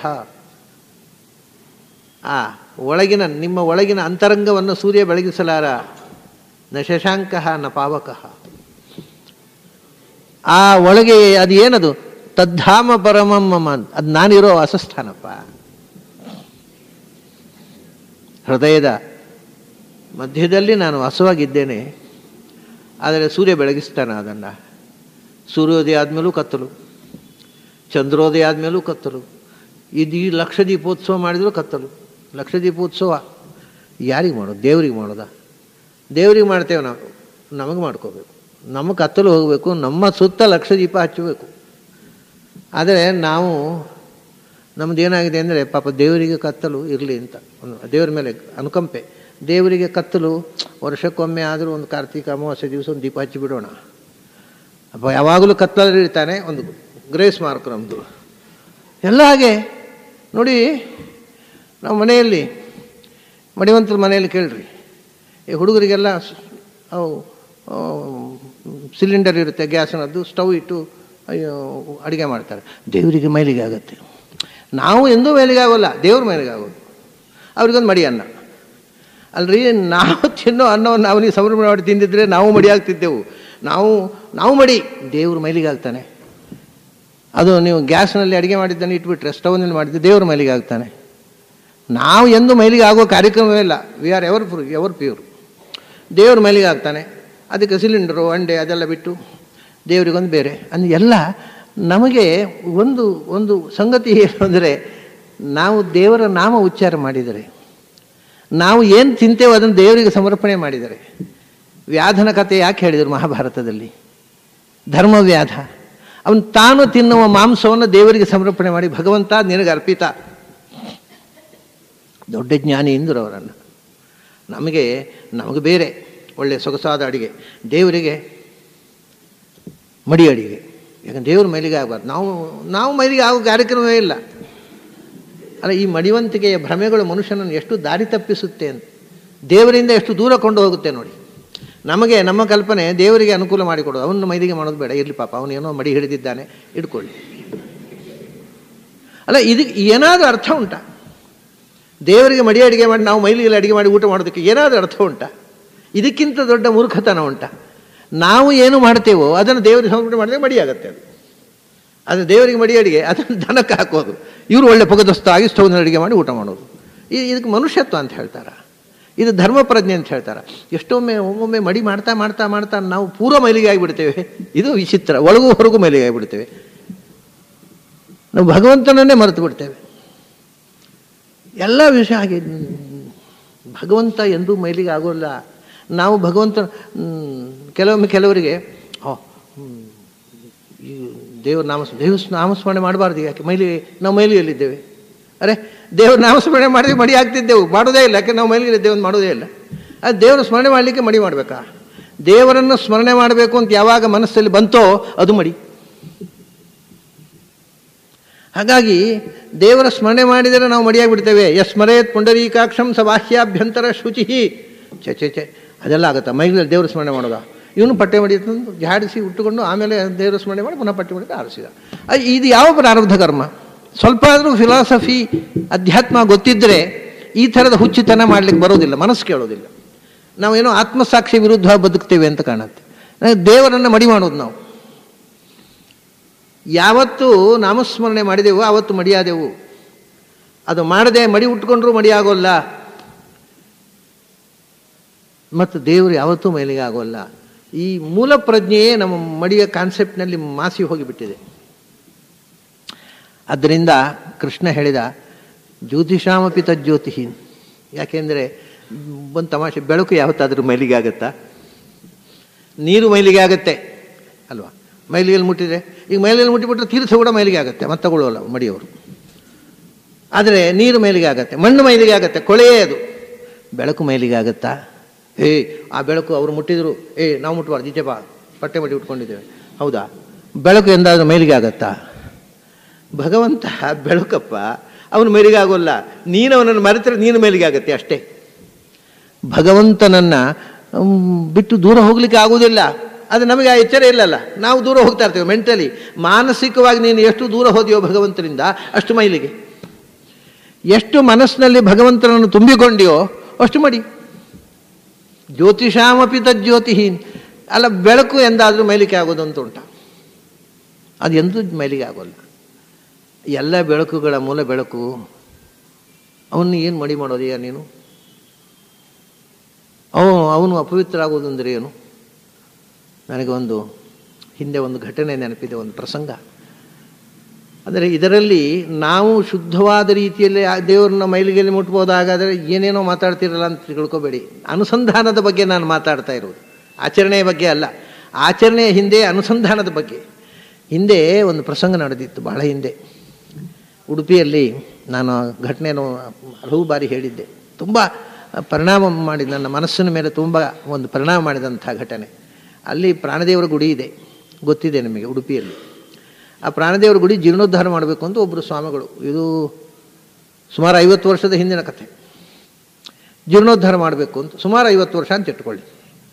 ಆ ಒಳಗಿನ ನಿಮ್ಮ ಒಳಗಿನ ಅಂತರಂಗವನ್ನು ಸೂರ್ಯ ಬೆಳಗಿಸಲಾರ ನ ಶಶಾಂಕ ನ ಪಾವಕ ಆ ಒಳಗೆ ಅದು ಏನದು ತದ್ಧಾಮ ಪರಮಮ್ಮ ಅದು ನಾನಿರೋ ವಾಸಸ್ಥಾನಪ್ಪ ಹೃದಯದ ಮಧ್ಯದಲ್ಲಿ ನಾನು ವಾಸವಾಗಿದ್ದೇನೆ ಆದರೆ ಸೂರ್ಯ ಬೆಳಗಿಸ್ತಾನೆ ಅದನ್ನು ಸೂರ್ಯೋದಯ ಆದಮೇಲೂ ಕತ್ತಲು ಚಂದ್ರೋದಯ ಆದಮೇಲೂ ಕತ್ತಲು ಇದು ಈ ಲಕ್ಷ ದೀಪೋತ್ಸವ ಮಾಡಿದರೂ ಕತ್ತಲು ಲಕ್ಷ ದೀಪೋತ್ಸವ ಯಾರಿಗೆ ಮಾಡೋದು ದೇವ್ರಿಗೆ ಮಾಡೋದಾ ದೇವ್ರಿಗೆ ಮಾಡ್ತೇವೆ ನಾವು ನಮಗೆ ಮಾಡ್ಕೋಬೇಕು ನಮ್ಮ ಕತ್ತಲು ಹೋಗಬೇಕು ನಮ್ಮ ಸುತ್ತ ಲಕ್ಷ ದೀಪ ಹಚ್ಚಬೇಕು ಆದರೆ ನಾವು ನಮ್ಮದು ಏನಾಗಿದೆ ಅಂದರೆ ಪಾಪ ದೇವರಿಗೆ ಕತ್ತಲು ಇರಲಿ ಅಂತ ಒಂದು ದೇವರ ಮೇಲೆ ಅನುಕಂಪೆ ದೇವರಿಗೆ ಕತ್ತಲು ವರ್ಷಕ್ಕೊಮ್ಮೆ ಆದರೂ ಒಂದು ಕಾರ್ತಿಕ ಅಮಾವಾಸ್ಯೆ ದಿವಸ ಒಂದು ದೀಪ ಹಚ್ಚಿ ಬಿಡೋಣ ಅಪ್ಪ ಯಾವಾಗಲೂ ಕತ್ತಲಲ್ಲಿ ಇರ್ತಾನೆ ಒಂದು ಗ್ರೇಸ್ ಮಾರ್ಕ್ ನಮ್ಮದು ಎಲ್ಲ ಹಾಗೆ ನೋಡಿ ನಾವು ಮನೆಯಲ್ಲಿ ಮಡಿವಂತರ ಮನೆಯಲ್ಲಿ ಕೇಳ್ರಿ ಈ ಹುಡುಗರಿಗೆಲ್ಲ ಅವು ಸಿಲಿಂಡರ್ ಇರುತ್ತೆ ಗ್ಯಾಸ್ನದ್ದು ಸ್ಟವ್ ಇಟ್ಟು ಅಡುಗೆ ಮಾಡ್ತಾರೆ ದೇವರಿಗೆ ಮೈಲಿಗೆ ಆಗುತ್ತೆ ನಾವು ಎಂದೂ ಮೈಲಿಗೆ ಆಗೋಲ್ಲ ದೇವ್ರ ಮೈಲಿಗೆ ಆಗೋದು ಅವ್ರಿಗೊಂದು ಮಡಿ ಅನ್ನ ಅಲ್ರಿ ನಾವು ತಿನ್ನೋ ಅನ್ನವನ್ನು ಅವನಿಗೆ ಸಂಭ್ರಮ ಮಾಡಿ ತಿಂದಿದ್ರೆ ನಾವು ಮಡಿ ಆಗ್ತಿದ್ದೆವು ನಾವು ನಾವು ಮಡಿ ದೇವ್ರ ಮೈಲಿಗೆ ಆಗ್ತಾನೆ ಅದು ನೀವು ಗ್ಯಾಸ್ನಲ್ಲಿ ಅಡುಗೆ ಮಾಡಿದ್ದನ್ನು ಇಟ್ಬಿಟ್ರೆ ಸ್ಟವ್ನಲ್ಲಿ ಮಾಡಿದ್ದು ದೇವ್ರ ಮೈಲಿಗೆ ಆಗ್ತಾನೆ ನಾವು ಎಂದು ಮೈಲಿಗೆ ಆಗೋ ಕಾರ್ಯಕ್ರಮವೇ ಇಲ್ಲ we are ever free ever pure ದೇವ್ರ ಮೈಲಿಗೆ ಆಗ್ತಾನೆ ಅದಕ್ಕೆ ಸಿಲಿಂಡರು ಅಂಡೆ ಅದೆಲ್ಲ ಬಿಟ್ಟು ದೇವರಿಗೊಂದು ಬೇರೆ ಅಂದರೆ ಎಲ್ಲ ನಮಗೆ ಒಂದು ಒಂದು ಸಂಗತಿ ಏನು ಅಂದರೆ ನಾವು ದೇವರ ನಾಮ ಉಚ್ಚಾರ ಮಾಡಿದರೆ ನಾವು ಏನು ತಿಂತೇವೋ ಅದನ್ನು ದೇವರಿಗೆ ಸಮರ್ಪಣೆ ಮಾಡಿದರೆ ವ್ಯಾಧನ ಕಥೆ ಯಾಕೆ ಹೇಳಿದರು ಮಹಾಭಾರತದಲ್ಲಿ ಧರ್ಮವ್ಯಾಧ ಅವನು ತಾನು ತಿನ್ನುವ ಮಾಂಸವನ್ನು ದೇವರಿಗೆ ಸಮರ್ಪಣೆ ಮಾಡಿ ಭಗವಂತ ನಿನಗೆ ಅರ್ಪಿತ ದೊಡ್ಡ ಜ್ಞಾನಿ ಇಂದರು ಅವರನ್ನು ನಮಗೆ ನಮಗೆ ಬೇರೆ ಒಳ್ಳೆಯ ಸೊಗಸಾದ ಅಡಿಗೆ ದೇವರಿಗೆ ಮಡಿ ಅಡಿಗೆ ಯಾಕಂದ್ರೆ ದೇವ್ರ ಮೈಲಿಗೆ ಆಗಬಾರ್ದು ನಾವು ನಾವು ಮೈಲಿಗೆ ಆಗೋ ಕಾರ್ಯಕ್ರಮವೇ ಇಲ್ಲ ಅಲ್ಲ ಈ ಮಡಿವಂತಿಕೆಯ ಭ್ರಮೆಗಳು ಮನುಷ್ಯನನ್ನು ಎಷ್ಟು ದಾರಿ ತಪ್ಪಿಸುತ್ತೆ ಅಂತ ದೇವರಿಂದ ಎಷ್ಟು ದೂರ ಕೊಂಡು ಹೋಗುತ್ತೆ ನೋಡಿ ನಮಗೆ ನಮ್ಮ ಕಲ್ಪನೆ ದೇವರಿಗೆ ಅನುಕೂಲ ಮಾಡಿಕೊಡೋದು ಅವನು ಮೈಲಿಗೆ ಮಾಡೋದು ಬೇಡ ಇರಲಿ ಪಾಪ ಅವನೇನೋ ಮಡಿ ಹಿಡಿದಿದ್ದಾನೆ ಇಟ್ಕೊಳ್ಳಿ ಅಲ್ಲ ಇದಕ್ಕೆ ಏನಾದರೂ ಅರ್ಥ ಉಂಟಾ ದೇವರಿಗೆ ಮಡಿ ಅಡುಗೆ ಮಾಡಿ ನಾವು ಮೈಲಿಗೆಲ್ಲ ಅಡುಗೆ ಮಾಡಿ ಊಟ ಮಾಡೋದಕ್ಕೆ ಏನಾದರೂ ಅರ್ಥ ಉಂಟಾ ಇದಕ್ಕಿಂತ ದೊಡ್ಡ ಮೂರ್ಖತನ ಉಂಟಾ ನಾವು ಏನು ಮಾಡ್ತೇವೋ ಅದನ್ನು ದೇವರಿಗೆ ಸಮರ್ಪಣೆ ಮಾಡಿದ್ರೆ ಮಡಿ ಆಗುತ್ತೆ ಅದು ಅದು ದೇವರಿಗೆ ಮಡಿ ಅಡಿಗೆ ಅದನ್ನು ದನಕ್ಕೆ ಹಾಕೋದು ಇವರು ಒಳ್ಳೆ ಪೊಗದಸ್ತ ಆಗಿ ಸ್ಟೌವ್ನಲ್ಲಿ ಅಡುಗೆ ಮಾಡಿ ಊಟ ಮಾಡೋದು ಇದು ಇದಕ್ಕೆ ಮನುಷ್ಯತ್ವ ಅಂತ ಹೇಳ್ತಾರೆ ಇದು ಧರ್ಮ ಪ್ರಜ್ಞೆ ಅಂತ ಹೇಳ್ತಾರೆ ಎಷ್ಟೊಮ್ಮೆ ಒಮ್ಮೊಮ್ಮೆ ಮಡಿ ಮಾಡ್ತಾ ಮಾಡ್ತಾ ಮಾಡ್ತಾ ನಾವು ಪೂರ್ವ ಮೈಲಿಗೆ ಆಗಿಬಿಡ್ತೇವೆ ಇದು ವಿಚಿತ್ರ ಒಳಗೂ ಹೊರಗೂ ಮೈಲಿಗೆ ಆಗಿಬಿಡ್ತೇವೆ ನಾವು ಭಗವಂತನನ್ನೇ ಮರೆತು ಬಿಡ್ತೇವೆ ಎಲ್ಲ ವಿಷಯ ಹಾಗೆ ಭಗವಂತ ಎಂದೂ ಮೈಲಿಗೆ ಆಗೋಲ್ಲ ನಾವು ಭಗವಂತ ಕೆಲವೊಮ್ಮೆ ಕೆಲವರಿಗೆ ಓ ಈ ದೇವ್ರ ನಾಮ ದೇವ್ರ ನಾಮಸ್ಮರಣೆ ಮಾಡಬಾರ್ದು ಯಾಕೆ ಮೈಲಿಗೆ ನಾವು ಮೈಲಿಗೆಯಲ್ಲಿದ್ದೇವೆ ಅರೆ ದೇವ್ರ ನಾಮಸ್ಮರಣೆ ಮಾಡಿದ್ರೆ ಮಡಿ ಆಗ್ತಿದ್ದೆವು ಮಾಡೋದೇ ಇಲ್ಲ ಯಾಕೆ ನಾವು ಮೈಲಿಗೆ ದೇವ್ರನ್ನ ಮಾಡೋದೇ ಇಲ್ಲ ಅದು ದೇವರ ಸ್ಮರಣೆ ಮಾಡಲಿಕ್ಕೆ ಮಡಿ ಮಾಡಬೇಕಾ ದೇವರನ್ನು ಸ್ಮರಣೆ ಮಾಡಬೇಕು ಅಂತ ಯಾವಾಗ ಮನಸ್ಸಲ್ಲಿ ಬಂತೋ ಅದು ಮಡಿ ಹಾಗಾಗಿ ದೇವರ ಸ್ಮರಣೆ ಮಾಡಿದರೆ ನಾವು ಮಡಿಯಾಗಿಬಿಡ್ತೇವೆ ಯಸ್ ಸ್ಮರೇತ್ ಪುಂಡರೀಕಾಕ್ಷಂ ಸ ಬಾಹ್ಯಾಭ್ಯಂತರ ಶುಚಿ ಚೆ ಚೆ ಚೆ ಅದೆಲ್ಲ ಆಗುತ್ತಾ ಮೈಗಳಲ್ಲಿ ದೇವರ ಸ್ಮರಣೆ ಮಾಡೋದ ಇವನು ಪಟ್ಟೆ ಮಡಿ ತಂದು ಜಾಡಿಸಿ ಉಟ್ಟುಕೊಂಡು ಆಮೇಲೆ ದೇವರ ಸ್ಮರಣೆ ಮಾಡಿ ಪುನಃ ಪಟ್ಟೆ ಮಡಿ ಆರಿಸಿದ ಇದು ಯಾವ ಪ್ರಾರಬ್ಧ ಕರ್ಮ ಸ್ವಲ್ಪ ಆದರೂ ಫಿಲಾಸಫಿ ಅಧ್ಯಾತ್ಮ ಗೊತ್ತಿದ್ದರೆ ಈ ಥರದ ಹುಚ್ಚಿತನ ಮಾಡಲಿಕ್ಕೆ ಬರೋದಿಲ್ಲ ಮನಸ್ಸು ಕೇಳೋದಿಲ್ಲ ನಾವೇನೋ ಆತ್ಮಸಾಕ್ಷಿ ವಿರುದ್ಧ ಬದುಕ್ತೇವೆ ಅಂತ ಕಾಣುತ್ತೆ ದೇವರನ್ನು ಮಡಿ ಮಾಡೋದು ನಾವು ಯಾವತ್ತು ನಾಮಸ್ಮರಣೆ ಮಾಡಿದೆವು ಆವತ್ತು ಮಡಿಯಾದೆವು ಅದು ಮಾಡದೆ ಮಡಿ ಉಟ್ಕೊಂಡ್ರೂ ಮಡಿಯಾಗೋಲ್ಲ ಮತ್ತು ದೇವರು ಯಾವತ್ತೂ ಮೇಲಿಗೆ ಆಗೋಲ್ಲ ಈ ಮೂಲ ಪ್ರಜ್ಞೆಯೇ ನಮ್ಮ ಮಡಿಯ ಕಾನ್ಸೆಪ್ಟ್ನಲ್ಲಿ ಮಾಸಿ ಹೋಗಿಬಿಟ್ಟಿದೆ ಆದ್ದರಿಂದ ಕೃಷ್ಣ ಹೇಳಿದ ಜ್ಯೋತಿಷಾಮಪಿ ತಜ್ಯೋತಿ ಯಾಕೆಂದರೆ ಒಂದು ತಮಾಷೆ ಬೆಳಕು ಯಾವತ್ತಾದರೂ ಮೈಲಿಗೆ ಆಗುತ್ತಾ ನೀರು ಮೈಲಿಗೆ ಆಗುತ್ತೆ ಅಲ್ವಾ ಮೈಲಿಗೆಯಲ್ಲಿ ಮುಟ್ಟಿದರೆ ಈಗ ಮೈಲಿಗೆಯಲ್ಲಿ ಮುಟ್ಟಿಬಿಟ್ರೆ ತೀರ್ಥ ಕೂಡ ಮೈಲಿಗೆ ಆಗುತ್ತೆ ಮತ್ತೆ ತಗೊಳ್ಳೋಲ್ಲ ಮಡಿಯವರು ಆದರೆ ನೀರು ಮೈಲಿಗೆ ಆಗುತ್ತೆ ಮಣ್ಣು ಮೈಲಿಗೆ ಆಗುತ್ತೆ ಕೊಳೆಯೇ ಅದು ಬೆಳಕು ಮೈಲಿಗೆ ಆಗುತ್ತಾ ಏ ಆ ಬೆಳಕು ಅವರು ಮುಟ್ಟಿದ್ರು ಏ ನಾವು ಮುಟ್ಟಬಾರ್ದು ಈಚೆ ಬಾ ಪಟ್ಟೆ ಮಡಿ ಉಟ್ಕೊಂಡಿದ್ದೇವೆ ಹೌದಾ ಬೆಳಕು ಎಂದಾದರೂ ಮೈಲಿಗೆ ಆಗತ್ತಾ ಭಗವಂತ ಬೆಳಕಪ್ಪ ಅವನು ಮೈಲಿಗೆ ಆಗೋಲ್ಲ ನೀನು ಅವನನ್ನು ಮರೆತರೆ ನೀನು ಮೈಲಿಗೆ ಆಗತ್ತೆ ಅಷ್ಟೇ ಭಗವಂತನನ್ನು ಬಿಟ್ಟು ದೂರ ಹೋಗ್ಲಿಕ್ಕೆ ಆಗುವುದಿಲ್ಲ ಅದು ನಮಗೆ ಆ ಎಚ್ಚರ ಇಲ್ಲಲ್ಲ ನಾವು ದೂರ ಹೋಗ್ತಾ ಇರ್ತೇವೆ ಮೆಂಟಲಿ ಮಾನಸಿಕವಾಗಿ ನೀನು ಎಷ್ಟು ದೂರ ಹೋದೆಯೋ ಭಗವಂತನಿಂದ ಅಷ್ಟು ಮೈಲಿಗೆ ಎಷ್ಟು ಮನಸ್ಸಿನಲ್ಲಿ ಭಗವಂತನನ್ನು ತುಂಬಿಕೊಂಡಿಯೋ ಅಷ್ಟು ಮಡಿ ಜ್ಯೋತಿಷಾಮಪಿ ತಜ್ಯೋತಿಹೀನ್ ಅಲ್ಲ ಬೆಳಕು ಎಂದಾದರೂ ಮೈಲಿಗೆ ಆಗೋದು ಅಂತ ಉಂಟ ಅದು ಎಂದೂ ಮೈಲಿಗೆ ಆಗೋಲ್ಲ ಎಲ್ಲ ಬೆಳಕುಗಳ ಮೂಲ ಬೆಳಕು ಅವನು ಏನು ಮಡಿ ಮಾಡೋದೀಯ ನೀನು ಅವನು ಅವನು ಅಪವಿತ್ರ ಆಗೋದು ಅಂದರೆ ಏನು ನನಗೆ ಒಂದು ಹಿಂದೆ ಒಂದು ಘಟನೆ ನೆನಪಿದೆ ಒಂದು ಪ್ರಸಂಗ ಅಂದರೆ ಇದರಲ್ಲಿ ನಾವು ಶುದ್ಧವಾದ ರೀತಿಯಲ್ಲಿ ಆ ದೇವರನ್ನ ಮೈಲಿಗೆಯಲ್ಲಿ ಮುಟ್ಬೋದಾಗಾದರೆ ಏನೇನೋ ಮಾತಾಡ್ತಿರಲ್ಲ ಅಂತ ತಿಳ್ಕೊಬೇಡಿ ಅನುಸಂಧಾನದ ಬಗ್ಗೆ ನಾನು ಮಾತಾಡ್ತಾ ಇರೋದು ಆಚರಣೆಯ ಬಗ್ಗೆ ಅಲ್ಲ ಆಚರಣೆಯ ಹಿಂದೆ ಅನುಸಂಧಾನದ ಬಗ್ಗೆ ಹಿಂದೆ ಒಂದು ಪ್ರಸಂಗ ನಡೆದಿತ್ತು ಬಹಳ ಹಿಂದೆ ಉಡುಪಿಯಲ್ಲಿ ನಾನು ಘಟನೆಯನ್ನು ಹಲವು ಬಾರಿ ಹೇಳಿದ್ದೆ ತುಂಬ ಪರಿಣಾಮ ಮಾಡಿದ ನನ್ನ ಮನಸ್ಸಿನ ಮೇಲೆ ತುಂಬ ಒಂದು ಪರಿಣಾಮ ಮಾಡಿದಂಥ ಘಟನೆ ಅಲ್ಲಿ ಪ್ರಾಣದೇವರ ಗುಡಿ ಇದೆ ಗೊತ್ತಿದೆ ನಿಮಗೆ ಉಡುಪಿಯಲ್ಲಿ ಆ ಪ್ರಾಣದೇವರ ಗುಡಿ ಜೀರ್ಣೋದ್ಧಾರ ಮಾಡಬೇಕು ಅಂತ ಒಬ್ಬರು ಸ್ವಾಮಿಗಳು ಇದು ಸುಮಾರು ಐವತ್ತು ವರ್ಷದ ಹಿಂದಿನ ಕಥೆ ಜೀರ್ಣೋದ್ಧಾರ ಮಾಡಬೇಕು ಅಂತ ಸುಮಾರು ಐವತ್ತು ವರ್ಷ ಅಂತ ಇಟ್ಕೊಳ್ಳಿ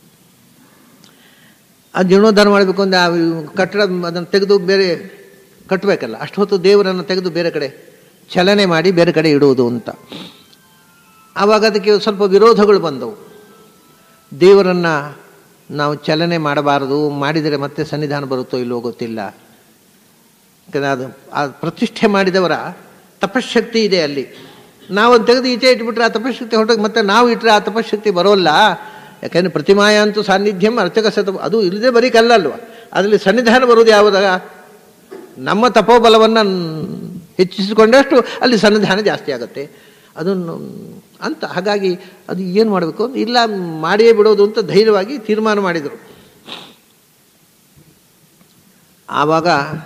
ಆ ಜೀರ್ಣೋದ್ಧಾರ ಮಾಡಬೇಕು ಅಂದರೆ ಆ ಕಟ್ಟಡ ಅದನ್ನು ತೆಗೆದು ಬೇರೆ ಕಟ್ಟಬೇಕಲ್ಲ ಅಷ್ಟು ಹೊತ್ತು ದೇವರನ್ನು ತೆಗೆದು ಬೇರೆ ಕಡೆ ಚಲನೆ ಮಾಡಿ ಬೇರೆ ಕಡೆ ಇಡುವುದು ಅಂತ ಆವಾಗ ಅದಕ್ಕೆ ಸ್ವಲ್ಪ ವಿರೋಧಗಳು ಬಂದವು ದೇವರನ್ನು ನಾವು ಚಲನೆ ಮಾಡಬಾರದು ಮಾಡಿದರೆ ಮತ್ತೆ ಸನ್ನಿಧಾನ ಬರುತ್ತೋ ಇಲ್ಲವೋ ಗೊತ್ತಿಲ್ಲ ಯಾಕಂದರೆ ಅದು ಆ ಪ್ರತಿಷ್ಠೆ ಮಾಡಿದವರ ತಪಶಕ್ತಿ ಇದೆ ಅಲ್ಲಿ ನಾವು ಅದು ತೆಗೆದು ಈಚೆ ಇಟ್ಬಿಟ್ರೆ ಆ ತಪಶಕ್ತಿ ಹೊರಟೋಗಿ ಮತ್ತೆ ನಾವು ಇಟ್ಟರೆ ಆ ತಪಶಕ್ತಿ ಬರೋಲ್ಲ ಯಾಕೆಂದರೆ ಪ್ರತಿಮಾಯ ಅಂತೂ ಸಾನ್ನಿಧ್ಯಂ ಅರ್ಚಕ ಸತ ಅದು ಇಲ್ಲದೆ ಬರೀ ಕಲ್ಲಲ್ವ ಅದರಲ್ಲಿ ಸನ್ನಿಧಾನ ಬರೋದು ಯಾವುದಾಗ ನಮ್ಮ ತಪೋಬಲವನ್ನು ಹೆಚ್ಚಿಸಿಕೊಂಡಷ್ಟು ಅಲ್ಲಿ ಸನ್ನಿಧಾನ ಜಾಸ್ತಿ ಆಗುತ್ತೆ ಅದನ್ನು ಅಂತ ಹಾಗಾಗಿ ಅದು ಏನು ಮಾಡಬೇಕು ಇಲ್ಲ ಮಾಡಿಯೇ ಬಿಡೋದು ಅಂತ ಧೈರ್ಯವಾಗಿ ತೀರ್ಮಾನ ಮಾಡಿದರು ಆವಾಗ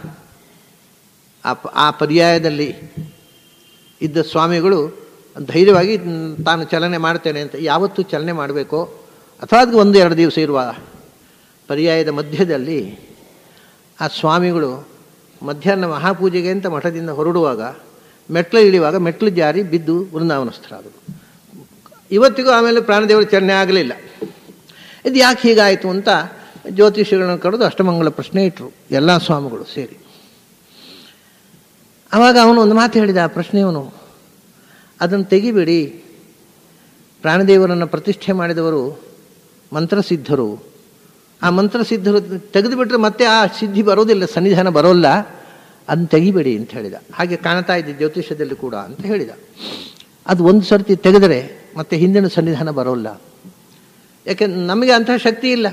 ಆ ಆ ಪರ್ಯಾಯದಲ್ಲಿ ಇದ್ದ ಸ್ವಾಮಿಗಳು ಧೈರ್ಯವಾಗಿ ತಾನು ಚಲನೆ ಮಾಡ್ತೇನೆ ಅಂತ ಯಾವತ್ತೂ ಚಲನೆ ಮಾಡಬೇಕೋ ಅಥವಾ ಅದಕ್ಕೆ ಒಂದು ಎರಡು ದಿವಸ ಇರುವ ಪರ್ಯಾಯದ ಮಧ್ಯದಲ್ಲಿ ಆ ಸ್ವಾಮಿಗಳು ಮಧ್ಯಾಹ್ನ ಮಹಾಪೂಜೆಗೆ ಅಂತ ಮಠದಿಂದ ಹೊರಡುವಾಗ ಮೆಟ್ಲು ಇಳಿಯುವಾಗ ಮೆಟ್ಲು ಜಾರಿ ಬಿದ್ದು ವೃಂದಾವನಸ್ಥರಾದರು ಇವತ್ತಿಗೂ ಆಮೇಲೆ ಪ್ರಾಣದೇವರು ಚಲನೆ ಆಗಲಿಲ್ಲ ಇದು ಯಾಕೆ ಹೀಗಾಯಿತು ಅಂತ ಜ್ಯೋತಿಷಿಗಳನ್ನ ಕರೆದು ಅಷ್ಟಮಂಗಲ ಪ್ರಶ್ನೆ ಇಟ್ಟರು ಎಲ್ಲ ಸ್ವಾಮಿಗಳು ಸೇರಿ ಆವಾಗ ಅವನು ಒಂದು ಮಾತು ಹೇಳಿದ ಆ ಪ್ರಶ್ನೆಯವನು ಅದನ್ನು ತೆಗಿಬೇಡಿ ಪ್ರಾಣದೇವರನ್ನು ಪ್ರತಿಷ್ಠೆ ಮಾಡಿದವರು ಮಂತ್ರಸಿದ್ಧರು ಆ ಮಂತ್ರಸಿದ್ಧರು ತೆಗೆದುಬಿಟ್ರೆ ಮತ್ತೆ ಆ ಸಿದ್ಧಿ ಬರೋದಿಲ್ಲ ಸನ್ನಿಧಾನ ಬರೋಲ್ಲ ಅದನ್ನು ತೆಗಿಬೇಡಿ ಅಂತ ಹೇಳಿದ ಹಾಗೆ ಕಾಣ್ತಾ ಇದೆ ಜ್ಯೋತಿಷ್ಯದಲ್ಲಿ ಕೂಡ ಅಂತ ಹೇಳಿದ ಅದು ಒಂದು ಸರ್ತಿ ತೆಗೆದರೆ ಮತ್ತೆ ಹಿಂದಿನ ಸನ್ನಿಧಾನ ಬರೋಲ್ಲ ಯಾಕೆ ನಮಗೆ ಅಂತಹ ಶಕ್ತಿ ಇಲ್ಲ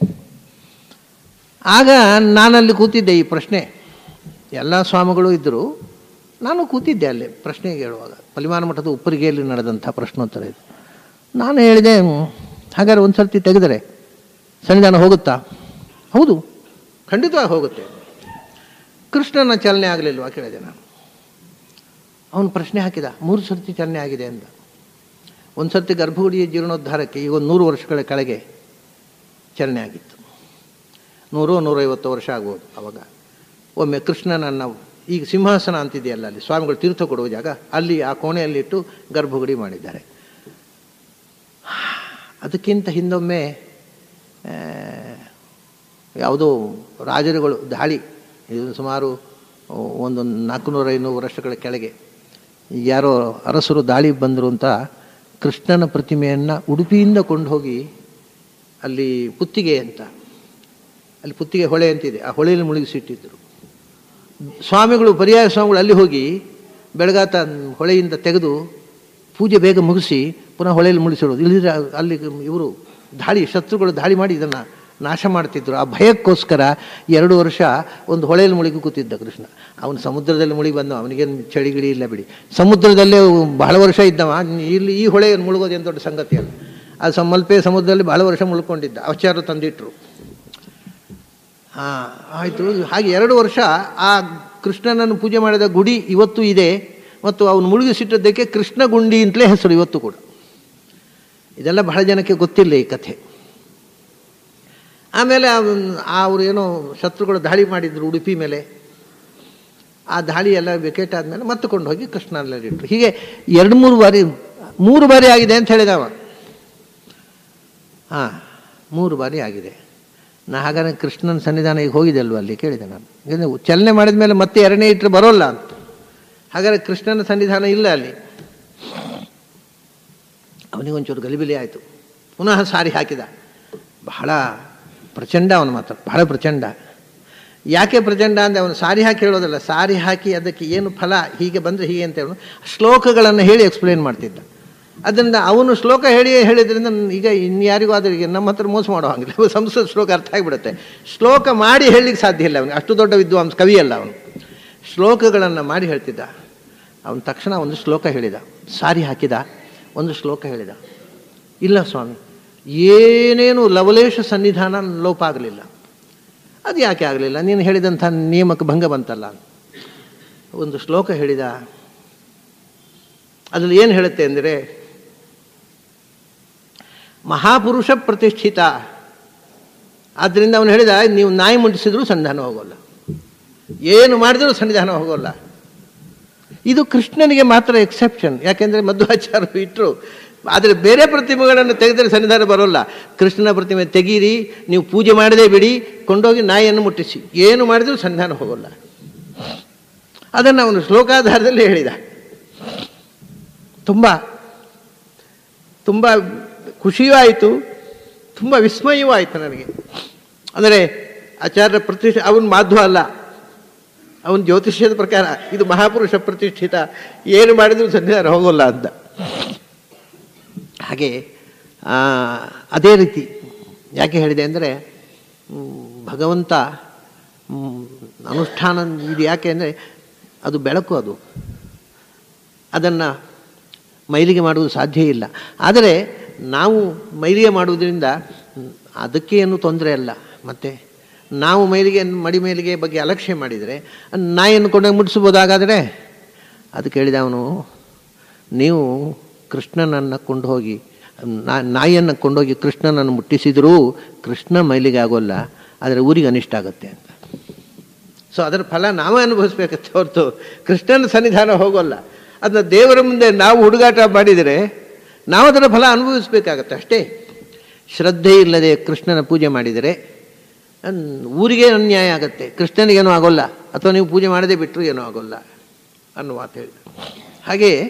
ಆಗ ನಾನಲ್ಲಿ ಕೂತಿದ್ದೆ ಈ ಪ್ರಶ್ನೆ ಎಲ್ಲ ಸ್ವಾಮಿಗಳು ಇದ್ದರು ನಾನು ಕೂತಿದ್ದೆ ಅಲ್ಲಿ ಪ್ರಶ್ನೆ ಕೇಳುವಾಗ ಪಲಿಮಾನ ಮಠದ ಉಪ್ಪರಿಗೆಯಲ್ಲಿ ನಡೆದಂಥ ಪ್ರಶ್ನೋತ್ತರ ಇದು ನಾನು ಹೇಳಿದೆ ಹಾಗಾದ್ರೆ ಒಂದು ಸರ್ತಿ ತೆಗೆದರೆ ಸನ್ನಿಧಾನ ಹೋಗುತ್ತಾ ಹೌದು ಖಂಡಿತವಾಗಿ ಹೋಗುತ್ತೆ ಕೃಷ್ಣನ ಚಲನೆ ಆಗಲಿಲ್ವಾ ಕೇಳಿದೆ ನಾನು ಅವನು ಪ್ರಶ್ನೆ ಹಾಕಿದ ಮೂರು ಸರ್ತಿ ಚಲನೆ ಆಗಿದೆ ಅಂತ ಒಂದು ಸರ್ತಿ ಗರ್ಭಗುಡಿಯ ಜೀರ್ಣೋದ್ಧಾರಕ್ಕೆ ಈಗ ಒಂದು ನೂರು ವರ್ಷಗಳ ಕೆಳಗೆ ಚಲನೆ ಆಗಿತ್ತು ನೂರು ನೂರೈವತ್ತು ವರ್ಷ ಆಗ್ಬೋದು ಅವಾಗ ಒಮ್ಮೆ ಕೃಷ್ಣನನ್ನು ಈಗ ಸಿಂಹಾಸನ ಅಂತಿದೆಯಲ್ಲ ಅಲ್ಲಿ ಸ್ವಾಮಿಗಳು ತೀರ್ಥ ಕೊಡುವ ಜಾಗ ಅಲ್ಲಿ ಆ ಕೋಣೆಯಲ್ಲಿಟ್ಟು ಗರ್ಭಗುಡಿ ಮಾಡಿದ್ದಾರೆ ಅದಕ್ಕಿಂತ ಹಿಂದೊಮ್ಮೆ ಯಾವುದೋ ರಾಜರುಗಳು ದಾಳಿ ಇದು ಸುಮಾರು ಒಂದು ನಾಲ್ಕುನೂರ ಐನೂರು ವರ್ಷಗಳ ಕೆಳಗೆ ಯಾರೋ ಅರಸರು ದಾಳಿ ಬಂದರು ಅಂತ ಕೃಷ್ಣನ ಪ್ರತಿಮೆಯನ್ನು ಉಡುಪಿಯಿಂದ ಕೊಂಡು ಹೋಗಿ ಅಲ್ಲಿ ಪುತ್ತಿಗೆ ಅಂತ ಅಲ್ಲಿ ಪುತ್ತಿಗೆ ಹೊಳೆ ಅಂತಿದೆ ಆ ಹೊಳೆಯಲ್ಲಿ ಮುಳುಗಿಸಿಟ್ಟಿದ್ದರು ಸ್ವಾಮಿಗಳು ಪರ್ಯಾಯ ಸ್ವಾಮಿಗಳು ಅಲ್ಲಿ ಹೋಗಿ ಬೆಳಗಾತ ಹೊಳೆಯಿಂದ ತೆಗೆದು ಪೂಜೆ ಬೇಗ ಮುಗಿಸಿ ಪುನಃ ಹೊಳೆಯಲ್ಲಿ ಮುಳುಗಿಸಿರೋದು ಇಲ್ಲಿದ್ರೆ ಅಲ್ಲಿ ಇವರು ದಾಳಿ ಶತ್ರುಗಳು ದಾಳಿ ಮಾಡಿ ಇದನ್ನು ನಾಶ ಮಾಡ್ತಿದ್ರು ಆ ಭಯಕ್ಕೋಸ್ಕರ ಎರಡು ವರ್ಷ ಒಂದು ಹೊಳೆಯಲ್ಲಿ ಮುಳುಗಿ ಕೂತಿದ್ದ ಕೃಷ್ಣ ಅವನು ಸಮುದ್ರದಲ್ಲಿ ಮುಳುಗಿ ಬಂದ ಅವನಿಗೇನು ಚಳಿಗಿಳಿ ಇಲ್ಲ ಬಿಡಿ ಸಮುದ್ರದಲ್ಲೇ ಬಹಳ ವರ್ಷ ಇದ್ದವ ಇಲ್ಲಿ ಈ ಹೊಳೆಯನ್ನು ಮುಳುಗೋದೇನು ದೊಡ್ಡ ಸಂಗತಿ ಅಲ್ಲ ಅದು ಮಲ್ಪೆ ಸಮುದ್ರದಲ್ಲಿ ಬಹಳ ವರ್ಷ ಮುಳ್ಕೊಂಡಿದ್ದ ಆಚಾರ್ಯರು ತಂದಿಟ್ರು ಹಾಂ ಆಯಿತು ಹಾಗೆ ಎರಡು ವರ್ಷ ಆ ಕೃಷ್ಣನನ್ನು ಪೂಜೆ ಮಾಡಿದ ಗುಡಿ ಇವತ್ತು ಇದೆ ಮತ್ತು ಅವನು ಮುಳುಗಿಸಿಟ್ಟದ್ದಕ್ಕೆ ಕೃಷ್ಣ ಗುಂಡಿ ಅಂತಲೇ ಹೆಸರು ಇವತ್ತು ಕೂಡ ಇದೆಲ್ಲ ಬಹಳ ಜನಕ್ಕೆ ಗೊತ್ತಿಲ್ಲ ಈ ಕಥೆ ಆಮೇಲೆ ಅವರು ಏನೋ ಶತ್ರುಗಳು ದಾಳಿ ಮಾಡಿದ್ರು ಉಡುಪಿ ಮೇಲೆ ಆ ದಾಳಿ ಎಲ್ಲ ವಿಕೆಟ್ ಆದಮೇಲೆ ಮತ್ತೆ ಕೊಂಡು ಹೋಗಿ ಕೃಷ್ಣನಲ್ಲಿ ಇಟ್ಟರು ಹೀಗೆ ಎರಡು ಮೂರು ಬಾರಿ ಮೂರು ಬಾರಿ ಆಗಿದೆ ಅಂತ ಹೇಳಿದವ ಹಾಂ ಮೂರು ಬಾರಿ ಆಗಿದೆ ನಾ ಹಾಗಾದ್ರೆ ಕೃಷ್ಣನ ಸನ್ನಿಧಾನ ಈಗ ಹೋಗಿದೆ ಅಲ್ವ ಅಲ್ಲಿ ಕೇಳಿದೆ ನಾನು ಯಾಕಂದರೆ ಚಲನೆ ಮಾಡಿದ ಮೇಲೆ ಮತ್ತೆ ಎರಡನೇ ಇಟ್ಟರೆ ಬರೋಲ್ಲ ಅಂತ ಹಾಗಾದ್ರೆ ಕೃಷ್ಣನ ಸನ್ನಿಧಾನ ಇಲ್ಲ ಅಲ್ಲಿ ಅವನಿಗೊಂಚೂರು ಗಲಿಬಿಲಿ ಆಯಿತು ಪುನಃ ಸಾರಿ ಹಾಕಿದ ಬಹಳ ಪ್ರಚಂಡ ಅವನು ಮಾತ್ರ ಬಹಳ ಪ್ರಚಂಡ ಯಾಕೆ ಪ್ರಚಂಡ ಅಂದರೆ ಅವನು ಸಾರಿ ಹಾಕಿ ಹೇಳೋದಲ್ಲ ಸಾರಿ ಹಾಕಿ ಅದಕ್ಕೆ ಏನು ಫಲ ಹೀಗೆ ಬಂದರೆ ಹೀಗೆ ಅಂತ ಹೇಳೋನು ಶ್ಲೋಕಗಳನ್ನು ಹೇಳಿ ಎಕ್ಸ್ಪ್ಲೇನ್ ಮಾಡ್ತಿದ್ದ ಅದರಿಂದ ಅವನು ಶ್ಲೋಕ ಹೇಳಿ ಹೇಳಿದ್ರಿಂದ ಈಗ ಇನ್ಯಾರಿಗೂ ಆದ್ರೆ ಈಗ ನಮ್ಮ ಹತ್ರ ಮೋಸ ಮಾಡೋ ಹಂಗಿಲ್ಲ ಸಂಸ್ಕೃತ ಶ್ಲೋಕ ಅರ್ಥ ಆಗಿಬಿಡುತ್ತೆ ಶ್ಲೋಕ ಮಾಡಿ ಹೇಳಲಿಕ್ಕೆ ಸಾಧ್ಯ ಇಲ್ಲ ಅವನಿಗೆ ಅಷ್ಟು ದೊಡ್ಡ ವಿದ್ವಾಂಸ ಕವಿಯಲ್ಲ ಅವನು ಶ್ಲೋಕಗಳನ್ನು ಮಾಡಿ ಹೇಳ್ತಿದ್ದ ಅವನು ತಕ್ಷಣ ಒಂದು ಶ್ಲೋಕ ಹೇಳಿದ ಸಾರಿ ಹಾಕಿದ ಒಂದು ಶ್ಲೋಕ ಹೇಳಿದ ಇಲ್ಲ ಸ್ವಾಮಿ ಏನೇನು ಲವಲೇಶ ಸನ್ನಿಧಾನ ಲೋಪ ಆಗಲಿಲ್ಲ ಅದು ಯಾಕೆ ಆಗಲಿಲ್ಲ ನೀನು ಹೇಳಿದಂಥ ನಿಯಮಕ್ಕೆ ಭಂಗ ಬಂತಲ್ಲ ಒಂದು ಶ್ಲೋಕ ಹೇಳಿದ ಅದರಲ್ಲಿ ಏನು ಹೇಳುತ್ತೆ ಅಂದರೆ ಮಹಾಪುರುಷ ಪ್ರತಿಷ್ಠಿತ ಆದ್ದರಿಂದ ಅವನು ಹೇಳಿದ ನೀವು ನಾಯಿ ಮುಟ್ಟಿಸಿದ್ರೂ ಸನ್ನಿಧಾನ ಹೋಗೋಲ್ಲ ಏನು ಮಾಡಿದರೂ ಸನ್ನಿಧಾನ ಹೋಗೋಲ್ಲ ಇದು ಕೃಷ್ಣನಿಗೆ ಮಾತ್ರ ಎಕ್ಸೆಪ್ಷನ್ ಯಾಕೆಂದರೆ ಮಧ್ವಾಚಾರ್ಯರು ಇಟ್ಟರು ಆದರೆ ಬೇರೆ ಪ್ರತಿಮೆಗಳನ್ನು ತೆಗೆದರೆ ಸನ್ನಿಧಾನ ಬರೋಲ್ಲ ಕೃಷ್ಣನ ಪ್ರತಿಮೆ ತೆಗೀರಿ ನೀವು ಪೂಜೆ ಮಾಡದೇ ಬಿಡಿ ಕೊಂಡೋಗಿ ನಾಯಿಯನ್ನು ಮುಟ್ಟಿಸಿ ಏನು ಮಾಡಿದರೂ ಸನ್ನಿಧಾನ ಹೋಗೋಲ್ಲ ಅದನ್ನು ಅವನು ಶ್ಲೋಕಾಧಾರದಲ್ಲಿ ಹೇಳಿದ ತುಂಬ ತುಂಬ ಖುಷಿಯೂ ಆಯಿತು ತುಂಬ ವಿಸ್ಮಯವೂ ಆಯಿತು ನನಗೆ ಅಂದರೆ ಆಚಾರ್ಯ ಪ್ರತಿಷ್ಠೆ ಅವನು ಮಾಧ್ವ ಅಲ್ಲ ಅವನ ಜ್ಯೋತಿಷ್ಯದ ಪ್ರಕಾರ ಇದು ಮಹಾಪುರುಷ ಪ್ರತಿಷ್ಠಿತ ಏನು ಮಾಡಿದರೂ ಸನ್ನಿಧಾನ ಹೋಗೋಲ್ಲ ಅಂತ ಹಾಗೆ ಅದೇ ರೀತಿ ಯಾಕೆ ಹೇಳಿದೆ ಅಂದರೆ ಭಗವಂತ ಅನುಷ್ಠಾನ ಇದು ಯಾಕೆ ಅಂದರೆ ಅದು ಬೆಳಕು ಅದು ಅದನ್ನು ಮೈಲಿಗೆ ಮಾಡುವುದು ಸಾಧ್ಯ ಇಲ್ಲ ಆದರೆ ನಾವು ಮೈಲಿಗೆ ಮಾಡುವುದರಿಂದ ಅದಕ್ಕೆ ಏನು ತೊಂದರೆ ಅಲ್ಲ ಮತ್ತು ನಾವು ಮೈಲಿಗೆ ಮಡಿ ಮೇಲಿಗೆ ಬಗ್ಗೆ ಅಲಕ್ಷ್ಯ ಮಾಡಿದರೆ ನಾಯಿಯನ್ನು ಕೊಂಡೋಗಿ ಮುಟ್ಟಿಸ್ಬೋದಾಗಾದರೆ ಅದು ಕೇಳಿದ ಅವನು ನೀವು ಕೃಷ್ಣನನ್ನು ಕೊಂಡು ಹೋಗಿ ನಾಯಿಯನ್ನು ಕೊಂಡೋಗಿ ಕೃಷ್ಣನನ್ನು ಮುಟ್ಟಿಸಿದರೂ ಕೃಷ್ಣ ಮೈಲಿಗೆ ಆಗೋಲ್ಲ ಆದರೆ ಊರಿಗೆ ಅನಿಷ್ಟ ಆಗುತ್ತೆ ಅಂತ ಸೊ ಅದರ ಫಲ ನಾವೇ ಅನುಭವಿಸ್ಬೇಕತ್ತೆ ಹೊರತು ಕೃಷ್ಣನ ಸನ್ನಿಧಾನ ಹೋಗೋಲ್ಲ ಅದನ್ನ ದೇವರ ಮುಂದೆ ನಾವು ಹುಡುಗಾಟ ಮಾಡಿದರೆ ನಾವು ಅದರ ಫಲ ಅನುಭವಿಸ್ಬೇಕಾಗತ್ತೆ ಅಷ್ಟೇ ಶ್ರದ್ಧೆ ಇಲ್ಲದೆ ಕೃಷ್ಣನ ಪೂಜೆ ಮಾಡಿದರೆ ಊರಿಗೆ ಅನ್ಯಾಯ ಆಗುತ್ತೆ ಕೃಷ್ಣನಿಗೇನೂ ಆಗೋಲ್ಲ ಅಥವಾ ನೀವು ಪೂಜೆ ಮಾಡದೇ ಬಿಟ್ಟರು ಏನೂ ಆಗೋಲ್ಲ ಅನ್ನೋ ಮಾತು ಹೇಳಿದ ಹಾಗೆ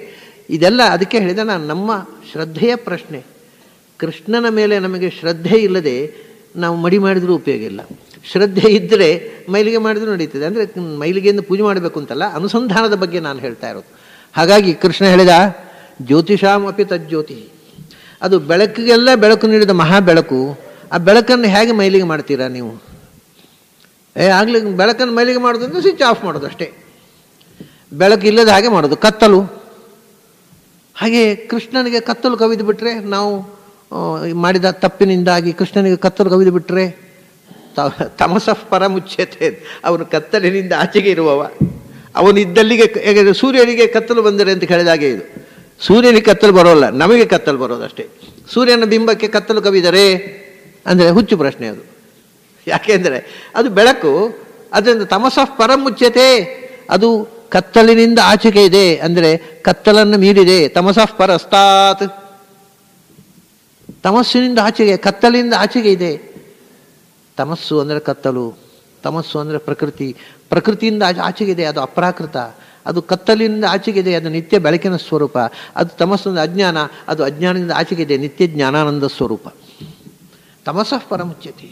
ಇದೆಲ್ಲ ಅದಕ್ಕೆ ಹೇಳಿದೆ ನಾನು ನಮ್ಮ ಶ್ರದ್ಧೆಯ ಪ್ರಶ್ನೆ ಕೃಷ್ಣನ ಮೇಲೆ ನಮಗೆ ಶ್ರದ್ಧೆ ಇಲ್ಲದೆ ನಾವು ಮಡಿ ಮಾಡಿದರೂ ಉಪಯೋಗ ಇಲ್ಲ ಶ್ರದ್ಧೆ ಇದ್ದರೆ ಮೈಲಿಗೆ ಮಾಡಿದ್ರೂ ನಡೀತದೆ ಅಂದರೆ ಮೈಲಿಗೆಯಿಂದ ಪೂಜೆ ಮಾಡಬೇಕು ಅಂತಲ್ಲ ಅನುಸಂಧಾನದ ಬಗ್ಗೆ ನಾನು ಹೇಳ್ತಾ ಇರೋದು ಹಾಗಾಗಿ ಕೃಷ್ಣ ಹೇಳಿದ ಜ್ಯೋತಿಷಾಂ ಅಪಿ ತಜ್ಜ್ಯೋತಿ ಅದು ಬೆಳಕಿಗೆಲ್ಲ ಬೆಳಕು ನೀಡಿದ ಮಹಾ ಬೆಳಕು ಆ ಬೆಳಕನ್ನು ಹೇಗೆ ಮೈಲಿಗೆ ಮಾಡ್ತೀರಾ ನೀವು ಏ ಆಗಲಿ ಬೆಳಕನ್ನು ಮೈಲಿಗೆ ಮಾಡೋದು ಅಂದರೆ ಸ್ವಿಚ್ ಆಫ್ ಮಾಡೋದು ಅಷ್ಟೇ ಬೆಳಕು ಇಲ್ಲದ ಹಾಗೆ ಮಾಡೋದು ಕತ್ತಲು ಹಾಗೆ ಕೃಷ್ಣನಿಗೆ ಕತ್ತಲು ಕವಿದು ಬಿಟ್ಟರೆ ನಾವು ಆ, ಮಾಡಿದ ತಪ್ಪಿನಿಂದಾಗಿ ಕೃಷ್ಣನಿಗೆ ಕತ್ತಲು ಕವಿದು ಬಿಟ್ಟರೆ ತಮಸಃ ಪರ ಮುಚ್ಚತೆ ಅವನು ಕತ್ತಲಿನಿಂದ ಆಚೆಗೆ ಇರುವವ ಅವನು ಇದ್ದಲ್ಲಿಗೆ ಯಾಕಂದರೆ ಸೂರ್ಯನಿಗೆ ಕತ್ತಲು ಬಂದರೆ ಅಂತ ಹೇಳಿದಾಗೆ ಇದು ಸೂರ್ಯನಿಗೆ ಕತ್ತಲು ಬರೋಲ್ಲ ನಮಗೆ ಕತ್ತಲು ಬರೋದಷ್ಟೇ ಸೂರ್ಯನ ಬಿಂಬಕ್ಕೆ ಕತ್ತಲು ಕವಿದರೆ ಅಂದರೆ ಹುಚ್ಚು ಪ್ರಶ್ನೆ ಅದು ಯಾಕೆಂದರೆ ಅದು ಬೆಳಕು ಅದರಿಂದ ತಮಸಃ ಪರ ಮುಚ್ಚತೆ ಅದು ಕತ್ತಲಿನಿಂದ ಆಚೆಗೆ ಇದೆ ಅಂದರೆ ಕತ್ತಲನ್ನು ಮೀರಿದೆ ತಮಸಃ ಪರಸ್ತಾತ್ ತಮಸ್ಸಿನಿಂದ ಆಚೆಗೆ ಕತ್ತಲಿಂದ ಆಚೆಗೆ ಇದೆ ತಮಸ್ಸು ಅಂದರೆ ಕತ್ತಲು ತಮಸ್ಸು ಅಂದರೆ ಪ್ರಕೃತಿ ಪ್ರಕೃತಿಯಿಂದ ಆಚೆ ಆಚೆಗಿದೆ ಅದು ಅಪ್ರಾಕೃತ ಅದು ಕತ್ತಲಿನಿಂದ ಆಚೆಗಿದೆ ಅದು ನಿತ್ಯ ಬೆಳಕಿನ ಸ್ವರೂಪ ಅದು ತಮಸ್ಸು ಅಂದರೆ ಅಜ್ಞಾನ ಅದು ಅಜ್ಞಾನದಿಂದ ಆಚೆಗಿದೆ ನಿತ್ಯ ಜ್ಞಾನಾನಂದ ಸ್ವರೂಪ ತಮಸಃ ಪರಮುಚ್ಯತೆ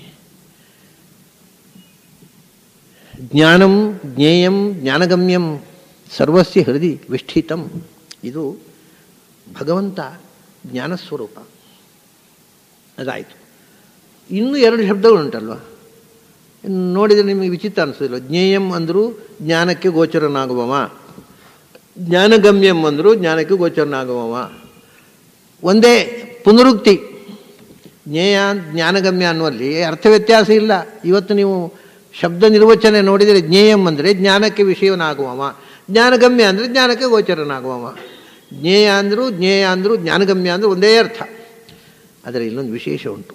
ಜ್ಞಾನಂ ಜ್ಞೇಯಂ ಜ್ಞಾನಗಮ್ಯಂ ಸರ್ವಸ್ಯ ಹೃದಯ ವಿಷ್ಠಿತಂ ಇದು ಭಗವಂತ ಜ್ಞಾನಸ್ವರೂಪ ಅದಾಯಿತು ಇನ್ನೂ ಎರಡು ಶಬ್ದಗಳುಂಟಲ್ವ ನೋಡಿದರೆ ನಿಮಗೆ ವಿಚಿತ್ರ ಅನಿಸೋದಿಲ್ಲ ಜ್ಞೇಯಂ ಅಂದರೂ ಜ್ಞಾನಕ್ಕೆ ಗೋಚರನಾಗುವವ ಜ್ಞಾನಗಮ್ಯಂ ಅಂದರೂ ಜ್ಞಾನಕ್ಕೆ ಗೋಚರನಾಗುವವ ಒಂದೇ ಪುನರುಕ್ತಿ ಜ್ಞೇಯ ಜ್ಞಾನಗಮ್ಯ ಅನ್ನುವಲ್ಲಿ ಅರ್ಥ ವ್ಯತ್ಯಾಸ ಇಲ್ಲ ಇವತ್ತು ನೀವು ಶಬ್ದ ನಿರ್ವಚನೆ ನೋಡಿದರೆ ಜ್ಞೇಯಂ ಅಂದರೆ ಜ್ಞಾನಕ್ಕೆ ವಿಷಯವನಾಗುವವ ಜ್ಞಾನಗಮ್ಯ ಅಂದರೆ ಜ್ಞಾನಕ್ಕೆ ಗೋಚರನಾಗುವವ ಜ್ಞೇಯ ಅಂದರೂ ಜ್ಞೇಯ ಅಂದರೂ ಜ್ಞಾನಗಮ್ಯ ಅಂದರೆ ಒಂದೇ ಅರ್ಥ ಆದರೆ ಇಲ್ಲೊಂದು ವಿಶೇಷ ಉಂಟು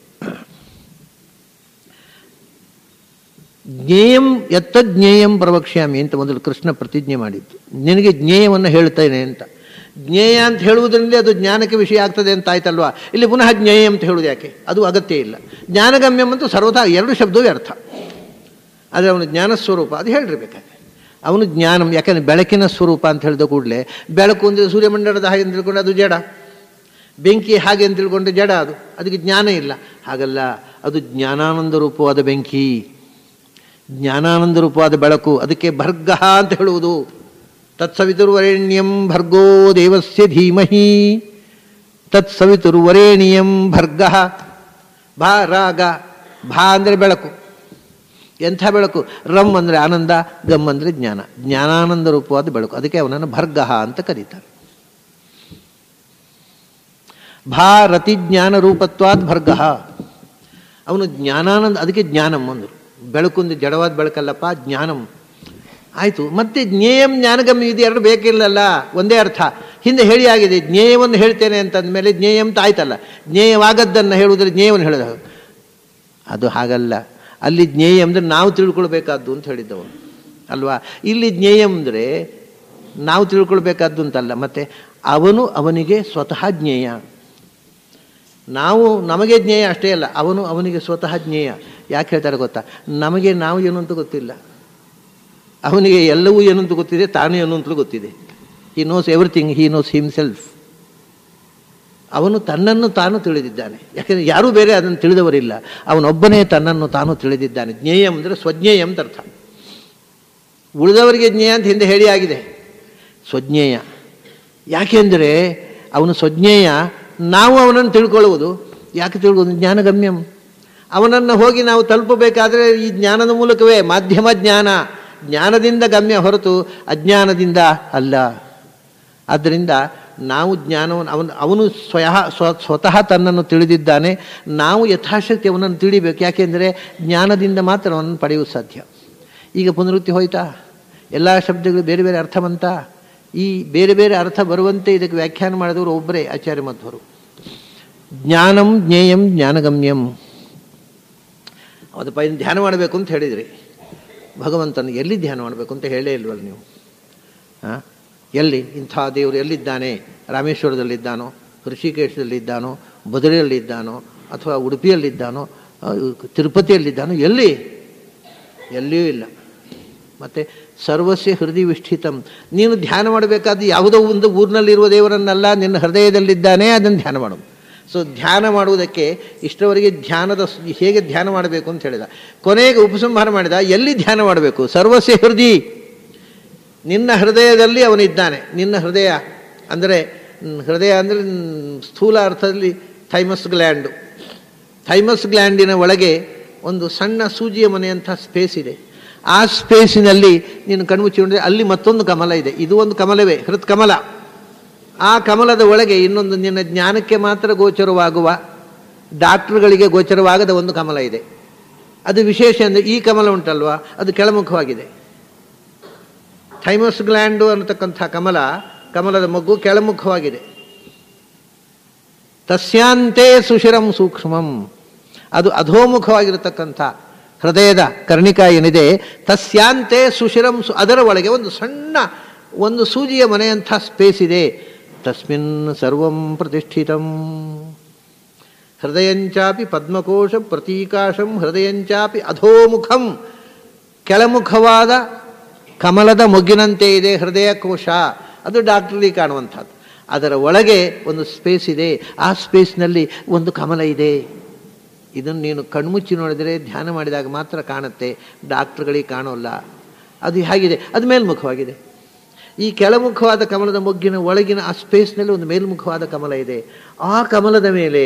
ಜ್ಞೇಯಂ ಎತ್ತ ಜ್ಞೇಯಂ ಪ್ರವಕ್ಷ್ಯಾಮಿ ಅಂತ ಮೊದಲು ಕೃಷ್ಣ ಪ್ರತಿಜ್ಞೆ ಮಾಡಿದ್ದು ನಿನಗೆ ಜ್ಞೇಯವನ್ನು ಹೇಳ್ತೇನೆ ಅಂತ ಜ್ಞೇಯ ಅಂತ ಹೇಳುವುದರಿಂದ ಅದು ಜ್ಞಾನಕ್ಕೆ ವಿಷಯ ಆಗ್ತದೆ ಅಂತ ಆಯ್ತಲ್ವಾ ಇಲ್ಲಿ ಪುನಃ ಜ್ಞೇಯ ಅಂತ ಹೇಳುವುದು ಯಾಕೆ ಅದು ಅಗತ್ಯ ಇಲ್ಲ ಜ್ಞಾನಗಮ್ಯಂ ಅಂತೂ ಸರ್ವಥಾ ಎರಡು ಶಬ್ದವೇ ಅರ್ಥ ಆದರೆ ಅವನು ಜ್ಞಾನ ಸ್ವರೂಪ ಅದು ಹೇಳಿರ್ಬೇಕಾದ್ರೆ ಅವನು ಜ್ಞಾನಂ ಯಾಕಂದರೆ ಬೆಳಕಿನ ಸ್ವರೂಪ ಅಂತ ಹೇಳಿದ ಕೂಡಲೇ ಬೆಳಕು ಅಂದರೆ ಸೂರ್ಯಮಂಡಲದ ಹಾಗೆ ಅಂತ ತಿಳ್ಕೊಂಡು ಅದು ಜಡ ಬೆಂಕಿ ಹಾಗೆ ಅಂತ ತಿಳ್ಕೊಂಡ್ರೆ ಜಡ ಅದು ಅದಕ್ಕೆ ಜ್ಞಾನ ಇಲ್ಲ ಹಾಗಲ್ಲ ಅದು ಜ್ಞಾನಾನಂದ ರೂಪವಾದ ಬೆಂಕಿ ಜ್ಞಾನಾನಂದ ರೂಪವಾದ ಬೆಳಕು ಅದಕ್ಕೆ ಭರ್ಗ ಅಂತ ಹೇಳುವುದು ತತ್ಸವಿತುರ್ವರೇಣ್ಯಂ ಭರ್ಗೋ ದೇವಸ್ಯ ಧೀಮಹಿ ತತ್ಸವಿತುರ್ವರೇಣಿಯಂ ಭರ್ಗ ಭಾ ರಾಗ ಭಾ ಅಂದರೆ ಬೆಳಕು ಎಂಥ ಬೆಳಕು ರಮ್ ಅಂದರೆ ಆನಂದ ಗಮ್ ಅಂದರೆ ಜ್ಞಾನ ಜ್ಞಾನಾನಂದ ರೂಪವಾದ ಬೆಳಕು ಅದಕ್ಕೆ ಅವನನ್ನು ಭರ್ಗ ಅಂತ ಕರೀತಾರೆ ಭಾರತಿ ಜ್ಞಾನ ರೂಪತ್ವಾದ್ ಭರ್ಗ ಅವನು ಜ್ಞಾನಾನಂದ ಅದಕ್ಕೆ ಜ್ಞಾನಂ ಅಂದರು ಬೆಳಕೊಂದು ಜಡವಾದ ಬೆಳಕಲ್ಲಪ್ಪ ಜ್ಞಾನಂ ಆಯಿತು ಮತ್ತೆ ಜ್ಞೇಯಂ ಜ್ಞಾನಗಮ್ಯ ಇದು ಎರಡು ಬೇಕಿಲ್ಲಲ್ಲ ಒಂದೇ ಅರ್ಥ ಹಿಂದೆ ಹೇಳಿ ಆಗಿದೆ ಜ್ಞೇಯವನ್ನು ಹೇಳ್ತೇನೆ ಅಂತಂದಮೇಲೆ ಜ್ಞೇಯಂ ಅಂತ ಆಯ್ತಲ್ಲ ಜ್ಞೇಯವಾಗದ್ದನ್ನು ಹೇಳುವುದ್ರೆ ಜ್ಞೇಯವನ್ನು ಹೇಳಿದ ಅದು ಹಾಗಲ್ಲ ಅಲ್ಲಿ ಜ್ಞೇಯ ಅಂದರೆ ನಾವು ತಿಳ್ಕೊಳ್ಬೇಕಾದ್ದು ಅಂತ ಹೇಳಿದ್ದವನು ಅಲ್ವಾ ಇಲ್ಲಿ ಜ್ಞೇಯಂ ಅಂದರೆ ನಾವು ತಿಳ್ಕೊಳ್ಬೇಕಾದ್ದು ಅಂತಲ್ಲ ಮತ್ತೆ ಅವನು ಅವನಿಗೆ ಸ್ವತಃ ಜ್ಞೇಯ ನಾವು ನಮಗೆ ಜ್ಞೇಯ ಅಷ್ಟೇ ಅಲ್ಲ ಅವನು ಅವನಿಗೆ ಸ್ವತಃ ಜ್ಞೇಯ ಯಾಕೆ ಹೇಳ್ತಾರೆ ಗೊತ್ತಾ ನಮಗೆ ನಾವು ಏನು ಅಂತ ಗೊತ್ತಿಲ್ಲ ಅವನಿಗೆ ಎಲ್ಲವೂ ಏನು ಅಂತ ಗೊತ್ತಿದೆ ತಾನು ಏನು ಅಂತಲೂ ಗೊತ್ತಿದೆ he knows everything he knows himself ಅವನು ತನ್ನನ್ನು ತಾನು ತಿಳಿದಿದ್ದಾನೆ ಯಾಕೆಂದರೆ ಯಾರೂ ಬೇರೆ ಅದನ್ನು ತಿಳಿದವರಿಲ್ಲ ಅವನೊಬ್ಬನೇ ತನ್ನನ್ನು ತಾನು ತಿಳಿದಿದ್ದಾನೆ ಜ್ಞೇಯಂ ಅಂದರೆ ಸ್ವಜ್ಞೇಯ ಅಂತ ಅರ್ಥ ಉಳಿದವರಿಗೆ ಜ್ಞೇಯ ಅಂತ ಹಿಂದೆ ಹೇಳಿ ಆಗಿದೆ ಸ್ವಜ್ಞೇಯ ಯಾಕೆಂದರೆ ಅವನು ಸ್ವಜ್ಞೇಯ ನಾವು ಅವನನ್ನು ತಿಳ್ಕೊಳ್ಳುವುದು ಯಾಕೆ ತಿಳ್ಕೊಳ್ಳೋದು ಜ್ಞಾನಗಮ್ಯಂ ಅವನನ್ನು ಹೋಗಿ ನಾವು ತಲುಪಬೇಕಾದ್ರೆ ಈ ಜ್ಞಾನದ ಮೂಲಕವೇ ಮಾಧ್ಯಮ ಜ್ಞಾನ ಜ್ಞಾನದಿಂದ ಗಮ್ಯ ಹೊರತು ಅಜ್ಞಾನದಿಂದ ಅಲ್ಲ ಆದ್ದರಿಂದ ನಾವು ಜ್ಞಾನವನ್ನು ಅವನು ಅವನು ಸ್ವಯಃ ಸ್ವ ಸ್ವತಃ ತನ್ನನ್ನು ತಿಳಿದಿದ್ದಾನೆ ನಾವು ಯಥಾಶಕ್ತಿ ಅವನನ್ನು ತಿಳಿಬೇಕು ಯಾಕೆಂದರೆ ಜ್ಞಾನದಿಂದ ಮಾತ್ರ ಅವನನ್ನು ಪಡೆಯುವುದು ಸಾಧ್ಯ ಈಗ ಪುನರುಕ್ತಿ ಹೋಯ್ತಾ ಎಲ್ಲ ಶಬ್ದಗಳು ಬೇರೆ ಬೇರೆ ಅರ್ಥ ಬಂತ ಈ ಬೇರೆ ಬೇರೆ ಅರ್ಥ ಬರುವಂತೆ ಇದಕ್ಕೆ ವ್ಯಾಖ್ಯಾನ ಮಾಡಿದವರು ಒಬ್ಬರೇ ಆಚಾರ್ಯ ಮಧ್ವರು ಜ್ಞಾನಂ ಜ್ಞೇಯಂ ಜ್ಞಾನಗಮ್ಯಂ ಅದು ಪೈ ಧ್ಯಾನ ಮಾಡಬೇಕು ಅಂತ ಹೇಳಿದ್ರಿ ಭಗವಂತನ ಎಲ್ಲಿ ಧ್ಯಾನ ಮಾಡಬೇಕು ಅಂತ ಹೇಳೇ ಇಲ್ವಲ್ಲ ನೀವು ಹಾಂ ಎಲ್ಲಿ ಇಂಥ ದೇವರು ಎಲ್ಲಿದ್ದಾನೆ ರಾಮೇಶ್ವರದಲ್ಲಿದ್ದಾನೋ ಋಷಿಕೇಶದಲ್ಲಿದ್ದಾನೋ ಬದರಿಯಲ್ಲಿದ್ದಾನೋ ಅಥವಾ ಉಡುಪಿಯಲ್ಲಿದ್ದಾನೋ ತಿರುಪತಿಯಲ್ಲಿದ್ದಾನೋ ಎಲ್ಲಿ ಎಲ್ಲಿಯೂ ಇಲ್ಲ ಮತ್ತು ಸರ್ವಸ್ಯ ಹೃದಯ ವಿಷ್ಠಿತಂ ನೀನು ಧ್ಯಾನ ಮಾಡಬೇಕಾದ ಯಾವುದೋ ಒಂದು ಊರಿನಲ್ಲಿರುವ ದೇವರನ್ನಲ್ಲ ನಿನ್ನ ಹೃದಯದಲ್ಲಿದ್ದಾನೆ ಅದನ್ನು ಧ್ಯಾನ ಮಾಡು ಸೊ ಧ್ಯಾನ ಮಾಡುವುದಕ್ಕೆ ಇಷ್ಟವರೆಗೆ ಧ್ಯಾನದ ಸ್- ಹೇಗೆ ಧ್ಯಾನ ಮಾಡಬೇಕು ಅಂತ ಹೇಳಿದ ಕೊನೆಗೆ ಉಪಸಂಹಾರ ಮಾಡಿದ ಎಲ್ಲಿ ಧ್ಯಾನ ಮಾಡಬೇಕು ಸರ್ವಸ್ಯ ಹೃದಯ ನಿನ್ನ ಹೃದಯದಲ್ಲಿ ಅವನಿದ್ದಾನೆ ನಿನ್ನ ಹೃದಯ ಅಂದರೆ ಮ್, ಹೃದಯ ಅಂದರೆ ಮ್, ಸ್ಥೂಲ ಅರ್ಥದಲ್ಲಿ ಥೈಮಸ್ ಗ್ಲ್ಯಾಂಡು ಥೈಮಸ್ ಗ್ಲ್ಯಾಂಡಿನ ಒಳಗೆ ಒಂದು ಸಣ್ಣ ಸೂಜಿಯ ಮನೆಯಂಥ ಸ್ಪೇಸ್ ಇದೆ ಆ ಸ್ಪೇಸಿನಲ್ಲಿ ನೀನು ಕಣ್ಮುಚ್ಚಿಕೊಂಡ್ರೆ ಅಲ್ಲಿ ಮತ್ತೊಂದು ಕಮಲ ಇದೆ ಇದು ಒಂದು ಕಮಲವೇ ಹೃತ್ ಕಮಲ ಆ ಕಮಲದ ಒಳಗೆ ಇನ್ನೊಂದು ನಿನ್ನ ಜ್ಞಾನಕ್ಕೆ ಮಾತ್ರ ಗೋಚರವಾಗುವ ಡಾಕ್ಟ್ರುಗಳಿಗೆ ಗೋಚರವಾಗದ ಒಂದು ಕಮಲ ಇದೆ ಅದು ವಿಶೇಷ ಅಂದರೆ ಈ ಕಮಲ ಉಂಟಲ್ವಾ ಅದು ಕೆಳಮುಖವಾಗಿದೆ ಥೈಮಸ್ ಗ್ಲ್ಯಾಂಡು ಅನ್ನತಕ್ಕಂಥ ಕಮಲ ಕಮಲದ ಮಗ್ಗು ಕೆಳಮುಖವಾಗಿದೆ ತಸ್ಯಾಂತೆ ಸುಶಿರಂ ಸೂಕ್ಷ್ಮಂ ಅದು ಅಧೋಮುಖವಾಗಿರತಕ್ಕಂಥ ಹೃದಯದ ಕರ್ಣಿಕ ಏನಿದೆ ತಸ್ಯಾಂತೆ ಸುಶಿರಂ ಸು ಅದರ ಒಳಗೆ ಒಂದು ಸಣ್ಣ ಒಂದು ಸೂಜಿಯ ಮನೆಯಂಥ ಸ್ಪೇಸ್ ಇದೆ ತಸ್ಮಿನ್ ಸರ್ವಂ ಪ್ರತಿಷ್ಠಿತಂ ಹೃದಯಂಚಾಪಿ ಪದ್ಮಕೋಶ ಪ್ರತೀಕಾಶಂ ಹೃದಯಂಚಾಪಿ ಅಧೋಮುಖಂ ಕೆಳಮುಖವಾದ ಕಮಲದ ಮೊಗ್ಗಿನಂತೆ ಇದೆ ಹೃದಯ ಕೋಶ ಅದು ಡಾಕ್ಟ್ರಲ್ಲಿ ಕಾಣುವಂಥದ್ದು ಅದರ ಒಳಗೆ ಒಂದು ಸ್ಪೇಸ್ ಇದೆ ಆ ಸ್ಪೇಸ್ನಲ್ಲಿ ಒಂದು ಕಮಲ ಇದೆ ಇದನ್ನು ನೀನು ಕಣ್ಮುಚ್ಚಿ ನೋಡಿದರೆ ಧ್ಯಾನ ಮಾಡಿದಾಗ ಮಾತ್ರ ಕಾಣುತ್ತೆ ಡಾಕ್ಟ್ರುಗಳಿಗೆ ಕಾಣೋಲ್ಲ ಅದು ಹೇಗಿದೆ ಅದು ಮೇಲ್ಮುಖವಾಗಿದೆ ಈ ಕೆಳಮುಖವಾದ ಕಮಲದ ಮೊಗ್ಗಿನ ಒಳಗಿನ ಆ ಸ್ಪೇಸ್ನಲ್ಲಿ ಒಂದು ಮೇಲ್ಮುಖವಾದ ಕಮಲ ಇದೆ ಆ ಕಮಲದ ಮೇಲೆ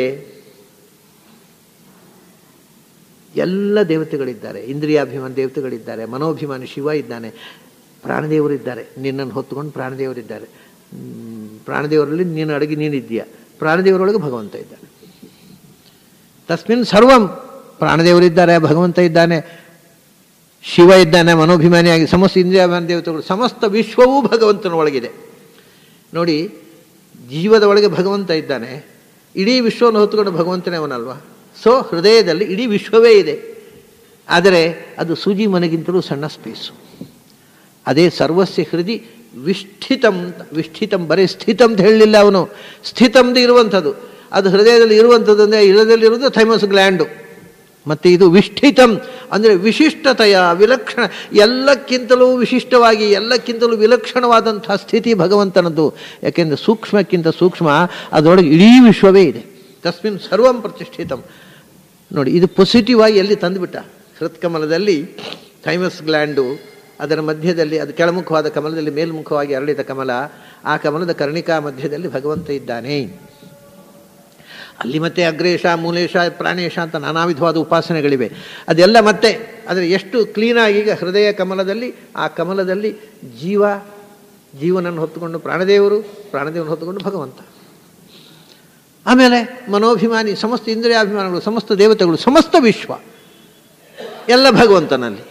ಎಲ್ಲ ದೇವತೆಗಳಿದ್ದಾರೆ ಇಂದ್ರಿಯಾಭಿಮಾನ ದೇವತೆಗಳಿದ್ದಾರೆ ಮನೋಭಿಮಾನಿ ಶಿವ ಇದ್ದಾನೆ ಪ್ರಾಣದೇವರಿದ್ದಾರೆ ನಿನ್ನನ್ನು ಹೊತ್ತುಕೊಂಡು ಪ್ರಾಣದೇವರಿದ್ದಾರೆ ಹ್ಮ್, ಪ್ರಾಣದೇವರಲ್ಲಿ ನೀನು ಅಡಗಿ ನೀನಿದ್ದೀಯ ಪ್ರಾಣದೇವರೊಳಗೆ ಭಗವಂತ ಇದ್ದಾನೆ ತಸ್ಮಿನ್ ಸರ್ವಂ ಪ್ರಾಣದೇವರಿದ್ದಾರೆ ಭಗವಂತ ಇದ್ದಾನೆ ಶಿವ ಇದ್ದಾನೆ ಮನೋಭಿಮಾನಿಯಾಗಿ ಸಮಸ್ತ ಇಂದ್ರಿಯಾಭಿಮಾನ ದೇವತೆಗಳು ಸಮಸ್ತ ವಿಶ್ವವೂ ಭಗವಂತನ ಒಳಗಿದೆ ನೋಡಿ ಜೀವದ ಒಳಗೆ ಭಗವಂತ ಇದ್ದಾನೆ ಇಡೀ ವಿಶ್ವವನ್ನು ಹೊತ್ತುಕೊಂಡು ಭಗವಂತನೇ ಅವನಲ್ವಾ ಸೊ ಹೃದಯದಲ್ಲಿ ಇಡೀ ವಿಶ್ವವೇ ಇದೆ ಆದರೆ ಅದು ಸೂಜಿ ಮನೆಗಿಂತಲೂ ಸಣ್ಣ ಸ್ಪೇಸು ಅದೇ ಸರ್ವಸ್ಯ ಹೃದಯ ವಿಷ್ಠಿತಂ ವಿಷ್ಠಿತಂ ಬರೀ ಸ್ಥಿತಂ ಅಂತ ಹೇಳಲಿಲ್ಲ ಅವನು ಸ್ಥಿತಂದು ಇರುವಂಥದ್ದು ಅದು ಹೃದಯದಲ್ಲಿ ಇರುವಂಥದ್ದು ಅಂದರೆ ಹೃದಯದಲ್ಲಿರುವುದು ಥೈಮಸ್ ಗ್ಲ್ಯಾಂಡು ಮತ್ತು ಇದು ವಿಷ್ಠಿತಂ ಅಂದರೆ ವಿಶಿಷ್ಟತೆಯ ವಿಲಕ್ಷಣ ಎಲ್ಲಕ್ಕಿಂತಲೂ ವಿಶಿಷ್ಟವಾಗಿ ಎಲ್ಲಕ್ಕಿಂತಲೂ ವಿಲಕ್ಷಣವಾದಂಥ ಸ್ಥಿತಿ ಭಗವಂತನದ್ದು ಯಾಕೆಂದರೆ ಸೂಕ್ಷ್ಮಕ್ಕಿಂತ ಸೂಕ್ಷ್ಮ ಅದರೊಳಗೆ ಇಡೀ ವಿಶ್ವವೇ ಇದೆ ತಸ್ಮಿನ್ ಸರ್ವಂ ಪ್ರತಿಷ್ಠಿತಂ ನೋಡಿ ಇದು ಪಾಸಿಟಿವ್ ಆಗಿ ಎಲ್ಲಿ ತಂದುಬಿಟ್ಟ ಹೃತ್ಕಮಲದಲ್ಲಿ ಥೈಮಸ್ ಗ್ಲ್ಯಾಂಡು ಅದರ ಮಧ್ಯದಲ್ಲಿ ಅದು ಕೆಳಮುಖವಾದ ಕಮಲದಲ್ಲಿ ಮೇಲ್ಮುಖವಾಗಿ ಅರಳಿದ ಕಮಲ ಆ ಕಮಲದ ಕರ್ಣಿಕಾ ಮಧ್ಯದಲ್ಲಿ ಭಗವಂತ ಇದ್ದಾನೆ ಅಲ್ಲಿ ಮತ್ತೆ ಅಗ್ರೇಶ ಮೂಲೇಶ ಪ್ರಾಣೇಶ ಅಂತ ನಾನಾ ವಿಧವಾದ ಉಪಾಸನೆಗಳಿವೆ ಅದೆಲ್ಲ ಮತ್ತೆ ಆದರೆ ಎಷ್ಟು ಕ್ಲೀನಾಗಿ ಈಗ ಹೃದಯ ಕಮಲದಲ್ಲಿ ಆ ಕಮಲದಲ್ಲಿ ಜೀವ ಜೀವನನ್ನು ಹೊತ್ತುಕೊಂಡು ಪ್ರಾಣದೇವರು ಪ್ರಾಣದೇವನ ಹೊತ್ತುಕೊಂಡು ಭಗವಂತ ಆಮೇಲೆ ಮನೋಭಿಮಾನಿ ಸಮಸ್ತ ಇಂದ್ರಿಯಾಭಿಮಾನಗಳು ಸಮಸ್ತ ದೇವತೆಗಳು ಸಮಸ್ತ ವಿಶ್ವ ಎಲ್ಲ ಭಗವಂತನಲ್ಲಿ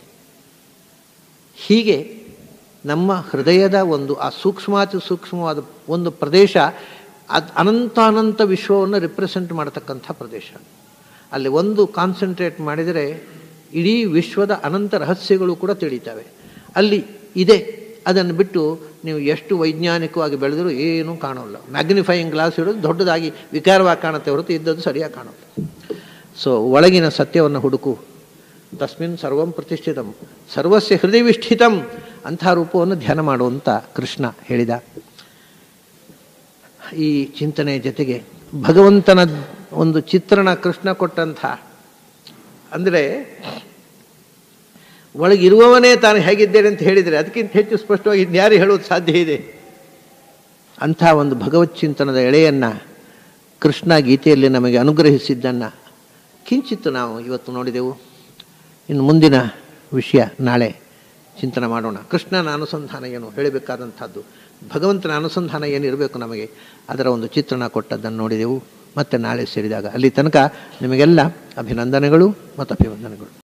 ಹೀಗೆ ನಮ್ಮ ಹೃದಯದ ಒಂದು ಆ ಸೂಕ್ಷ್ಮಾತಿ ಸೂಕ್ಷ್ಮವಾದ ಒಂದು ಪ್ರದೇಶ ಅದು ಅನಂತ ಅನಂತ ವಿಶ್ವವನ್ನು ರಿಪ್ರೆಸೆಂಟ್ ಮಾಡತಕ್ಕಂಥ ಪ್ರದೇಶ ಅಲ್ಲಿ ಒಂದು ಕಾನ್ಸಂಟ್ರೇಟ್ ಮಾಡಿದರೆ ಇಡೀ ವಿಶ್ವದ ಅನಂತ ರಹಸ್ಯಗಳು ಕೂಡ ತಿಳಿತವೆ ಅಲ್ಲಿ ಇದೆ ಅದನ್ನು ಬಿಟ್ಟು ನೀವು ಎಷ್ಟು ವೈಜ್ಞಾನಿಕವಾಗಿ ಬೆಳೆದರೂ ಏನೂ ಕಾಣೋಲ್ಲ ಮ್ಯಾಗ್ನಿಫೈಯಿಂಗ್ ಗ್ಲಾಸ್ ಇಡೋದು ದೊಡ್ಡದಾಗಿ ವಿಕಾರವಾಗಿ ಕಾಣುತ್ತೆ ಹೊರತು ಇದ್ದದ್ದು ಸರಿಯಾಗಿ ಕಾಣೋಲ್ಲ ಸೊ ಒಳಗಿನ ಸತ್ಯವನ್ನು ಹುಡುಕು ತಸ್ಮಿನ್ ಸರ್ವಂ ಪ್ರತಿಷ್ಠಿತಂ ಸರ್ವಸ್ಯ ಹೃದಯ ವಿಷ್ಠಿತಂ ಅಂಥ ರೂಪವನ್ನು ಧ್ಯಾನ ಮಾಡುವಂತ ಕೃಷ್ಣ ಹೇಳಿದ ಈ ಚಿಂತನೆ ಜೊತೆಗೆ ಭಗವಂತನ ಒಂದು ಚಿತ್ರಣ ಕೃಷ್ಣ ಕೊಟ್ಟಂಥ ಅಂದರೆ ಒಳಗಿರುವವನೇ ತಾನು ಹೇಗಿದ್ದೇನೆ ಅಂತ ಹೇಳಿದರೆ ಅದಕ್ಕಿಂತ ಹೆಚ್ಚು ಸ್ಪಷ್ಟವಾಗಿ ಇನ್ಯಾರು ಹೇಳೋದು ಸಾಧ್ಯ ಇದೆ ಅಂಥ ಒಂದು ಭಗವತ್ ಚಿಂತನದ ಎಳೆಯನ್ನು ಕೃಷ್ಣ ಗೀತೆಯಲ್ಲಿ ನಮಗೆ ಅನುಗ್ರಹಿಸಿದ್ದನ್ನು ಕಿಂಚಿತ್ತು ನಾವು ಇವತ್ತು ನೋಡಿದೆವು ಇನ್ನು ಮುಂದಿನ ವಿಷಯ ನಾಳೆ ಚಿಂತನೆ ಮಾಡೋಣ ಕೃಷ್ಣನ ಅನುಸಂಧಾನ ಏನು ಹೇಳಬೇಕಾದಂಥದ್ದು ಭಗವಂತನ ಅನುಸಂಧಾನ ಏನಿರಬೇಕು ನಮಗೆ ಅದರ ಒಂದು ಚಿತ್ರಣ ಕೊಟ್ಟದ್ದನ್ನು ನೋಡಿದೆವು ಮತ್ತೆ ನಾಳೆ ಸೇರಿದಾಗ ಅಲ್ಲಿ ತನಕ ನಿಮಗೆಲ್ಲ ಅಭಿನಂದನೆಗಳು ಮತ್ತು ಅಭಿವಂದನೆಗಳು